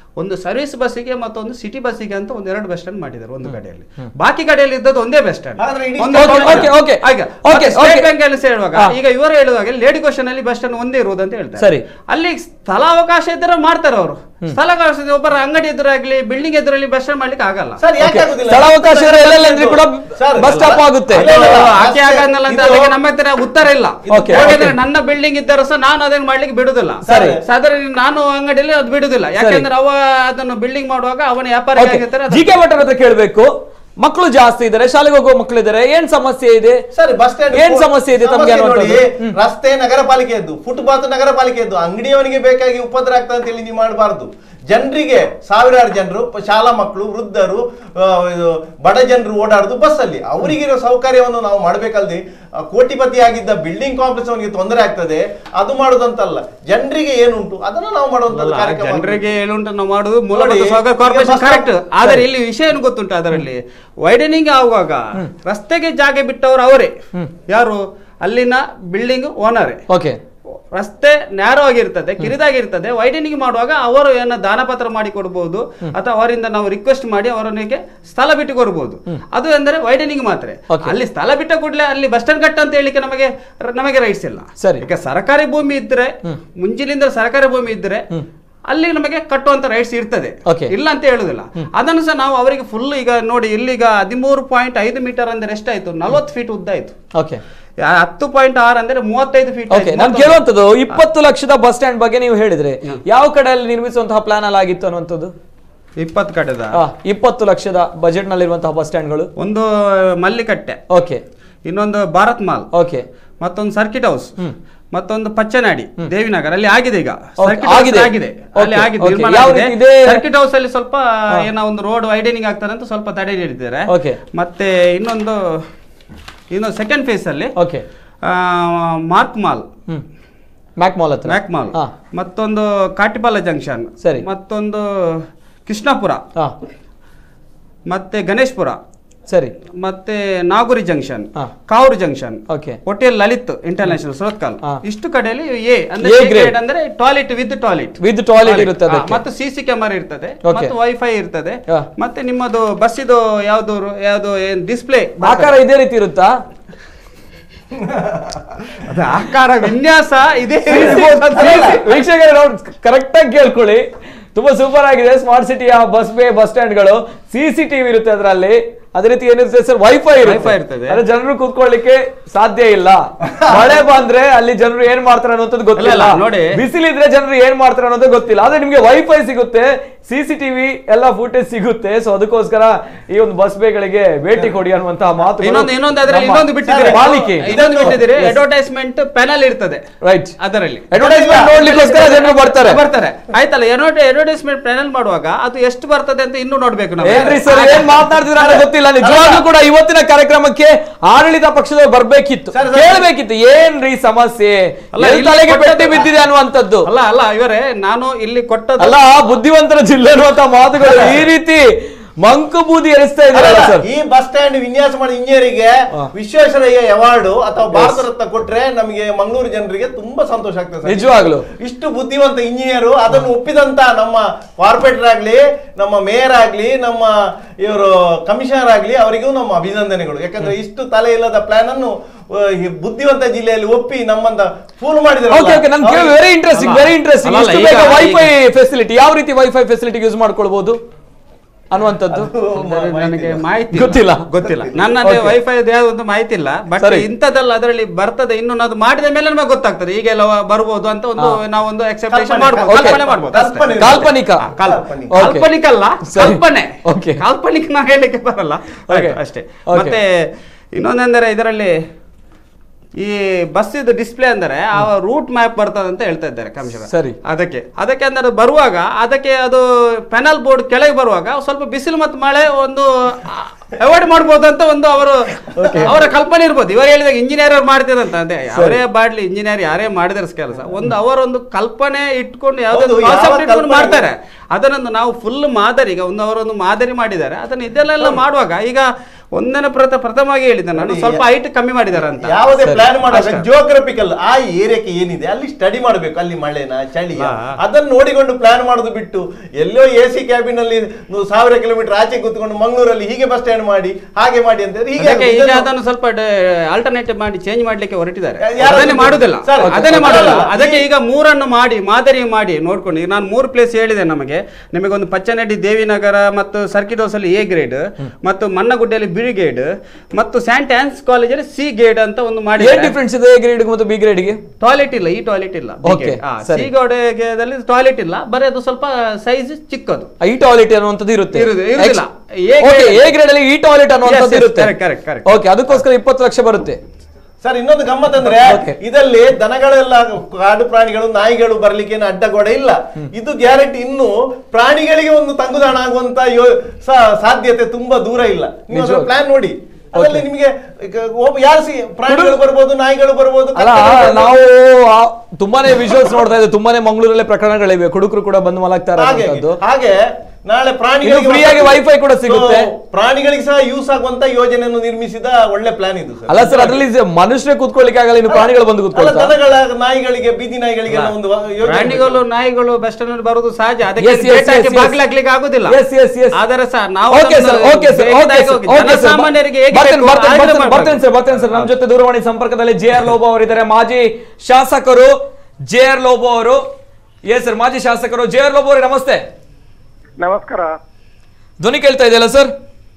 ಒಂದು ಸರ್ವಿಸ್ ಬಸ್ಸಿಗೆ ಮತ್ತೊಂದು ಸಿಟಿ ಬಸ್ಸಿಗೆ ಅಂತ ಒಂದು ಎರಡು ಬಸ್ ಸ್ಟ್ಯಾಂಡ್ ಮಾಡಿದ್ದಾರೆ ಒಂದು ಕಡೆಯಲ್ಲಿ ಬಾಕಿ ಕಡೆಯಲ್ಲಿ ಇದ್ದದ್ದು ಒಂದೇ ಬಸ್ ಸ್ಟ್ಯಾಂಡ್ ಆದ್ರೆ ಇಡೀ ಒಂದು Okay, ಟೌನ್- okay, okay. ಆಗ, Okay, ಮತ್ತೆ ಸ್ಟೇಟ್ okay. ಬ್ಯಾಂಕ್ ಅಲ್ಲಿ ಹೇಳುವಾಗ ಹಾ. ಈಗ ಇವರು ಹೇಳುವಾಗ ಲೇಡಿ ಕ್ವಶನ್ ಅಲ್ಲಿ ಬಸ್ ಸ್ಟ್ಯಾಂಡ್ ಒಂದೇ ಇರುವುದು ಅಂತ ಹೇಳ್ತಾರೆ ಸರಿ. ಅಲ್ಲಿ ಸ್ಥಳಾವಕಾಶ ಇದ್ದರೆ ಮಾಡ್ತಾರೆ ಅವರು ಸ್ಥಳಾವಕಾಶ ಇದೆ, ಒಬ್ಬರ ಅಂಗಡಿ ಎದುರಾಗ್ಲಿ ಬಿಲ್ಡಿಂಗ್ ಎದುರಲ್ಲಿ ಬಸ್ ಸ್ಟ್ಯಾಂಡ್ ಮಾಡ್ಲಿಕ್ಕೆ ಆಗಲ್ಲ ಸರ್ ಯಾಕೆ Okay. ಆಗುದಿಲ್ಲ? ಸ್ಥಳಾವಕಾಶ ಇರೋ ಎಲ್ಲೆಲ್ಲಂದ್ರೆ ಕೂಡ ಸರ್, ಬಸ್ ಸ್ಟಾಪ್ ಆಗುತ್ತೆ. ಇಲ್ಲ, ಇಲ್ಲ, ಇಲ್ಲ. ಆಕೆ ಆಗಲ್ಲ ಅಂತ ಇದು- ಅದಕ್ಕೆ ನಮ್ಮ ಹತ್ರ ಉತ್ತರ ಇಲ್ಲ Okay, ಯಾಕೆಂದ್ರೆ okay. ನನ್ನ ಬಿಲ್ಡಿಂಗ್ ಇದ್ದರೂ ಸಹ ನಾನು ಅದನ್ನ ಮಾಡ್ಲಿಕ್ಕೆ ಬಿಡುದಿಲ್ಲ ಸರಿ. ಸಾಧಾರಣ ನಾನು ಅಂಗಡಿಯಲ್ಲಿ ಅದು ಬಿಡುದಿಲ್ಲ ಯಾಕೆಂದ್ರೆ ಅವ ಅದನ್ನು ಬಿಲ್ಡಿಂಗ್ ಮಾಡುವಾಗ ಅವನ ವ್ಯಾಪಾರ ಆಗಿರ್ತಾರೆ ಜಿ ಕೆ ಭಟ್ ಹತ್ರ ಕೇಳ್ಬೇಕು ಮಕ್ಕಳು ಜಾಸ್ತಿ ಇದಾರೆ ಶಾಲೆಗೆ ಹೋಗುವ ಮಕ್ಕಳು ಇದಾರೆ ಏನ್ ಸಮಸ್ಯೆ ಇದೆ ಸರ್ ಬಸ್ ಸ್ಟ್ಯಾಂಡ್ ಏನ್ ಸಮಸ್ಯೆ ಇದೆ ತಮ್ಗೆ ಸಮಸ್ಯೆ ನೋಡಿ ಅನ್ನುವಂಥದ್ದು? ರಸ್ತೆ ನಗರ ಪಾಲಿಕೆಯದ್ದು ಫುಟ್ಪಾತ್ ನಗರ ಪಾಲಿಕೆಯದ್ದು ಅಂಗಡಿಯವನಿಗೆ ಬೇಕಾಗಿ ಉಪದ್ರ ಆಗ್ತದೆ ಅಂತ ಹೇಳಿ ನೀವು ಮಾಡಬಾರ್ದು ಜನರಿಗೆ ಸಾವಿರಾರು ಜನರು ಪ- ಶಾಲಾ ಮಕ್ಕಳು ವೃದ್ಧರು ಆ, ಇದು ಬಡ ಜನರು ಓಡಾಡುದು ಬಸ್ ಅಲ್ಲಿ ಅವರಿಗಿರೋ ಸೌಕರ್ಯವನ್ನು ನಾವು ಮಾಡಬೇಕಲ್ದಿ ಕೋಟಿಪತಿ ಆಗಿದ್ದ ಬಿಲ್ಡಿಂಗ್ ಕಾಂಪ್ಲೆಕ್ಸ್ ಅವನಿಗೆ ತೊಂದರೆ ಆಗ್ತದೆ ಅದು ಮಾಡುದಂತಲ್ಲ ಜನರಿಗೆ ಏನುಂಟು ಅದನ್ನು ನಾವು ಮಾಡುವಂತದ್ದು ಕಾರ್ಯಕ್ರಮ ಜನರಿಗೆ ಹೇಳುಂಟು ನಾವು ಮಾಡುದು ಮೂಲಭೂತ ನೋಡಿ, ಸೌಕರ್ಯ ಈಗ ಕಾರ್ಪೊರೇಷನ್ ಬಸ್ ಕರೆಕ್ಟ್ ಸ್ಟಾಪ್- ಆದರೆ ಸರಿ. ಇಲ್ಲಿ ವಿಷಯ ಏನು ಗೊತ್ತುಂಟು ಅದರಲ್ಲಿ ವೈಡನಿಂಗ್ ಆಗುವಾಗ ರಸ್ತೆಗೆ ಜಾಗ ಬಿಟ್ಟವರು ಅವರೇ ಯಾರು ಅಲ್ಲಿನ ಬಿಲ್ಡಿಂಗ್ ಓನರೇ ಓಕೆ ರಸ್ತೆ ನ್ಯಾರೋ ಆಗಿರ್ತದೆ ಕಿರಿದಾಗಿರ್ತದೆ ವೈಡನಿಂಗ್ ಮಾಡುವಾಗ ಅವರು ಏನ ದಾನಪತ್ರ ಮಾಡಿ ಕೊಡ್ಬೋದು ಅಥವಾ ಅವರಿಂದ ನಾವು ರಿಕ್ವೆಸ್ಟ್ ಮಾಡಿ ಅವರನಿಗೆ ಸ್ಥಳ ಬಿಟ್ಟು ಕೊಡ್ಬೋದು ಅದು ಎಂದರೆ ವೈಡನಿಂಗ್ ಮಾತ್ರ Okay. ಅಲ್ಲಿ ಸ್ಥಳ ಬಿಟ್ಟ ಕೂಡಲೇ ಅಲ್ಲಿ ಬಸ್ ಸ್ಟ್ಯಾಂಡ್ ಕಟ್ಟ ಅಂತ ಹೇಳಿಕ್ಕೆ ನಮಗೆ ನಮಗೆ ರೈಟ್ಸ್ ಇಲ್ಲ ಸರಿ. ಈಗ ಸರ್ಕಾರಿ ಭೂಮಿ ಇದ್ರೆ ಮುಂಚಿನಿಂದ ಸರ್ಕಾರಿ ಭೂಮಿ ಇದ್ರೆ ಅಲ್ಲಿ ನಮಗೆ ಕಟ್ಟುವಂತ ರೈಟ್ಸ್ ಇರ್ತದೆ Okay. ಇಲ್ಲ ಅಂತ ಹೇಳುದಿಲ್ಲ ಅದನ್ನು ಸಹ ನಾವು ಅವರಿಗೆ ಫುಲ್ ಈಗ ನೋಡಿ ಇಲ್ಲಿಗ ಹದಿಮೂರು ಪಾಯಿಂಟ್ ಐದು ಮೀಟರ್ ಅಂದ್ರೆ ಎಷ್ಟಾಯ್ತು ನಲ್ವತ್ತು ಫೀಟ್ ಉದ್ದ ಆಯ್ತು ಓಕೆ ಯಾ- ಹತ್ತು ಪಾಯಿಂಟ್ ಆರು ಅಂದ್ರೆ ಮೂವತ್ತೈದು ಫೀಟ್ ಓಕೆ ನಾನು ಕೇಳುವಂತದ್ದು ಇಪ್ಪತ್ತು ಲಕ್ಷದ ಬಸ್ ಸ್ಟ್ಯಾಂಡ್ ಬಗ್ಗೆ ನೀವು ಹೇಳಿದ್ರೆ ಯಾವ ಕಡೆಯಲ್ಲಿ ನಿರ್ಮಿಸುವಂತಹ ಪ್ಲಾನ್ ಅಲ್ಲಿ ಆಗಿತ್ತು ಅನ್ನುವಂಥದ್ದು ಇಪ್ಪತ್ತು ಕಡೆದ ಆ, ಇಪ್ಪತ್ತು ಲಕ್ಷದ ಬಜೆಟ್ ನಲ್ಲಿರುವಂತಹ ಬಸ್ ಸ್ಟ್ಯಾಂಡ್ಗಳು ಒಂದು ಮಲ್ಲಿಕಟ್ಟೆ ಓಕೆ ಇನ್ನೊಂದು ಭಾರತ್ ಮಾಲ್ ಓಕೆ ಮತ್ತೊಂದು ಸರ್ಕಿಟ್ ಹೌಸ್ ಹ್ಮ್. ಮತ್ತೊಂದು ಪಚ್ಚನಾಡಿ ದೇವಿನಗರ್ ಅಲ್ಲಿ ಆಗಿದೆ ಈಗ Okay, ಸರ್ಕಿಟ್ ಹೌಸ್ ಆಗಿದೆ. ಆಗಿದೆ Okay, ಅಲ್ಲಿ ಆಗಿದೆ okay. ನಿರ್ಮಾಣ ಯಾವ ಆಗಿದೆ ರೀತಿ ಇದೆ? ಸರ್ಕಿಟ್ ಹೌಸ್ ಅಲ್ಲಿ ಸ್ವಲ್ಪ ಏನೋ ಒಂದು ರೋಡ್ ವೈಡನಿಂಗ್ ಆಗ್ತಾರೆ ಅಂತ ಸ್ವಲ್ಪ ತಡೆ ನೀಡಿದ್ದಾರೆ Okay. ಮತ್ತೆ ಇನ್ನೊಂದು ಇನ್ನೊಂದು ಸೆಕೆಂಡ್ ಫೇಸ್ ಅಲ್ಲಿ okay Mark Mall hmm Mac Mall ಹತ್ರ ಮ್ಯಾಕ್ ಮಾಲ್ ಹಾ ಮತ್ತೊಂದು ಕಾಟಿಪಾಲ ಜಂಕ್ಷನ್ ಸರಿ. ಮತ್ತೊಂದು ಕೃಷ್ಣಾಪುರ ಹಾ ಮತ್ತೆ ಗಣೇಶ್ಪುರ ಸರಿ ಮತ್ತೆ ನಾಗುರಿ ಜಂಕ್ಷನ್ ಹಾ. Kavoor junction okay hotel Lalit international Surathkal ಹಾ. ಇಷ್ಟು ಕಡೆಯಲ್ಲಿ ಎ ಅಂದ್ರೆ A A grade. grade ಅಂದ್ರೆ toilet with toilet With toilet ಇರುತ್ತೆ ಅದಕ್ಕೆ. ಮತ್ತು ಸಿ ಸಿ ಕ್ಯಾಮರಾ ಇರ್ತದೆ Okay. ಮತ್ತು ವೈಫೈ ಇರ್ತದೆ ಹಾ. ಮತ್ತೆ ನಿಮ್ಮದು ಬಸ್ಸಿದು ಯಾವ್ದು ಯಾವ್ದು ಏನ್ ಡಿಸ್ಪ್ಲೇ ಆಕಾರ ಇದೇ ರೀತಿ ಇರುತ್ತಾ ಅದು ಆಕಾರ ವಿನ್ಯಾಸ ಇದೇ ವೀಕ್ಷಕರು ನೋಡಿ ಕರೆಕ್ಟ್ ಆಗಿ ಕೇಳ್ಕೊಳ್ಳಿ ತುಂಬಾ ಸೂಪರ್ ಆಗಿದೆ ಸ್ಮಾರ್ಟ್ ಸಿಟಿಯ ಬಸ್ ಬೇ ಬಸ್ ಸ್ಟ್ಯಾಂಡ್ಗಳು ಸಿ ಸಿ ಟಿವಿ ಇರುತ್ತೆ ಅದರಲ್ಲಿ ಅದೇ ರೀತಿ ಏನಿರುತ್ತೆ ಸರ್ ವೈಫೈ Wi-Fi ಇರ್ತದೆ. ಅದೇ ಜನರು ಕೂತ್ಕೊಳ್ಳಿಕ್ಕೆ ಸಾಧ್ಯ ಇಲ್ಲ ಮಳೆ ಬಂದ್ರೆ ಅಲ್ಲಿ ಜನರು ಏನ್ ಮಾಡ್ತಾರೆ ಅನ್ನೋದು ಗೊತ್ತಿಲ್ಲ ಇಲ್ಲ, ನೋಡಿ. ಬಿಸಿಲಿದ್ರೆ ಜನರು ಏನ್ ಮಾಡ್ತಾರೆ ಅನ್ನೋದು ಗೊತ್ತಿಲ್ಲ ಆದ್ರೆ ನಿಮ್ಗೆ ವೈಫೈ ಸಿಗುತ್ತೆ ಸಿ ಸಿ ಟಿವಿ ಎಲ್ಲ ಫುಟೇಜ್ ಸಿಗುತ್ತೆ ಸೊ ಅದಕ್ಕೋಸ್ಕರ ಈ ಒಂದು ಬಸ್ ಬೇಗಳಿಗೆ ಭೇಟಿ ಕೊಡಿ ಅನ್ನುವಂತಹ ಮಾತು ಇನ್ನೊಂದು ಇನ್ನೊಂದು ಅದರಲ್ಲಿ ಇನ್ನೊಂದು ಬಿಟ್ಟಿದ್ದೀರಿ ಪಾಲಿಕೆ ಇನ್ನೊಂದು ಬಿಟ್ಟಿದ್ದೀರಿ ಅಡ್ವರ್ಟೈಸ್ಮೆಂಟ್ ಪ್ಯಾನಲ್ ಇರ್ತದೆ ರೈಟ್ ಅದರಲ್ಲಿ ಅಡ್ವರ್ಟೈಸ್ಮೆಂಟ್ ನೋಡ್ಲಿಕ್ಕೋಸ್ಕರ ಜನರು ಬರ್ತಾರೆ ಬರ್ತಾರೆ ಆಯ್ತಲ್ಲ ಅಡ್ವರ್ಟೈಸ್ಮೆಂಟ್ ಪ್ಯಾನಲ್ ಮಾಡುವಾಗ ಅದು ಎಷ್ಟು ಬರ್ತದೆ ಅಂತ ಇನ್ನೂ ನೋಡ್ಬೇಕು ನಾವು ಏನ್ರಿ ಸರ್ ಏನ್ ಮಾತನಾಡ್ತಿದ್ರ ಅಂತ ಗೊತ್ತಿಲ್ಲ ನಿಜವಾಗ್ಲೂ ಕೂಡ ಇವತ್ತಿನ ಕಾರ್ಯಕ್ರಮಕ್ಕೆ ಆಡಳಿತ ಪಕ್ಷದವ್ರು ಬರ್ಬೇಕಿತ್ತು ಸರ್, ಸರ್. ಕೇಳ್ಬೇಕಿತ್ತು ಏನ್ರಿ ಸಮಸ್ಯೆ ಅಲ್ಲ, ಎಲ್ಲಿ ಇಲ್ಲಿ ತಲೆಗೆ ಕೊಟ್ಟದ್ದು- ಪೆಟ್ಟಿ ಬಿದ್ದಿದೆ ಅನ್ನುವಂಥದ್ದು ಅಲ್ಲ ಅಲ್ಲ ಇವರೇ ನಾನು ಇಲ್ಲಿ ಕೊಟ್ಟದ್ದು ಅಲ್ಲ ಬುದ್ಧಿವಂತರ ಜಿಲ್ಲೆ ಅನ್ನುವಂತ ಮಾತುಗಳು ಈ ರೀತಿ ಮಂಕು ಬೂದಿ ಎರಿಸ್ತಾ ಇದ್ರಲ್ಲ ಅಲ್ಲ, ಸರ್ ಈ ಬಸ್ ಸ್ಟ್ಯಾಂಡ್ ವಿನ್ಯಾಸ ಮಾಡಿದ ಇಂಜಿನಿಯರಿಗೆ ಹಾ. ವಿಶ್ವೇಶ್ವರಯ್ಯ ಅವಾರ್ಡ್ ಅಥವಾ ಭಾರತ ರತ್ನ ಕೊಟ್ರೆ ನಮಗೆ ಮಂಗಳೂರು ಜನರಿಗೆ ತುಂಬಾ ಸಂತೋಷ ಆಗ್ತದೆ ಸರ್. ನಿಜವಾಗ್ಲು. ಇಷ್ಟು ಬುದ್ಧಿವಂತ ಇಂಜಿನಿಯರು ಅದನ್ನು ಒಪ್ಪಿದಂತ ನಮ್ಮ ಕಾರ್ಪೊರೇಟರ್ ಆಗ್ಲಿ ನಮ್ಮ ಮೇಯರ್ ಆಗ್ಲಿ ನಮ್ಮ ಇವರು ಕಮಿಷನರ್ ಆಗ್ಲಿ ಅವರಿಗೂ ನಮ್ಮ ಅಭಿನಂದನೆಗಳು ಯಾಕಂದ್ರೆ ಇಷ್ಟು ತಲೆ ಇಲ್ಲದ ಪ್ಲಾನ್ ಅನ್ನು ಆ, ಈ ಬುದ್ಧಿವಂತ ಜಿಲ್ಲೆಯಲ್ಲಿ ಒಪ್ಪಿ ನಮ್ಮಂತ ಫೂಲ್ ಮಾಡಿದ್ರು ಓಕೆ ಓಕೆ ನನ್ ಕೇಳಿ ವೆರಿ ಇಂಟ್ರೆಸ್ಟಿಂಗ್ ವೆರಿ ಇಂಟ್ರೆಸ್ಟಿಂಗ್ ಅಲ್ಲ, ಇಷ್ಟು ಈಗ- ಬೇಗ ವೈಫೈ ಈಗ- ಫೆಸಿಲಿಟಿ ಯಾವ ರೀತಿ ವೈಫೈ ಫೆಸಿಲಿಟಿ ಯೂಸ್ ಮಾಡ್ಕೊಳ್ಬಹುದು ಅನ್ನುವಂಥದ್ದು ನನಗೆ ಮಾಹಿತಿ ಗೊತ್ತಿಲ್ಲ. ಗೊತ್ತಿಲ್ಲ ನನ್ನಲ್ಲಿ Okay. ವೈಫೈ ಯಾವ್ದು ಮಾಹಿತಿ ಇಲ್ಲ ಬಟ್ ಸರಿ. ಇಂಥದ್ದೆಲ್ಲ ಅದರಲ್ಲಿ ಬರ್ತದೆ ಇನ್ನು ಅದು ಮಾಡಿದ ಮೇಲೆ ನಮಗೆ ಗೊತ್ತಾಗ್ತದೆ ಈಗೆಲ್ಲ ಬರ್ಬೋದು ಅಂತ ಒಂದು ಹಾ. ನಾವೊಂದು ಎಕ್ಸೆಪ್ಟೇಷನ್ ಕಲ್ಪನೆ, ಮಾಡ್ಬೋದು okay. ಕಲ್ಪನೆ ಮಾಡ್ಬೋದು ಅಷ್ಟೇ. ಕಲ್ಪನೆ. ಕಾಲ್ಪನಿಕ ಹಾ, ಕಲ್- ಕಾಲ್ಪನಿಕ. Okay. ಕಾಲ್ಪನಿಕ ಅಲ್ಲ ಸರಿ. ಕಲ್ಪನೆ Okay. ಕಾಲ್ಪನಿಕ ನಾ ಹೇಳಲಿಕ್ಕೆ ಬರಲ್ಲ Okay. ಆಯ್ತು, ಅಷ್ಟೇ Okay. ಮತ್ತೆ ಇನ್ನೊಂದೆಂದರೆ ಇದರಲ್ಲಿ ಈ ಬಸ್ ಇದು ಡಿಸ್ಪ್ಲೇ ಅಂದರೆ ಆ ರೂಟ್ ಮ್ಯಾಪ್ ಬರ್ತದೆ ಅಂತ ಹೇಳ್ತಾ ಇದ್ದಾರೆ ಕಮಿಷನರ್ ಸರಿ. ಅದಕ್ಕೆ ಅದಕ್ಕೆ ಅಂದ್ರೆ ಬರುವಾಗ ಅದಕ್ಕೆ ಅದು ಪೆನಲ್ ಬೋರ್ಡ್ ಕೆಳಗೆ ಬರುವಾಗ ಸ್ವಲ್ಪ ಬಿಸಿಲು ಮತ್ತು ಮಳೆ ಒಂದು ಅವಾಯ್ಡ್ ಮಾಡ್ಬೋದು ಅಂತ ಒಂದು ಅವರು ಅವರ ಕಲ್ಪನೆ ಇರ್ಬೋದು ಇವರು ಹೇಳಿದಾಗ ಇಂಜಿನಿಯರ್ ಅವ್ರು ಮಾಡ್ತಿರಂತ ಅದೇ ಅವರೇ ಬಾಡ್ಲಿ ಇಂಜಿನಿಯರ್ ಯಾರೇ ಮಾಡಿದಾರೆ ಕೆಲಸ ಒಂದು ಅವರೊಂದು ಕಲ್ಪನೆ ಇಟ್ಕೊಂಡು ಯಾವುದೋ ಹೌದು, ಯಾವ ಕಾನ್ಸೆಪ್ಟ್ ಇಟ್ಕೊಂಡು ಕಲ್ಪನೆ- ಮಾಡ್ತಾರೆ ಅದನ್ನೊಂದು ನಾವು ಫುಲ್ ಮಾದರಿ ಈಗ ಒಂದು ಅವರೊಂದು ಮಾದರಿ ಮಾಡಿದ್ದಾರೆ ಅದನ್ನು ಇದೆಲ್ಲ ಮಾಡುವಾಗ ಈಗ ಒಂದನೇ ಪ್ರಥ ಪ್ರಥಮವಾಗಿ ಹೇಳಿದ್ದೆ ನಾನು ನೋಡಿ, ಸ್ವಲ್ಪ ಹೈಟ್ ಕಮ್ಮಿ ಮಾಡಿದ್ದಾರೆ ಅಂತ ಯಾವುದೇ ಪ್ಲಾನ್ ಮಾಡುವಾಗ ಅಷ್ಟೇ. ಜಿಯೋಗ್ರಫಿಕಲ್ ಆ ಏರಿಯಾಕ್ಕೆ ಏನಿದೆ ಅಲ್ಲಿ ಸ್ಟಡಿ ಮಾಡಬೇಕು ಅಲ್ಲಿ ಮಳೆನ ಚಳಿಯ ಹಾ. ಅದನ್ನು ನೋಡಿಕೊಂಡು ಪ್ಲಾನ್ ಮಾಡೋದು ಬಿಟ್ಟು ಎಲ್ಲೋ ಎ ಸಿ ಕ್ಯಾಬಿನ್ ಅಲ್ಲಿ ನೂ- ಸಾವಿರ ಕಿಲೋಮೀಟರ್ ಆಚೆ ಕೂತ್ಕೊಂಡು ಮಂಗಳೂರಲ್ಲಿ ಹೀಗೆ ಬಸ್ ಸ್ಟ್ಯಾಂಡ್ ಮಾಡಿ ಹಾಗೆ ಮಾಡಿ ಅಂತ ಹೇಳಿದ್ರೆ ಹೀಗೆ ಅದಕ್ಕೆ ಈಗ ಇದನ್ನು- ಅದನ್ನು ಸ್ವಲ್ಪ ಆಲ್ಟರ್ನೇಟಿವ್ ಮಾಡಿ ಚೇಂಜ್ ಮಾಡ್ಲಿಕ್ಕೆ ಹೊರಟಿದ್ದಾರೆ ಯಾರು ಅದನ್ನೇ ಅದು? ಮಾಡುದಿಲ್ಲ ಸರ್, ಅದನ್ನೇ ಅದು ಮಾಡುದಿಲ್ಲ ಅಲ್ಲ. ಅದಕ್ಕೆ ಈಗ ಮೂರನ್ನು ಮಾಡಿ ಮಾದರಿ ಮಾಡಿ ನೋಡ್ಕೊಂಡು ಈಗ ನಾನು ಮೂರು ಪ್ಲೇಸ್ ಹೇಳಿದೆ ನಮಗೆ ನಿಮಗೊಂದು ಪಚ್ಚನಡ್ಡಿ ದೇವಿನಗರ ಮತ್ತು ಸರ್ಕಿಟ್ ಹೌಸ್ ಅಲ್ಲಿ ಎ ಗ್ರೇಡ್ ಮತ್ತು ಮನ್ನಗುಡ್ಡೆಯಲ್ಲಿ ಬಿ ಗ್ರೇಡ್ ಮತ್ತು ಸ್ಯಾಂಟ್ ಆನ್ಸ್ ಕಾಲೇಜಲ್ಲಿ ಸಿ ಗ್ರೇಡ್ ಅಂತ ಒಂದು ಮಾಡಿ ಏನ್ ಡಿಫ್ರೆನ್ಸ್ ಇದೆ ಎ ಗ್ರೇಡ್ ಮತ್ತು ಬಿ ಗ್ರೇಡ್ಗೆ ಟಾಯ್ಲೆಟ್ ಇಲ್ಲ ಈ ಟಾಯ್ಲೆಟ್ ಇಲ್ಲ Okay, ಸರಿ. ಸಿ ಗೋಡೆದಲ್ಲಿ ಟಾಯ್ಲೆಟ್ ಇಲ್ಲ ಬರೀ ಅದು ಸ್ವಲ್ಪ ಸೈಜ್ ಚಿಕ್ಕದು ಈ ಟಾಯ್ಲೆಟ್ ಅನ್ನುವಂಥದ್ದು ಇರುತ್ತೆ ಇರುದು- ಇರುದಿಲ್ಲ. A okay grade- A grade ಅಲ್ಲಿ ಈ ಟಾಯ್ಲೆಟ್ ಅನ್ನುವಂಥದ್ದು Yes, yes, ಇರುತ್ತೆ correct, correct, correct. ಓಕೆ ಅದಕ್ಕೋಸ್ಕರ ಇಪ್ಪತ್ತು ಲಕ್ಷ ಬರುತ್ತೆ ಸರ್ ಇನ್ನೊಂದು ಗಮ್ಮತ್ ಅಂದ್ರೆ Okay. ಇದರಲ್ಲಿ ದನಗಳೆಲ್ಲ ಕಾಡು ಪ್ರಾಣಿಗಳು ನಾಯಿಗಳು ಬರ್ಲಿಕ್ಕೆ ಏನು ಅಡ್ಡಗೋಡೆ ಇಲ್ಲ ಇದು ಗ್ಯಾರಂಟಿ ಇನ್ನು ಪ್ರಾಣಿಗಳಿಗೆ ಒಂದು ತಂಗುದಾಣ ಆಗುವಂತ ಯೋ- ಸಾ- ಸಾಧ್ಯತೆ ತುಂಬಾ ದೂರ ಇಲ್ಲ ನೀವು ನಿಜವಾಗ್ಲೂ. ಪ್ಲಾನ್ ನೋಡಿ ಅದರಲ್ಲಿ ನಿಮಗೆ ಈಗ ಒಬ್ಬ ಯಾರು ಸಿ ಪ್ರಾಣಿಗಳು ಬರ್ಬೋದು ನಾಯಿಗಳು ಬರ್ಬೋದು ಅಲ್ಲ ಕತ್ತೆಗಳು ಬರ್ಬೋದು. ನಾವು ಆ ತುಂಬಾನೇ ವಿಜುವಲ್ಸ್ ನೋಡ್ತಾ ಇದ್ದೇವೆ ತುಂಬಾನೇ ಮಂಗಳೂರಲ್ಲೇ ಪ್ರಕರಣಗಳಿವೆ ಕುಡುಕರು ಕೂಡ ಬಂದು ಮಲಗ್ತಾರೆ ಹಾಗೆ ಅನ್ನುವಂಥದ್ದು ಹಾಗೆ ನಾಳೆ ಪ್ರಾಣಿಗಳಿಗೆ free ಆಗಿ Wi-Fi ಕೂಡ ಸಿಗುತ್ತೆ. So, ಪ್ರಾಣಿಗಳಿಗೆ ಸಹ ಯೂಸ್ ಆಗುವಂತ ಯೋಜನೆಯನ್ನು ನಿರ್ಮಿಸಿದ ಒಳ್ಳೆ ಪ್ಲಾನ್ ಇದು ಸರ್ ಅಲ್ಲ ಸರ್ ಅದರಲ್ಲಿ ಮನುಷ್ಯರೇ ಕೂತ್ಕೊಳ್ಳಿಕ್ಕೆ ಆಗಲ್ಲ ಇನ್ನು ಪ್ರಾಣಿಗಳು ಬಂದು ಅಲ್ಲ, ಕೂತ್ಕೊಳ್ತಾ ದನಗಳ ನಾಯಿಗಳಿಗೆ ಬೀದಿ ನಾಯಿಗಳಿಗೆಲ್ಲ ಒಂದು ಯೋಜನೆ ಪ್ರಾಣಿಗಳು ನಾಯಿಗಳು ಬಸ್ ಸ್ಟ್ಯಾಂಡ್ ಬರುವುದು ಸಹಜ ಅದಕ್ಕೆ Yes, yes, gate ಹಾಕಿ yes, yes. ಬಾಗಿಲಾಗ್ಲಿಕ್ಕೆ ಆಗುದಿಲ್ಲ Yes, yes, yes. ಆದರೆ ಸಹ ನಾವು ಓಕೆ ಸರ್ ಅದನ್ನು ಓಕೆ ಸರ್ ಬೇಗದಾಗಿ ಓಕೆ ಹೋಗಿ ಸರ್ ಜನಸಾಮಾನ್ಯರಿಗೆ ಹೇಗೆ ಬರ್ತೇನೆ ಬೇಕು ಬರ್ತೇನೆ ಹಾಗೆ ಬರ್ತೇನೆ ಮಾಡ್ಬೇಕು. ಬರ್ತೇನೆ ಸರ್ ಬರ್ತೇನೆ ಸರ್ ನಮ್ಮ ಜೊತೆ ದೂರವಾಣಿ ಸಂಪರ್ಕದಲ್ಲಿ ಜೆ ಆರ್ ಲೋಬೋ ಅವರಿದ್ದಾರೆ ಮಾಜಿ ಶಾಸಕರು ಜೆ ಆರ್ ಲೋಬೋ ಅವರು ಎಸ್ ಸರ್ ಮಾಜಿ ಶಾಸಕರು ಜೆ ಆರ್ ಲೋಬೋ ಅವರೇ ನಮಸ್ತೆ ನಮಸ್ಕಾರ ಧ್ವನಿ ಕೇಳ್ತಾ ಇದೆಯಲ್ಲ ಸರ್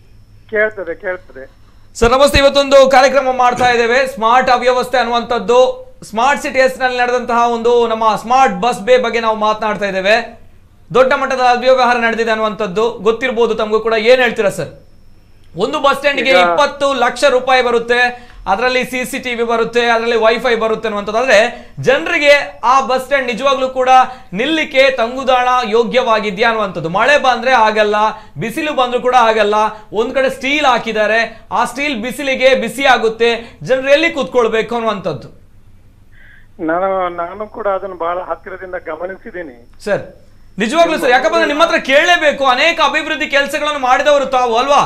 ಕೇಳ್ತದೆ ಕೇಳ್ತದೆ ಸರ್ ನಮಸ್ತೆ ಇವತ್ತೊಂದು ಕಾರ್ಯಕ್ರಮ ಮಾಡ್ತಾ ಇದ್ದೇವೆ ಸ್ಮಾರ್ಟ್ ಅವ್ಯವಸ್ಥೆ ಅನ್ನುವಂಥದ್ದು ಸ್ಮಾರ್ಟ್ ಸಿಟಿ ನಲ್ಲಿ ನಡೆದಂತಹ ಒಂದು ನಮ್ಮ ಸ್ಮಾರ್ಟ್ ಬಸ್ ಬೇ ಬಗ್ಗೆ ನಾವು ಮಾತನಾಡ್ತಾ ಇದ್ದೇವೆ ದೊಡ್ಡ ಮಟ್ಟದ ಅವ್ಯವಹಾರ ನಡೆದಿದೆ ಅನ್ನುವಂಥದ್ದು ಗೊತ್ತಿರ್ಬೋದು ತಮಗೂ ಕೂಡ ಏನ್ ಹೇಳ್ತೀರಾ ಸರ್ ಒಂದು ಬಸ್ ಸ್ಟ್ಯಾಂಡ್ಗೆ ಈಗ- ಇಪ್ಪತ್ತು ಲಕ್ಷ ರೂಪಾಯಿ ಬರುತ್ತೆ ಅದರಲ್ಲಿ ಸಿ ಸಿ ಟಿವಿ ಬರುತ್ತೆ ಅದರಲ್ಲಿ ವೈಫೈ ಬರುತ್ತೆ ಅನ್ನುವಂಥದ್ದು ಆದ್ರೆ ಜನರಿಗೆ ಆ ಬಸ್ ಸ್ಟ್ಯಾಂಡ್ ನಿಜವಾಗ್ಲೂ ಕೂಡ ನಿಲ್ಲಿಕ್ಕೆ ತಂಗುದಾಣ ಯೋಗ್ಯವಾಗಿದ್ಯಾ ಅನ್ನುವಂಥದ್ದು ಮಳೆ ಬಂದ್ರೆ ಆಗಲ್ಲ ಬಿಸಿಲು ಬಂದ್ರೂ ಕೂಡ ಆಗಲ್ಲ ಒಂದ್ ಕಡೆ ಸ್ಟೀಲ್ ಹಾಕಿದ್ದಾರೆ ಆ ಸ್ಟೀಲ್ ಬಿಸಿಲಿಗೆ ಬಿಸಿ ಆಗುತ್ತೆ ಜನರು ಎಲ್ಲಿ ಕೂತ್ಕೊಳ್ಬೇಕು ಅನ್ನುವಂಥದ್ದು ನಾನು ನಾನು ಕೂಡ ಅದನ್ನು ಬಹಳ ಹತ್ತಿರದಿಂದ ಗಮನಿಸಿದ್ದೀನಿ ಸರ್ ನಿಜವಾಗ್ಲೂ ಸರ್ ಯಾಕಂದ್ರೆ ನಿಮ್ಮ ಹತ್ರ ಕೇಳಲೇಬೇಕು ಅನೇಕ ಅಭಿವೃದ್ಧಿ ಕೆಲಸಗಳನ್ನು ಮಾಡಿದವರು ತಾವು ಅಲ್ವಾ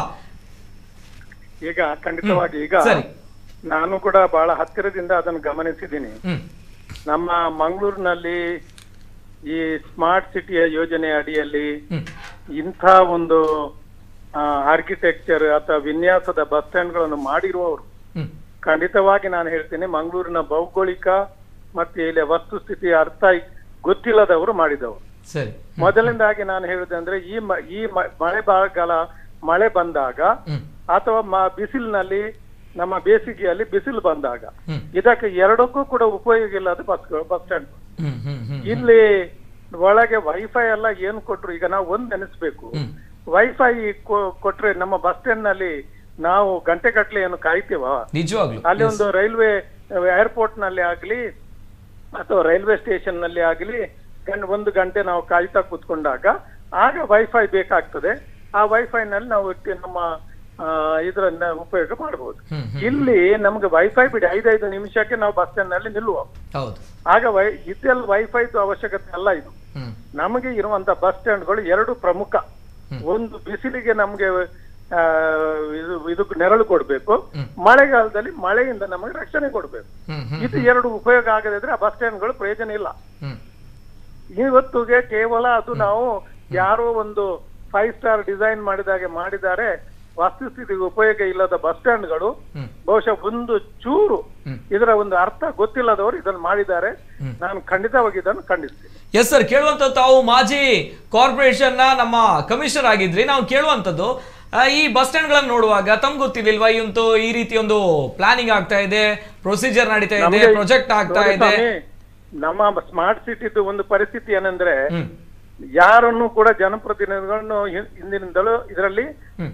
ಈಗ ಖಂಡಿತವಾಗಿ ಈಗ ಸರಿ. ನಾನು ಕೂಡ ಬಹಳ ಹತ್ತಿರದಿಂದ ಅದನ್ನು ಗಮನಿಸಿದ್ದೀನಿ ಹ್ಮ್ ನಮ್ಮ ಮಂಗಳೂರಿನಲ್ಲಿ ಈ ಸ್ಮಾರ್ಟ್ ಸಿಟಿಯ ಯೋಜನೆ ಅಡಿಯಲ್ಲಿ ಇಂಥ ಒಂದು ಆರ್ಕಿಟೆಕ್ಚರ್ ಅಥವಾ ವಿನ್ಯಾಸದ ಬಸ್ ಸ್ಟ್ಯಾಂಡ್ಗಳನ್ನು ಮಾಡಿರುವವರು ಹ್ಮ್ ಖಂಡಿತವಾಗಿ ನಾನು ಹೇಳ್ತೇನೆ ಮಂಗಳೂರಿನ ಭೌಗೋಳಿಕ ಮತ್ತೆ ಇಲ್ಲಿ ವಸ್ತುಸ್ಥಿತಿಯ ಅರ್ಥ ಗೊತ್ತಿಲ್ಲದವರು ಮಾಡಿದವರು ಸರಿ ಮೊದಲನೇದಾಗಿ ನಾನು ಹೇಳುದಂದ್ರೆ ಈ ಮ- ಈ ಮ- ಮಳೆ ಬರಗಾಲ ಮಳೆ ಬಂದಾಗ ಹ್ಮ್ ಅಥವಾ ಮ- ಬಿಸಿಲಿನಲ್ಲಿ ನಮ್ಮ ಬೇಸಿಗೆಯಲ್ಲಿ ಬಿಸಿಲು ಬಂದಾಗ ಹ್ಮ್. ಇದಕ್ಕೆ ಎರಡಕ್ಕೂ ಕೂಡ ಉಪಯೋಗ ಇಲ್ಲದ ಬಸ್ ಬಸ್ ಸ್ಟ್ಯಾಂಡ್ ಹ್ಮ್ ಹ್ಮ್ ಹ್ಮ್ ಇಲ್ಲಿ ಒಳಗೆ ವೈಫೈ ಎಲ್ಲ ಏನ್ ಕೊಟ್ರು ಈಗ ನಾವು ಒಂದ್ ನೆನೆಸ್ಬೇಕು ಹ್ಮ್. ವೈಫೈ ಕೊಟ್ರೆ ನಮ್ಮ ಬಸ್ ಸ್ಟ್ಯಾಂಡ್ ನಲ್ಲಿ ನಾವು ಗಂಟೆ ಗಟ್ಟಲೆ ಏನು ಕಾಯ್ತೀವ ನಿಜವಾಗ್ಲು ಅಲ್ಲಿ ಒಂದು ರೈಲ್ವೆ ಏರ್ಪೋರ್ಟ್ ನಲ್ಲಿ ಆಗ್ಲಿ ಅಥವಾ ರೈಲ್ವೆ ಸ್ಟೇಷನ್ ನಲ್ಲಿ ಆಗ್ಲಿ ಗಂ- ಒಂದು ಗಂಟೆ ನಾವು ಕಾಯ್ತಾ ಕೂತ್ಕೊಂಡಾಗ ಆಗ ವೈಫೈ ಬೇಕಾಗ್ತದೆ ಆ ವೈಫೈ ನಲ್ಲಿ ನಾವು ಇಟ್ಟು ನಮ್ಮ ಆ, ಇದರನ್ನ ಉಪಯೋಗ ಮಾಡಬಹುದು ಹ್ಮ್, ಇಲ್ಲಿ ನಮ್ಗೆ ವೈಫೈ ಬಿಡಿ ಐದೈದು ನಿಮಿಷಕ್ಕೆ ನಾವು ಬಸ್ ಸ್ಟ್ಯಾಂಡ್ ನಲ್ಲಿ ನಿಲ್ಲುವ ಹೌದು ಆಗ ವೈ ಇದೆಲ್ಲ ವೈಫೈದು ಅವಶ್ಯಕತೆ ಅಲ್ಲ ಇದು ಹ್ಮ್ ನಮಗೆ ಇರುವಂತ ಬಸ್ ಸ್ಟ್ಯಾಂಡ್ಗಳು ಎರಡು ಪ್ರಮುಖ ಒಂದು ಬಿಸಿಲಿಗೆ ನಮ್ಗೆ ಆ, ಇದು ಇದು ನೆರಳು ಕೊಡ್ಬೇಕು ಮಳೆಗಾಲದಲ್ಲಿ ಮಳೆಯಿಂದ ನಮಗೆ ರಕ್ಷಣೆ ಕೊಡ್ಬೇಕು ಹ್ಮ್ ಹ್ಮ್ ಇದು ಎರಡು ಉಪಯೋಗ ಆಗದಿದ್ರೆ ಆ ಬಸ್ ಸ್ಟ್ಯಾಂಡ್ಗಳು ಪ್ರಯೋಜನ ಇಲ್ಲ ಹ್ಮ್ ಇವತ್ತಿಗೆ ಕೇವಲ ಅದು ನಾವು ಯಾರೋ ಒಂದು ಫೈವ್ ಸ್ಟಾರ್ ಡಿಸೈನ್ ಮಾಡಿದಾಗೆ ಮಾಡಿದ್ದಾರೆ ವಸ್ತುಸ್ಥಿತಿಗೆ ಉಪಯೋಗ ಇಲ್ಲದ ಬಸ್ ಸ್ಟ್ಯಾಂಡ್ಗಳು ಹ್ಮ್. ಬಹುಶಃ ಒಂದು ಚೂರು ಹ್ಮ್. ಇದರ ಒಂದು ಅರ್ಥ ಗೊತ್ತಿಲ್ಲದವರು ಇದನ್ನು ಮಾಡಿದ್ದಾರೆ ನಾನು ಖಂಡಿತವಾಗಿ ಇದನ್ನು ಖಂಡಿಸ್ತೀನಿ ಎಸ್ ಸರ್ ಕೇಳುವಂಥದ್ದು ತಾವು ಮಾಜಿ ಕಾರ್ಪೊರೇಷನ್ ನ ನಮ್ಮ ಕಮಿಷನರ್ ಆಗಿದ್ರಿ ನಾವು ಕೇಳುವಂಥದ್ದು ಆ, ಈ ಬಸ್ ಸ್ಟ್ಯಾಂಡ್ಗಳನ್ನು ನೋಡುವಾಗ ತಮ್ಗೆ ಗೊತ್ತಿರ್ಲಿಲ್ವಾ ಈ ಒಂದು ಈ ರೀತಿ ಒಂದು ಪ್ಲಾನಿಂಗ್ ಆಗ್ತಾ ಇದೆ ಪ್ರೊಸೀಜರ್ ನಡೀತಾ ಇದೆ ನಮಗೆ ಪ್ರೊಜೆಕ್ಟ್ ಆಗ್ತಾ ನೋಡಿ ಇದೆ ಸ್ವಾಮಿ, ನಮ್ಮ ಸ್ಮಾರ್ಟ್ ಸಿಟಿದು ಒಂದು ಪರಿಸ್ಥಿತಿ ಏನಂದ್ರೆ ಹ್ಮ್ ಯಾರನ್ನು ಕೂಡ ಜನಪ್ರತಿನಿಧಿಗಳನ್ನು ಹಿಂ- ಹಿಂದಿನಿಂದಲೂ ಇದರಲ್ಲಿ ಹ್ಮ್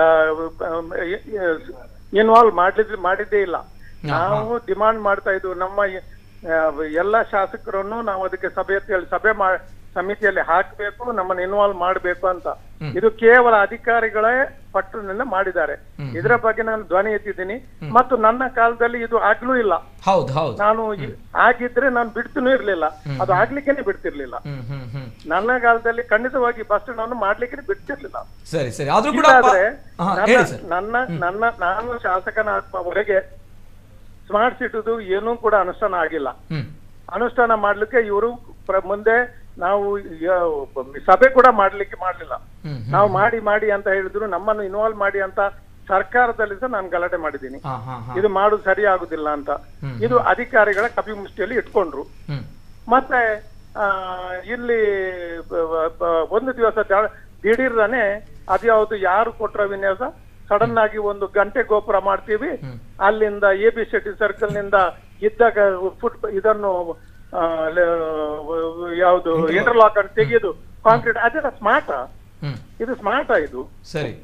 ಇನ್ವಾಲ್ವ್ ಮಾಡಿದ್ ಮಾಡಿದ್ದೇ ಇಲ್ಲ ನಾವು ಡಿಮಾಂಡ್ ಮಾಡ್ತಾ ಇದ್ವು ನಮ್ಮ ಆ, ಎಲ್ಲ ಶಾಸಕರನ್ನು ನಾವು ಅದಕ್ಕೆ ಸಭೆಯಲ್ಲಿ ಸಭೆ ಮಾ ಸಮಿತಿಯಲ್ಲಿ ಹಾಕಬೇಕು ನಮ್ಮನ್ನು ಇನ್ವಾಲ್ವ್ ಮಾಡಬೇಕು ಅಂತ ಇದು ಕೇವಲ ಅಧಿಕಾರಿಗಳೇ ಪಟ್ಟಣದಿಂದ ಮಾಡಿದ್ದಾರೆ ಇದರ ಬಗ್ಗೆ ನಾನು ಧ್ವನಿ ಎತ್ತಿದ್ದೀನಿ ಮತ್ತು ನನ್ನ ಕಾಲದಲ್ಲಿ ಇದು ಆಗ್ಲೂ ಇಲ್ಲ ಹೌದು ಹೌದು ನಾನು ಇ- ಆಗಿದ್ರೆ ನಾನು ಬಿಡ್ತನೂ ಇರ್ಲಿಲ್ಲ ಅದು ಆಗ್ಲಿಕ್ಕೇನೆ ಬಿಡ್ತಿರ್ಲಿಲ್ಲ ಹ್ಮ್ ಹ್ಮ್ ಹ್ಮ್ ನನ್ನ ಕಾಲದಲ್ಲಿ ಖಂಡಿತವಾಗಿ ಬಸ್ ಸ್ಟ್ಯಾಂಡ್ ಅನ್ನು ಮಾಡ್ಲಿಕ್ಕೆ ಬಿಡ್ತಿರ್ಲಿಲ್ಲ ಸರಿ ಸರಿ ಆದ್ರೂ ಕೂಡ ಪ- ಇದಾದ್ರೆ ಹಾ, ನನ್ನ- ಹೇಳಿ ಸರ್ ನನ್ನ ನನ್ನ ನಾನು ಶಾಸಕನಾಗುವವರೆಗೆ ಸ್ಮಾರ್ಟ್ ಸಿಟಿದು ಏನೂ ಕೂಡ ಅನುಷ್ಠಾನ ಆಗಿಲ್ಲ ಹ್ಮ್ ಅನುಷ್ಠಾನ ಮಾಡ್ಲಿಕ್ಕೆ ಇವರು ಮುಂದೆ ನಾವು ಯ- ಸಭೆ ಕೂಡ ಮಾಡ್ಲಿಕ್ಕೆ ಮಾಡ್ಲಿಲ್ಲ ಹ್ಮ್, ನಾವು ಮಾಡಿ ಮಾಡಿ ಅಂತ ಹೇಳಿದ್ರು ನಮ್ಮನ್ನು ಇನ್ವಾಲ್ವ್ ಮಾಡಿ ಅಂತ ಸರ್ಕಾರದಲ್ಲಿ ಸಹ ನಾನು ಗಲಾಟೆ ಮಾಡಿದ್ದೀನಿ ಹಾ ಹಾ ಹಾ ಇದು ಮಾಡುದು ಸರಿ ಆಗುದಿಲ್ಲ ಅಂತ ಇದು ಅಧಿಕಾರಿಗಳ ಕಪಿಮುಷ್ಟಿಯಲ್ಲಿ ಇಟ್ಕೊಂಡ್ರು ಹ್ಮ್ ಮತ್ತೆ ಆ, ಇಲ್ಲಿ ಬ- ಬ- ಬ- ಒಂದು ದಿವಸ ದ- ದಿಢೀರ್ನೆ ಅದ್ಯಾವುದು ಯಾರು ಕೊಟ್ರ ವಿನ್ಯಾಸ ಸಡನ್ ಆಗಿ ಒಂದು ಗಂಟೆ ಗೋಪುರ ಮಾಡ್ತೀವಿ ಅಲ್ಲಿಂದ ಎ ಬಿ ಶೆಟ್ಟಿ ಸರ್ಕಲ್ ನಿಂದ ಇದ್ದಾಗ ಫುಟ್ ಇದನ್ನು ಆ, ಲ- ಯಾವುದು ಇಂಟರ್ಲಾಕ್ ಅನ್ನು ತೆಗೆಯೋದು ಕಾಂಕ್ರೀಟ್ ಅದೆಲ್ಲ ಸ್ಮಾರ್ಟ್ ಹ್ಮ್ ಇದು ಸ್ಮಾರ್ಟ್ ಇದು ಸರಿ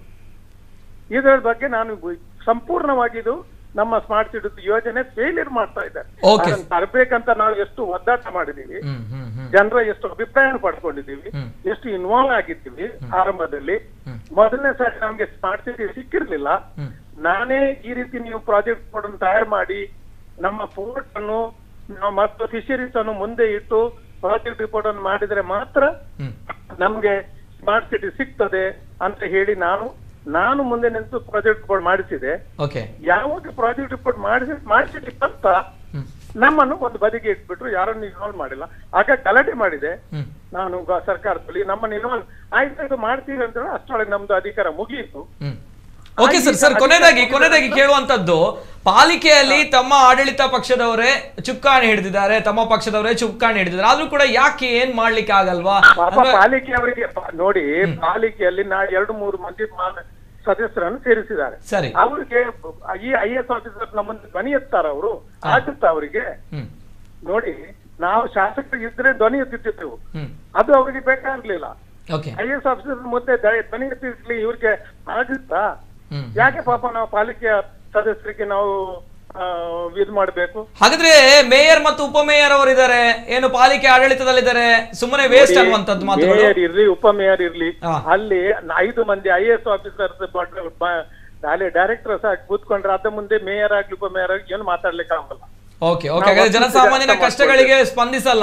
ಇದರ ಬಗ್ಗೆ ನಾನು ಗು- ಸಂಪೂರ್ಣವಾಗಿ ಇದು ನಮ್ಮ ಸ್ಮಾರ್ಟ್ ಸಿಟಿ ಯೋಜನೆ ಫೇಲಿಯರ್ ಮಾಡ್ತಾ ಇದ್ದಾರೆ Okay. ಅದನ್ನ ತರಬೇಕಂತ ನಾವು ಎಷ್ಟು ಒದ್ದಾಟ ಮಾಡಿದೀವಿ ಹ್ಮ್ ಹ್ಮ್ ಹ್ಮ್ ಜನರ ಎಷ್ಟು ಅಭಿಪ್ರಾಯ ಪಡ್ಕೊಂಡಿದ್ದೀವಿ ಹ್ಮ್. ಎಷ್ಟು ಇನ್ವಾಲ್ವ್ ಆಗಿದ್ದೀವಿ ಆರಂಭದಲ್ಲಿ ಮೊದಲನೇ ಸಾರಿ ನಮ್ಗೆ ಸ್ಮಾರ್ಟ್ ಸಿಟಿ ಸಿಕ್ಕಿರ್ಲಿಲ್ಲ ಹ್ಮ್. ನಾನೇ ಈ ರೀತಿ ನೀವು ಪ್ರಾಜೆಕ್ಟ್ ಗಳನ್ನು ತಯಾರು ಮಾಡಿ ನಮ್ಮ ಪೋರ್ಟ್ ಅನ್ನು ನಾವು ಮತ್ತು ಫಿಶರೀಸ್ ಅನ್ನು ಮುಂದೆ ಇಟ್ಟು ಪ್ರಾಜೆಕ್ಟ್ ರಿಪೋರ್ಟ್ ಅನ್ನು ಮಾಡಿದ್ರೆ ಮಾತ್ರ ಹ್ಮ್ ನಮ್ಗೆ ಸ್ಮಾರ್ಟ್ ಸಿಟಿ ಸಿಗ್ತದೆ ಅಂತ ಹೇಳಿ ನಾನು ನಾನು ಮುಂದೆ ನಿಂತು ಪ್ರಾಜೆಕ್ಟ್ ರಿಪೋರ್ಟ್ ಮಾಡಿಸಿದೆ ಓಕೆ ಯಾವಾಗ ಪ್ರಾಜೆಕ್ಟ್ ರಿಪೋರ್ಟ್ ಮಾಡಿಸಿ ಮಾಡಿಸಿದ ಅಂತ ನಮ್ಮನ್ನು ಒಂದು ಬದಿಗೆ ಇಟ್ಬಿಟ್ರು ಯಾರನ್ನು ಇನ್ವಾಲ್ವ್ ಮಾಡಿಲ್ಲ ಆಗ ಗಲಾಟೆ ಮಾಡಿದೆ ಹ್ಮ್ ನಾನು ಗ- ಸರ್ಕಾರದಲ್ಲಿ ನಮ್ಮನ್ನು ಇನ್ವಾಲ್ವ್ ಆಯ್ತು ಇದು ಮಾಡ್ತೀವಿ ಅಂತ ಹೇಳಿ ಅಷ್ಟರೊಳಗೆ ನಮ್ದು ಅಧಿಕಾರ ಮುಗಿಯಿತು ಹ್ಮ್ ಓಕೆ ಸರ್ ಸರ್ ಕೊನೆಯದಾಗಿ ಕೊನೆಯದಾಗಿ ಕೇಳುವಂತದ್ದು ಪಾಲಿಕೆಯಲ್ಲಿ ತಮ್ಮ ಆಡಳಿತ ಪಕ್ಷದವರೇ ಚುಕ್ಕಾಣಿ ಹಿಡಿದಿದ್ದಾರೆ ತಮ್ಮ ಪಕ್ಷದವರೇ ಚುಕ್ಕಾಣಿ ಹಿಡಿದಿದ್ದಾರೆ ಆದ್ರೂ ಕೂಡ ಯಾಕೆ ಏನ್ ಮಾಡ್ಲಿಕ್ಕೆ ಆಗಲ್ವಾ ಪಾಪ ಅಂದ್ರೆ- ಪಾಲಿಕೆ ಅವರಿಗೆ ಪ- ನೋಡಿ ಪಾಲಿಕೆಯಲ್ಲಿ ನಾ ಎರಡು ಮೂರು ಮಂದಿ ಮಾ- ಸದಸ್ಯರನ್ನು ಸೇರಿಸಿದ್ದಾರೆ ಸರಿ. ಅವರಿಗೆ ಈ ಐ ಎಸ್ ಆಫೀಸರ್ ನಮ್ಮನ್ನು ಧ್ವನಿ ಎತ್ತಾರ ಅವರು ಆಗುತ್ತಾ ಅವರಿಗೆ ಹ್ಮ್ ನೋಡಿ ನಾವು ಶಾಸಕರು ಇದ್ರೆ ಧ್ವನಿ ಎತ್ತಿದ್ದೆವು ಹ್ಮ್ ಅದು ಅವರಿಗೆ ಬೇಕಾಗ್ಲಿಲ್ಲ ಓಕೆ ಐ ಎಸ್ ಆಫೀಸರ್ ಮುಂದೆ ದ- ಧ್ವನಿ ಎತ್ತಿಸ್ಲಿ ಇವ್ರಿಗೆ ಆಗುತ್ತಾ ಹ್ಮ್ ಯಾಕೆ ಪಾಪ ನಾವು ಪಾಲಿಕೆಯ ಸದಸ್ಯರಿಗೆ ನಾವು ಆ, ಇದ್ ಮಾಡ್ಬೇಕು ಹಾಗಾದ್ರೆ ಮೇಯರ್ ಮತ್ತು ಉಪಮೇಯರ್ ಅವರಿದ್ದಾರೆ ಏನು ಪಾಲಿಕೆ ಆಡಳಿತದಲ್ಲಿದ್ದಾರೆ ಸುಮ್ಮನೆ ವೇಸ್ಟ್ ಅನ್ನುವಂಥದ್ದು ಮಾತುಗಳು ಮೇಯರ್ ಇರ್ಲಿ ಉಪಮೇಯರ್ ಇರ್ಲಿ ಹಾ. ಅಲ್ಲಿ ಐದು ಮಂದಿ ಐ ಎಸ್ ಆಫೀಸರ್ಸ್ ಅಲ್ಲಿ ಡೈರೆಕ್ಟರ್ಸ್ ಆಗಿ ಕೂತ್ಕೊಂಡ್ರೆ ಅದ ಮುಂದೆ ಮೇಯರ್ ಆಗ್ಲಿ ಉಪಮೇಯರ್ ಆಗ್ಲಿ ಏನು ಮಾತಾಡ್ಲಿಕ್ಕೆ ಆಗಲ್ಲ ಓಕೆ ಓಕೆ ಹಾಗಾದ್ರೆ ಜನಸಾಮಾನ್ಯನ ಕಷ್ಟಗಳಿಗೆ ಸ್ಪಂದಿಸಲ್ಲ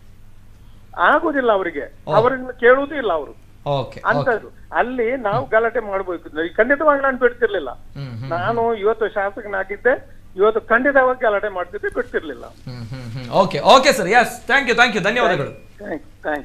ಆಗುದಿಲ್ಲ ಅವರಿಗೆ ಅವರನ್ನು ಕೇಳುವುದೂ ಇಲ್ಲ ಅವರು ಓಕೆ ಅಂತದ್ದು ಅಲ್ಲಿ ನಾವು ಗಲಾಟೆ ಮಾಡ್ಬೇಕು ಖಂಡಿತವಾಗಿ ನಾನು ಬಿಡ್ತಿರ್ಲಿಲ್ಲ ಹ್ಮ್ ನಾನು ಇವತ್ತು ಶಾಸಕನಾಗಿದ್ದೆ ಇವತ್ತು ಖಂಡಿತವಾಗಿ ಗಲಾಟೆ ಮಾಡ್ತಿದ್ದೆ ಬಿಡ್ತಿರ್ಲಿಲ್ಲ ಹ್ಮ್ ಹ್ಮ್ ಹ್ಮ್ okay okay sir yes thank you thank you ಧನ್ಯವಾದಗಳು ಥ್ಯಾಂಕ್ ಥ್ಯಾಂಕ್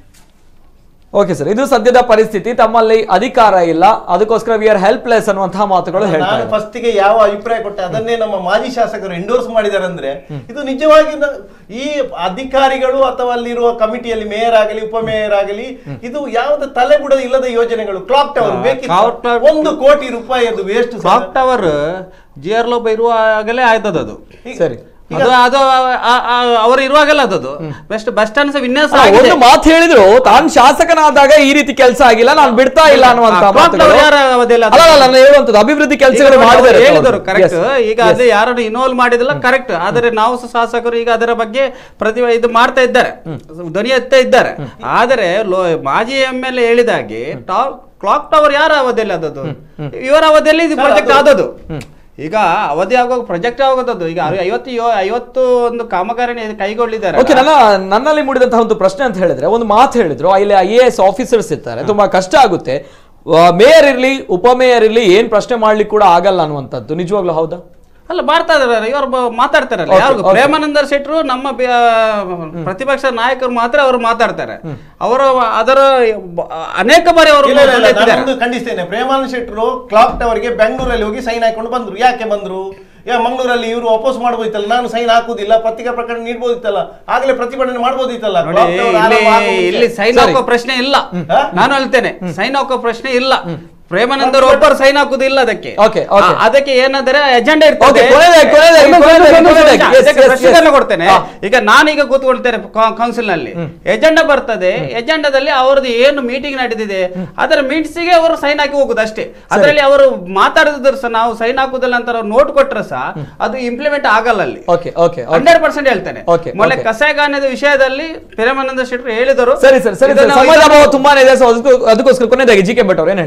ಓಕೆ ಸರ್ ಇದು ಸದ್ಯದ ಪರಿಸ್ಥಿತಿ ತಮ್ಮಲ್ಲಿ ಅಧಿಕಾರ ಇಲ್ಲ ಅದಕ್ಕೋಸ್ಕರ ವಿ ಆರ್ ಹೆಲ್ಪ್ಲೆಸ್ ಅನ್ನುವಂತಹ ಮಾತುಗಳು ಹೇಳ್ತಾ ನಾನು ಇದ್ದಾರೆ. ಫಸ್ಟಿಗೆ ಯಾವ ಅಭಿಪ್ರಾಯ ಕೊಟ್ಟೆ ಅದನ್ನೇ ನಮ್ಮ ಮಾಜಿ ಶಾಸಕರು ಎಂಡೋರ್ಸ್ ಮಾಡಿದ್ದಾರೆ ಅಂದ್ರೆ ಇದು ನಿಜವಾಗಿ ನ- ಈ ಅಧಿಕಾರಿಗಳು ಅಥವಾ ಅಲ್ಲಿರುವ ಕಮಿಟಿಯಲ್ಲಿ ಮೇಯರ್ ಆಗಲಿ ಉಪಮೇಯರ್ ಆಗಲಿ ಇದು ಯಾವ್ದು ತಲೆಬುಡ ಇಲ್ಲದ ಯೋಜನೆಗಳು ಕ್ಲಾಕ್ ಟವರ್ Clock ಬೇಕಿತ್ತು tower- ಒಂದು ಕೋಟಿ ರೂಪಾಯಿ ಅದು waste clock tower G R ಲೋಪ ಇರುವಾಗಲೇ ಆಯ್ತದ ಅದು ಸರಿ ಅದು ಅದು ಆ- ಆ- ಅವರು ಇರುವಾಗಲ್ಲ ಅದದು ಬೆಸ್ಟ್ ಬಸ್ ಸ್ಟ್ಯಾಂಡ್ ಸಹ ವಿನ್ಯಾಸ ಅಲ್ಲ, ಆಗಿದೆ. ಒಂದು ಮಾತು ಹೇಳಿದ್ರು ತಾನು ಶಾಸಕನಾದಾಗ ಈ ರೀತಿ ಕೆಲಸ ಆಗಿಲ್ಲ ನಾನು ಬಿಡ್ತಾ ಇಲ್ಲ ಅನ್ನುವಂತ ಆ, clock tower ಯಾರ ಅವಧಿಯಲ್ಲಿ ಅದು? ಅಲ್ಲ ಅಲ್ಲ, ನಾನು ಹೇಳುವಂತದ್ದು ಅಭಿವೃದ್ಧಿ ಕೆಲಸಗಳು ಈಗ ಮಾಡಿದ್ದಾರೆ ಅವ್ರು ಅಂತ ಹೇಳಿದರು ಅವ್ರು. Correct Yes. ಈಗ ಅದೇ ಯಾರನ್ನು ಇನ್ವಾಲ್ವ್ ಮಾಡಿದಿಲ್ಲ ಕರೆಕ್ಟ್ ಆದರೆ ನಾವು ಸಹ ಶಾಸಕರು ಈಗ ಅದರ ಬಗ್ಗೆ ಪ್ರತಿ ಇದು ಮಾಡ್ತಾ ಇದ್ದಾರೆ ಧ್ವನಿ ಎತ್ತಾ ಇದ್ದಾರೆ ಆದರೆ ಲೋ ಮಾಜಿ ಎಂ ಎಲ್ ಎ ಹೇಳಿದಾಗೆ ಕ್ಲಾಕ್ ಟವರ್ ಯಾರ ಅವಧಿಯಲ್ಲಿ ಆದದ್ದು ಇವರ ಅವಧಿಯಲ್ಲಿ ಇದು ಪ್ರಾಜೆಕ್ಟ್ ಆದದ್ದು ಈಗ ಅವಧಿ ಆಗುವಾಗ ಪ್ರಾಜೆಕ್ಟ್ ಆಗೋದದ್ದು ಈಗ ಅವ್ರು ಐವತ್ತು ಯೋ- ಐವತ್ತು ಒಂದು ಕಾಮಗಾರಿನ ಕೈಗೊಳ್ಳಿದ್ದಾರೆ ಓಕೆ ನನ್ನ ನನ್ನಲ್ಲಿ ಮೂಡಿದಂತಹ ಒಂದು ಪ್ರಶ್ನೆ ಅಂತ ಹೇಳಿದ್ರೆ ಒಂದು ಮಾತು ಹೇಳಿದ್ರು ಇಲ್ಲಿ ಐ ಎ ಎಸ್ ಆಫೀಸರ್ಸ್ ಇರ್ತಾರೆ ತುಂಬಾ ಕಷ್ಟ ಆಗುತ್ತೆ ಮೇಯರ್ ಇರ್ಲಿ ಉಪಮೇಯರ್ ಇರ್ಲಿ ಏನ್ ಪ್ರಶ್ನೆ ಮಾಡ್ಲಿಕ್ಕೆ ಕೂಡ ಆಗಲ್ಲ ಅನ್ನುವಂಥದ್ದು ನಿಜವಾಗ್ಲೂ ಹೌದಾ ಅಲ್ಲ ಮಾಡ್ತಾ ಇದಾರೆ ಇವರು ಬ- ಮಾತಾಡ್ತಾರಲ್ಲ Okay, ಯಾರು okay. ಪ್ರೇಮಾನಂದ ಶೆಟ್ರು ನಮ್ಮ ಬಿ- ಆ, ಪ್ರತಿಪಕ್ಷ ನಾಯಕರು ಮಾತ್ರ ಅವರು ಮಾತಾಡ್ತಾರೆ ಅವರು ಅದರ ಬ- ಅನೇಕ ಬಾರಿ ಅವರು ಇಲ್ಲ, ಇಲ್ಲ, ಇಲ್ಲ, ಎತ್ತಿದ್ದಾರೆ. ನಾನೊಂದು ಖಂಡಿಸ್ತೇನೆ ಪ್ರೇಮಾನಂದ ಶೆಟ್ಟರು ಕ್ಲಾಕ್ ಟವರ್ಗೆ ಬೆಂಗಳೂರಲ್ಲಿ ಹೋಗಿ ಸೈನ್ ಹಾಕೊಂಡು ಬಂದ್ರು ಯಾಕೆ ಬಂದ್ರು ಯಾ ಮಂಗಳೂರಲ್ಲಿ ಇವರು ಅಪೋಸ್ ಮಾಡ್ಬೋದಿತ್ತಲ್ಲ ನಾನು ಸೈನ್ ಹಾಕುದಿಲ್ಲ ಪತ್ರಿಕಾ ಪ್ರಕಟಣೆ ನೀಡ್ಬೋದಿತ್ತಲ್ಲ ಆಗಲೇ ಪ್ರತಿಭಟನೆ ಮಾಡ್ಬೋದಿತ್ತಲ್ಲ ನೋಡಿ Clock tower ಇಲ್ಲಿ ಆರಂಭ ಆಗೋ ಮುಂಚೆ. ಇಲ್ಲಿ ಸೈನ್ ಸರಿ. ಹಾಕೋ ಪ್ರಶ್ನೆ ಇಲ್ಲ ಹಾ? ನಾನು ಹೇಳ್ತೇನೆ ಸೈನ್ ಹಾಕೋ ಪ್ರಶ್ನೆ ಇಲ್ಲ ಪ್ರೇಮಾನಂದರ್ ಒಬ್ಬರು ಸೈನ್ ಹಾಕುದಿಲ್ಲ ಅದಕ್ಕೆ Okay, okay. ಆ, ಅದಕ್ಕೆ ಏನಾದ್ರೆ ಎಜೆಂಡಾ ಇರ್ತದೆ Okay, ಕೊನೆಯದಾಗಿ, ಕೊನೆಯದಾಗಿ, ಒಂದು- ಒಂದು- ಕೊನೆಯದಾಗಿ, ಒಂದು- ಒಂದು ಕೊನೆಯದಾಗಿ. ನಿಮಿಷ. Yes, ಅದಕ್ಕೆ yes, ಪ್ರಶ್ನೆಯನ್ನು yes. ಕೊಡ್ತೇನೆ ಹಾ. ಈಗ ನಾನೀಗ ಕೂತ್ಕೊಳ್ತೇನೆ ಕೌನ್ಸಿಲ್ ನಲ್ಲಿ ಎಜೆಂಡಾ ಬರ್ತದೆ ಎಜೆಂಡಾದಲ್ಲಿ ಅವರದ್ದು ಏನು ಮೀಟಿಂಗ್ ನಡೆದಿದೆ ಅದರ ಮೀಟಿಂಗ್ಸ್ ಗೆ ಅವರು ಸೈನ್ ಹಾಕಿ ಹೋಗುದು ಅಷ್ಟೇ ಅದರಲ್ಲಿ ಅವರು ಮಾತಾಡಿದ್ರು ಸಹ ನಾವು ಸೈನ್ ಹಾಕುದಿಲ್ಲ ಅಂತ ನೋಟ್ ಕೊಟ್ರೆ ಸಹ ಅದು ಇಂಪ್ಲಿಮೆಂಟ್ ಆಗಲ್ಲ ಅಲ್ಲಿ ಓಕೆ ಓಕೆ ಹಂಡ್ರೆಡ್ ಪರ್ಸೆಂಟ್ ಹೇಳ್ತೇನೆ Okay, ಮೊನ್ನೆ okay. ಕಸಾಯಖಾನೆದ ವಿಷಯದಲ್ಲಿ ಪ್ರೇಮಾನಂದ ಶೆಟ್ಟರು ಹೇಳಿದರು ಸರಿ ಸರ್ ಸರಿ ಸರ್ ಇದನ್ನ- ಸಮಯದ ಅಭಾವ ತುಂಬಾನೇ ಇದೆ ಸೊ ಅದಕ್ಕೂ- ಅದಕ್ಕೋಸ್ಕರ ಕೊನೆಯದಾಗಿ ಜಿ ಕೆ ಭಟ್ ಅವ್ರು ಏನ್ ಹೇಳ್ತಾರೆ ಇದೇ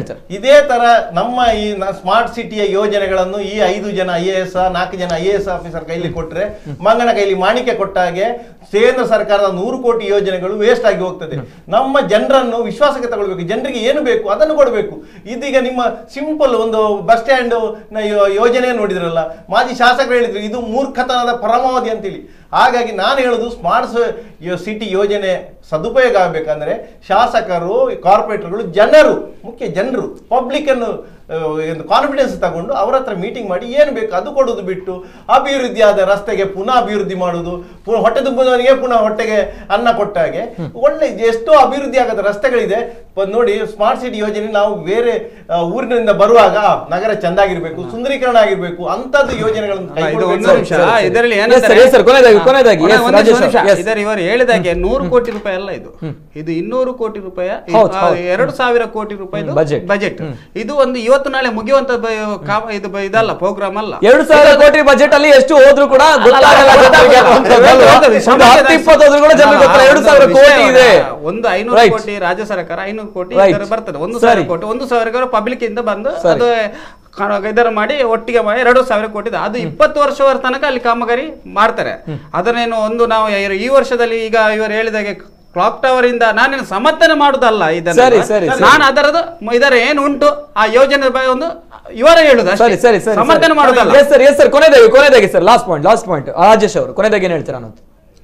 ಇದೇ ತರ ನಮ್ಮ ಈ ಸ್ಮಾರ್ಟ್ ಸಿಟಿಯ ಯೋಜನೆಗಳನ್ನು ಈ ಐದು ಜನ ಐ ಎ ಎಸ್ ನಾಲ್ಕು ಜನ ಐ ಎ ಎಸ್ ಆಫೀಸರ್ ಕೈಲಿ ಕೊಟ್ರೆ ಮಂಗನ ಕೈಲಿ ಮಾಣಿಕೆ ಕೊಟ್ಟ ಹಾಗೆ ಕೇಂದ್ರ ಸರ್ಕಾರದ ನೂರು ಕೋಟಿ ಯೋಜನೆಗಳು ವೇಸ್ಟ್ ಆಗಿ ಹೋಗ್ತದೆ ನಮ್ಮ ಜನರನ್ನು ವಿಶ್ವಾಸಕ್ಕೆ ತಗೊಳ್ಬೇಕು ಜನರಿಗೆ ಏನು ಬೇಕು ಅದನ್ನು ಕೊಡಬೇಕು ಇದೀಗ ನಿಮ್ಮ ಸಿಂಪಲ್ ಒಂದು ಬಸ್ ಸ್ಟ್ಯಾಂಡ್ ಯೋಜನೆ ನೋಡಿದ್ರಲ್ಲ ಮಾಜಿ ಶಾಸಕರು ಹೇಳಿದ್ರು ಇದು ಮೂರ್ಖತನದ ಪರಮಾವಧಿ ಅಂತೇಳಿ ಹಾಗಾಗಿ ನಾನು ಹೇಳುದು ಸ್ಮಾರ್ಟ್ ಸಿಟಿ ಯೋಜನೆ ಸದುಪಯೋಗ ಆಗಬೇಕಂದ್ರೆ ಶಾಸಕರು ಕಾರ್ಪೊರೇಟರ್ಗಳು ಜನರು ಮುಖ್ಯ ಜನರು ಪಬ್ಲಿಕ್ ಅನ್ನು ಕಾನ್ಫಿಡೆನ್ಸ್ ತಗೊಂಡು ಅವರ ಹತ್ರ ಮೀಟಿಂಗ್ ಮಾಡಿ ಏನು ಬೇಕು ಅದು ಕೊಡೋದು ಬಿಟ್ಟು ಅಭಿವೃದ್ಧಿ ಆದ ರಸ್ತೆಗೆ ಪುನಃ ಅಭಿವೃದ್ಧಿ ಮಾಡುದು ಪುನಃ ಹೊಟ್ಟೆ ತುಂಬುವವನಿಗೆ ಪುನಃ ಹೊಟ್ಟೆಗೆ ಅನ್ನ ಕೊಟ್ಟ ಹಾಗೆ ಒಳ್ಳೆ ಎಷ್ಟೋ ಅಭಿವೃದ್ಧಿ ಆಗದ ರಸ್ತೆಗಳಿದೆ ಪ- ನೋಡಿ ಸ್ಮಾರ್ಟ್ ಸಿಟಿ ಯೋಜನೆ ನಾವು ಬೇರೆ ಆ, ಊರಿನಿಂದ ಬರುವಾಗ ಆ, ನಗರ ಚೆಂದಾಗಿರ್ಬೇಕು ಸುಂದರೀಕರಣ ಆಗಿರ್ಬೇಕು ಅಂತದ್ದು ಯೋಜನೆಗಳನ್ನು ಅಲ್ಲ, ಇದು ಒಂದು ಕೈಗೊಳ್ಬೇಕು. ನಿಮಿಷ ಸರಿ, ಸರಿ. ಇದರಲ್ಲಿ Yes, ಏನಂದ್ರೆ sir, yes, sir. ಕೊನೆಯದಾಗಿ, ಕೊನೆಯದಾಗಿ. ಒಂದೇ Yes, ಒಂದು ರಾಜೇಶ್ ನಿಮಿಷ. sir. Yes. ಇದರ ಇವರು ಹೇಳಿದಾಗೆ ನೂರು ಕೋಟಿ ರೂಪಾಯಿ ಅಲ್ಲ ಇದು ಇದು ಇನ್ನೂರು ಕೋಟಿ ರೂಪಾಯಿ ಈ- ಹೌದು, ಆ, ಹೌದು. ಎರಡು ಸಾವಿರ ಕೋಟಿ ರೂಪಾಯಿ ಹ್ಮ್, budget. ಬಜೆಟ್ ಇದು ಒಂದು ಇವತ್ತು ನಾಳೆ ಮುಗಿಯುವಂತ ಬ- ಕಾಮ- ಇದು ಬ- ಇದಲ್ಲ ಪ್ರೋಗ್ರಾಮ್ ಅಲ್ಲ ಎರಡು ಸಾವಿರ ಕೋಟಿ ಬಜೆಟ್ ಅಲ್ಲಿ ಎಷ್ಟು ಹೋದ್ರು ಕೂಡ ಗೊತ್ತಾಗಲ್ಲ ಜನರಿಗೆ ಅನ್ನುವಂಥದ್ದಲ್ವಾ? ಹೌದು, ಒಂದು ಸಮಾಜದ- ಹತ್ತು ಇಪ್ಪತ್ತು ಹೋದ್ರು ಕೂಡ ಜನರಿಗೆ ಗೊತ್ತಿಲ್ಲ ಎರಡು ಸಾವಿರ ಒಂದು ಕೋಟಿ ವಿಷಯವನ್ನ- ಇದೆ ಒಂದು ಐನೂರು Right. ಕೋಟಿ ರಾಜ್ಯ ಸರ್ಕಾರ ಐನೂರು ಕೋಟಿ Right. ಇದರ ಬರ್ತದೆ ಒಂದು ಸರಿ. ಸಾವಿರ ಕೋಟಿ ಒಂದು ಸಾವಿರ ಪಬ್ಲಿಕ್ ಇಂದ ಬಂದು ಸರಿ. ಅದು ಕ- ಇದರ ಮಾಡಿ ಒಟ್ಟಿಗೆ ಮಾಡಿ ಎರಡು ಸಾವಿರ ಕೋಟಿ ಇದೆ. ಅದು ಇಪ್ಪತ್ತು ವರ್ಷವರ ತನಕ ಅಲ್ಲಿ ಕಾಮಗಾರಿ ಮಾಡ್ತಾರೆ ಅದನ್ನೇನು ಒಂದು ನಾವು ಈ- ಈ ವರ್ಷದಲ್ಲಿ ಈಗ ಇವರು ಹೇಳಿದಾಗೆ ಕ್ಲಾಕ್ ಟವರ್ ಇಂದ ನಾನೇನು ಸಮರ್ಥನೆ ಮಾಡುದಲ್ಲ ಇದನ್ನ ಸರಿ, ಸರಿ, ಸರಿ. ನಾನು ಅದರದ್ದು ಇದರ ಏನು ಉಂಟು ಆ ಯೋಜನೆ ಬಗ್ಗೆ ಒಂದು ಇವರ ಹೇಳುದು ಅಷ್ಟೇ. ಸರಿ ಸರಿ ಸರಿ ಸಮರ್ಥನೆ ಮಾಡುದಲ್ಲ ಎಸ್ ಸರ್ ಎಸ್ ಸರ್ ಕೊನೆಯದಾಗಿ ಕೊನೆಯದಾಗಿ sir last point last point Rajesh ಅವರು ಕೊನೆಯದಾಗಿ ಏನ್ ಹೇಳ್ತೀರಾ ಅನ್ನೋದು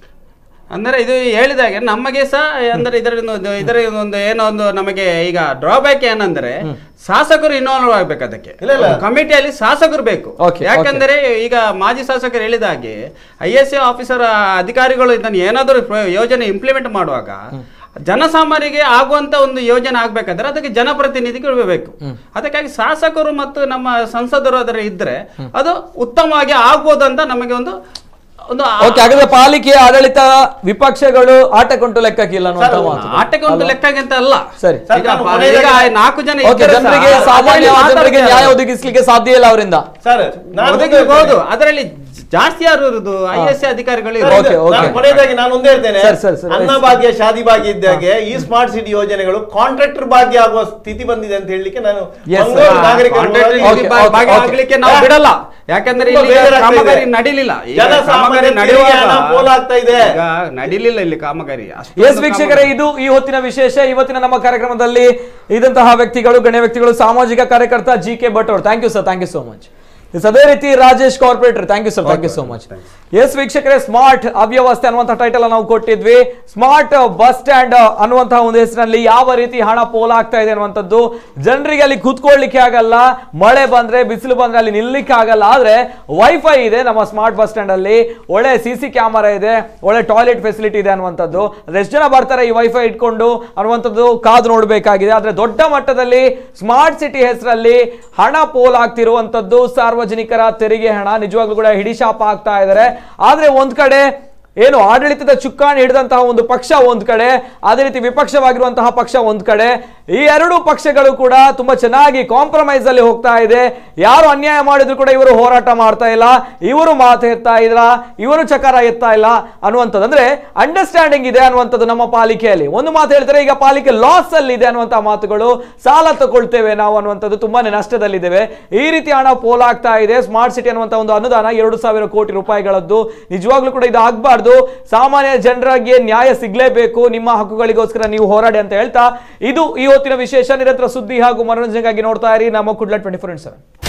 ಅಂದ್ರೆ ಇದು ಹೇಳಿದಾಗೆ ನಮಗೆ ಸಹ ಅಂದ್ರೆ ಇದರ ಒಂದು ಇದರ ಒಂದು ಏನೋ ಒಂದು ನಮಗೆ ಈಗ ಡ್ರಾಬ್ಯಾಕ್ ಏನಂದ್ರೆ ಶಾಸಕರು ಇನ್ವಾಲ್ವ್ ಆಗ್ಬೇಕು ಅದಕ್ಕೆ ಇಲ್ಲ, ಇಲ್ಲ. ಕಮಿಟಿಯಲ್ಲಿ ಶಾಸಕರು ಬೇಕು Okay, ಯಾಕಂದ್ರೆ ಈಗ ಮಾಜಿ ಶಾಸಕರು ಹೇಳಿದ ಹಾಗೆ ಐ ಎಸ್ ಎ ಆಫೀಸರ್ ಅಧಿಕಾರಿಗಳು ಇದನ್ನು ಏನಾದರೂ ಪ್ರ- ಯೋಜನೆ ಇಂಪ್ಲಿಮೆಂಟ್ ಮಾಡುವಾಗ ಜನಸಾಮಾನ್ಯರಿಗೆ ಆಗುವಂತ ಒಂದು ಯೋಜನೆ ಆಗ್ಬೇಕಾದ್ರೆ ಅದಕ್ಕೆ ಜನಪ್ರತಿನಿಧಿಗಳು ಬೇಕು ಅದಕ್ಕಾಗಿ ಶಾಸಕರು ಮತ್ತು ನಮ್ಮ ಸಂಸದರು ಅದರ ಇದ್ರೆ ಅದು ಉತ್ತಮವಾಗಿ ಆಗ್ಬೋದಂತ ನಮಗೆ ಒಂದು ಒಂದು ಆ- ಓಕೆ ಹಾಗಾದ್ರೆ ಪಾಲಿಕೆಯ ಆಡಳಿತ ವಿಪಕ್ಷಗಳು ಆಟಕ್ಕುಂಟು ಲೆಕ್ಕಕ್ಕಿಲ್ಲ ಅನ್ನುವಂಥ ಸರ್, ಮಾತು ಆಟಕ್ಕೆ ಒಂದು ಲೆಕ್ಕಕ್ಕಿಂತ ಅಲ್ಲ ಸರಿ. ಸರ್, ಈಗ ನಾನು ಪ- ಕೊನೆಯದಾಗಿ- ಈಗ ನಾಲ್ಕು ಜನ ಓಕೆ ಇದ್ದರೆ ಸಹ ಜನರಿಗೆ ಸಾಮಾನ್ಯ ಅದರಲ್ಲಿ ಜನರಿಗೆ ಮಾತಾಡ್ತಾರೆ. ನ್ಯಾಯ ಒದಗಿಸ್ಲಿಕ್ಕೆ ಸಾಧ್ಯ ಇಲ್ಲ ಅವರಿಂದ ಸರ್ ನಾನು ಒದಗಿಸಬಹುದು ಅದರಲ್ಲಿ ಜಾಸ್ತಿ ಯಾರು ಇರುದು ಐ ಎಸ್ ಅಧಿಕಾರಿಗಳು ಸರ್, ಇರೋದು. ಓಕೆ, ಇದು ಓಕೆ. ನಾನು ಕೊನೆಯದಾಗಿ ನಾನು ಒಂದೇ ಹೇಳ್ತೇನೆ ಸರ್, ಸರ್, ಸರ್, ಅನ್ನ yes. ಭಾಗ್ಯ ಶಾದಿ ಭಾಗ್ಯ ಇದ್ದಾಗೆ ಈ ಸ್ಮಾರ್ಟ್ ಸಿಟಿ ಯೋಜನೆಗಳು ಕಾಂಟ್ರಾಕ್ಟರ್ ಭಾಗ್ಯ ಆಗುವ ಸ್ಥಿತಿ ಬಂದಿದೆ ಅಂತ ಹೇಳಲಿಕ್ಕೆ ನಾನು Yes, ಮಂಗಳೂರು sir. ನಾಗರಿಕರ Contract ಪರವಾಗಿ- ಓಕೆ, ಇಲ್ಲಿ ಬಾ- ಓಕೆ, ಭಾಗ ಓಕೆ. ಆಗ್ಲಿಕ್ಕೆ ನಾವು ಬಿಡಲ್ಲ ಯಾಕಂದ್ರೆ ತುಂಬಾ ಇಲ್ಲಿ ಈಗ ಬೇಜಾರಾಗ್ತಾ ಇದೆ. ಕಾಮಗಾರಿ ನಡೀಲಿಲ್ಲ ಈಗ ಜನಸಾಮಾನ್ಯ ಕಾಮಗಾರಿ ತೆರಿಗೆ ನಡೆಯುವಾಗ ಹಣ ಪೋಲಾಗ್ತಾ ಇದೆ. ಈಗ ನಡೀಲಿಲ್ಲ ಇಲ್ಲಿ ಕಾಮಗಾರಿ ಅಷ್ಟೊಂದು ಎಸ್ ವೀಕ್ಷಕರೇ ಕಾಮಗಾರಿ. ಇದು ಈ ಹೊತ್ತಿನ ವಿಶೇಷ ಇವತ್ತಿನ ನಮ್ಮ ಕಾರ್ಯಕ್ರಮದಲ್ಲಿ ಇದಂತಹ ವ್ಯಕ್ತಿಗಳು ಗಣ್ಯ ವ್ಯಕ್ತಿಗಳು ಸಾಮಾಜಿಕ ಕಾರ್ಯಕರ್ತ ಜಿ ಕೆ ಭಟ್ ಅವರು thank you sir thank you so much ಅದೇ ರೀತಿ Rajesh corporator thank you sir thank you so much yes ವೀಕ್ಷಕರೇ ಸ್ಮಾರ್ಟ್ ಅವ್ಯವಸ್ಥೆ ಅನ್ನುವಂಥ ಟೈಟಲ್ ನಾವು ಕೊಟ್ಟಿದ್ವಿ ಸ್ಮಾರ್ಟ್ ಬಸ್ ಸ್ಟ್ಯಾಂಡ್ ಅನ್ನುವಂತಹ ಒಂದು ಹೆಸರಿನಲ್ಲಿ ಯಾವ ರೀತಿ ಹಣ ಪೋಲಾಗ್ತಾ ಇದೆ ಅನ್ನುವಂಥದ್ದು ಜನರಿಗೆ ಅಲ್ಲಿ ಕೂತ್ಕೊಳ್ಳಿಕ್ಕೆ ಆಗಲ್ಲ ಮಳೆ ಬಂದ್ರೆ ಬಿಸಿಲು ಬಂದ್ರೆ ಅಲ್ಲಿ ನಿಲ್ಲಕ್ಕೆ ಆಗಲ್ಲ ಆದ್ರೆ ವೈಫೈ ಇದೆ ನಮ್ಮ ಸ್ಮಾರ್ಟ್ ಬಸ್ ಸ್ಟ್ಯಾಂಡ್ ಅಲ್ಲಿ ಒಳ್ಳೆ ಸಿ ಸಿ ಕ್ಯಾಮರಾ ಇದೆ ಒಳ್ಳೆ ಟಾಯ್ಲೆಟ್ ಫೆಸಿಲಿಟಿ ಇದೆ ಅನ್ನುವಂಥದ್ದು ಅದ್ ಎಷ್ಟು ಜನ ಬರ್ತಾರೆ ಈ ವೈಫೈ ಇಟ್ಕೊಂಡು ಅನ್ನುವಂಥದ್ದು ಕಾದು ನೋಡಬೇಕಾಗಿದೆ ಆದ್ರೆ ದೊಡ್ಡ ಮಟ್ಟದಲ್ಲಿ ಸ್ಮಾರ್ಟ್ ಸಿಟಿ ಹೆಸರಲ್ಲಿ ಹಣ ಪೋಲಾಗ್ತಿರುವಂಥದ್ದು ಸಾರ್ವಜನಿಕರ ತೆರಿಗೆ ಹಣ ನಿಜವಾಗ್ಲೂ ಕೂಡ ಹಿಡಿಶಾಪ ಆಗ್ತಾ ಇದ್ದಾರೆ ಆದ್ರೆ ಒಂದ್ ಕಡೆ ಏನು ಆಡಳಿತದ ಚುಕ್ಕಾಣಿ ಹಿಡಿದಂತಹ ಒಂದು ಪಕ್ಷ ಒಂದ್ ಕಡೆ ಅದೇ ರೀತಿ ವಿಪಕ್ಷವಾಗಿರುವಂತಹ ಪಕ್ಷ ಒಂದ್ ಕಡೆ ಈ ಎರಡೂ ಪಕ್ಷಗಳು ಕೂಡ ತುಂಬಾ ಚೆನ್ನಾಗಿ ಕಾಂಪ್ರಮೈಸ್ ಅಲ್ಲಿ ಹೋಗ್ತಾ ಇದೆ ಯಾರು ಅನ್ಯಾಯ ಮಾಡಿದ್ರು ಕೂಡ ಇವರು ಹೋರಾಟ ಮಾಡ್ತಾ ಇಲ್ಲ ಇವರು ಮಾತು ಎತ್ತಾ ಇಲ್ಲ ಇವರು ಚಕಾರ ಎತ್ತಾ ಇಲ್ಲ ಅನ್ನುವಂಥದ್ದು ಅಂದ್ರೆ ಅಂಡರ್ಸ್ಟ್ಯಾಂಡಿಂಗ್ ಇದೆ ಅನ್ನುವಂಥದ್ದು ನಮ್ಮ ಪಾಲಿಕೆಯಲ್ಲಿ ಒಂದು ಮಾತು ಹೇಳ್ತಾರೆ ಈಗ ಪಾಲಿಕೆ ಲಾಸ್ ಅಲ್ಲಿ ಇದೆ ಅನ್ನುವಂತಹ ಮಾತುಗಳು ಸಾಲ ತಗೊಳ್ತೇವೆ ನಾವು ಅನ್ನುವಂಥದ್ದು ತುಂಬಾನೇ ನಷ್ಟದಲ್ಲಿದ್ದೇವೆ ಈ ರೀತಿ ಹಣ ಪೋಲಾಗ್ತಾ ಇದೆ ಸ್ಮಾರ್ಟ್ ಸಿಟಿ ಅನ್ನುವಂಥ ಒಂದು ಅನುದಾನ ಎರಡು ಸಾವಿರ ಕೋಟಿ ರೂಪಾಯಿಗಳದ್ದು ನಿಜವಾಗ್ಲೂ ಕೂಡ ಇದು ಆಗ್ಬಾರ್ದು ಸಾಮಾನ್ಯ ಜನರಿಗೆ ನ್ಯಾಯ ಸಿಗ್ಲೇಬೇಕು ನಿಮ್ಮ ಹಕ್ಕುಗಳಿಗೋಸ್ಕರ ನೀವು ಹೋರಾಡಿ ಅಂತ ಹೇಳ್ತಾ ಇದು ಈ ಹೊತ್ತಿನ ವಿಶೇಷ ನಿರಂತರ ಸುದ್ದಿ ಹಾಗೂ ಮನೋರಂಜನೆಗಾಗಿ ನೋಡ್ತಾ ಇರಿ ನಮ್ಮ Kudla twenty four into seven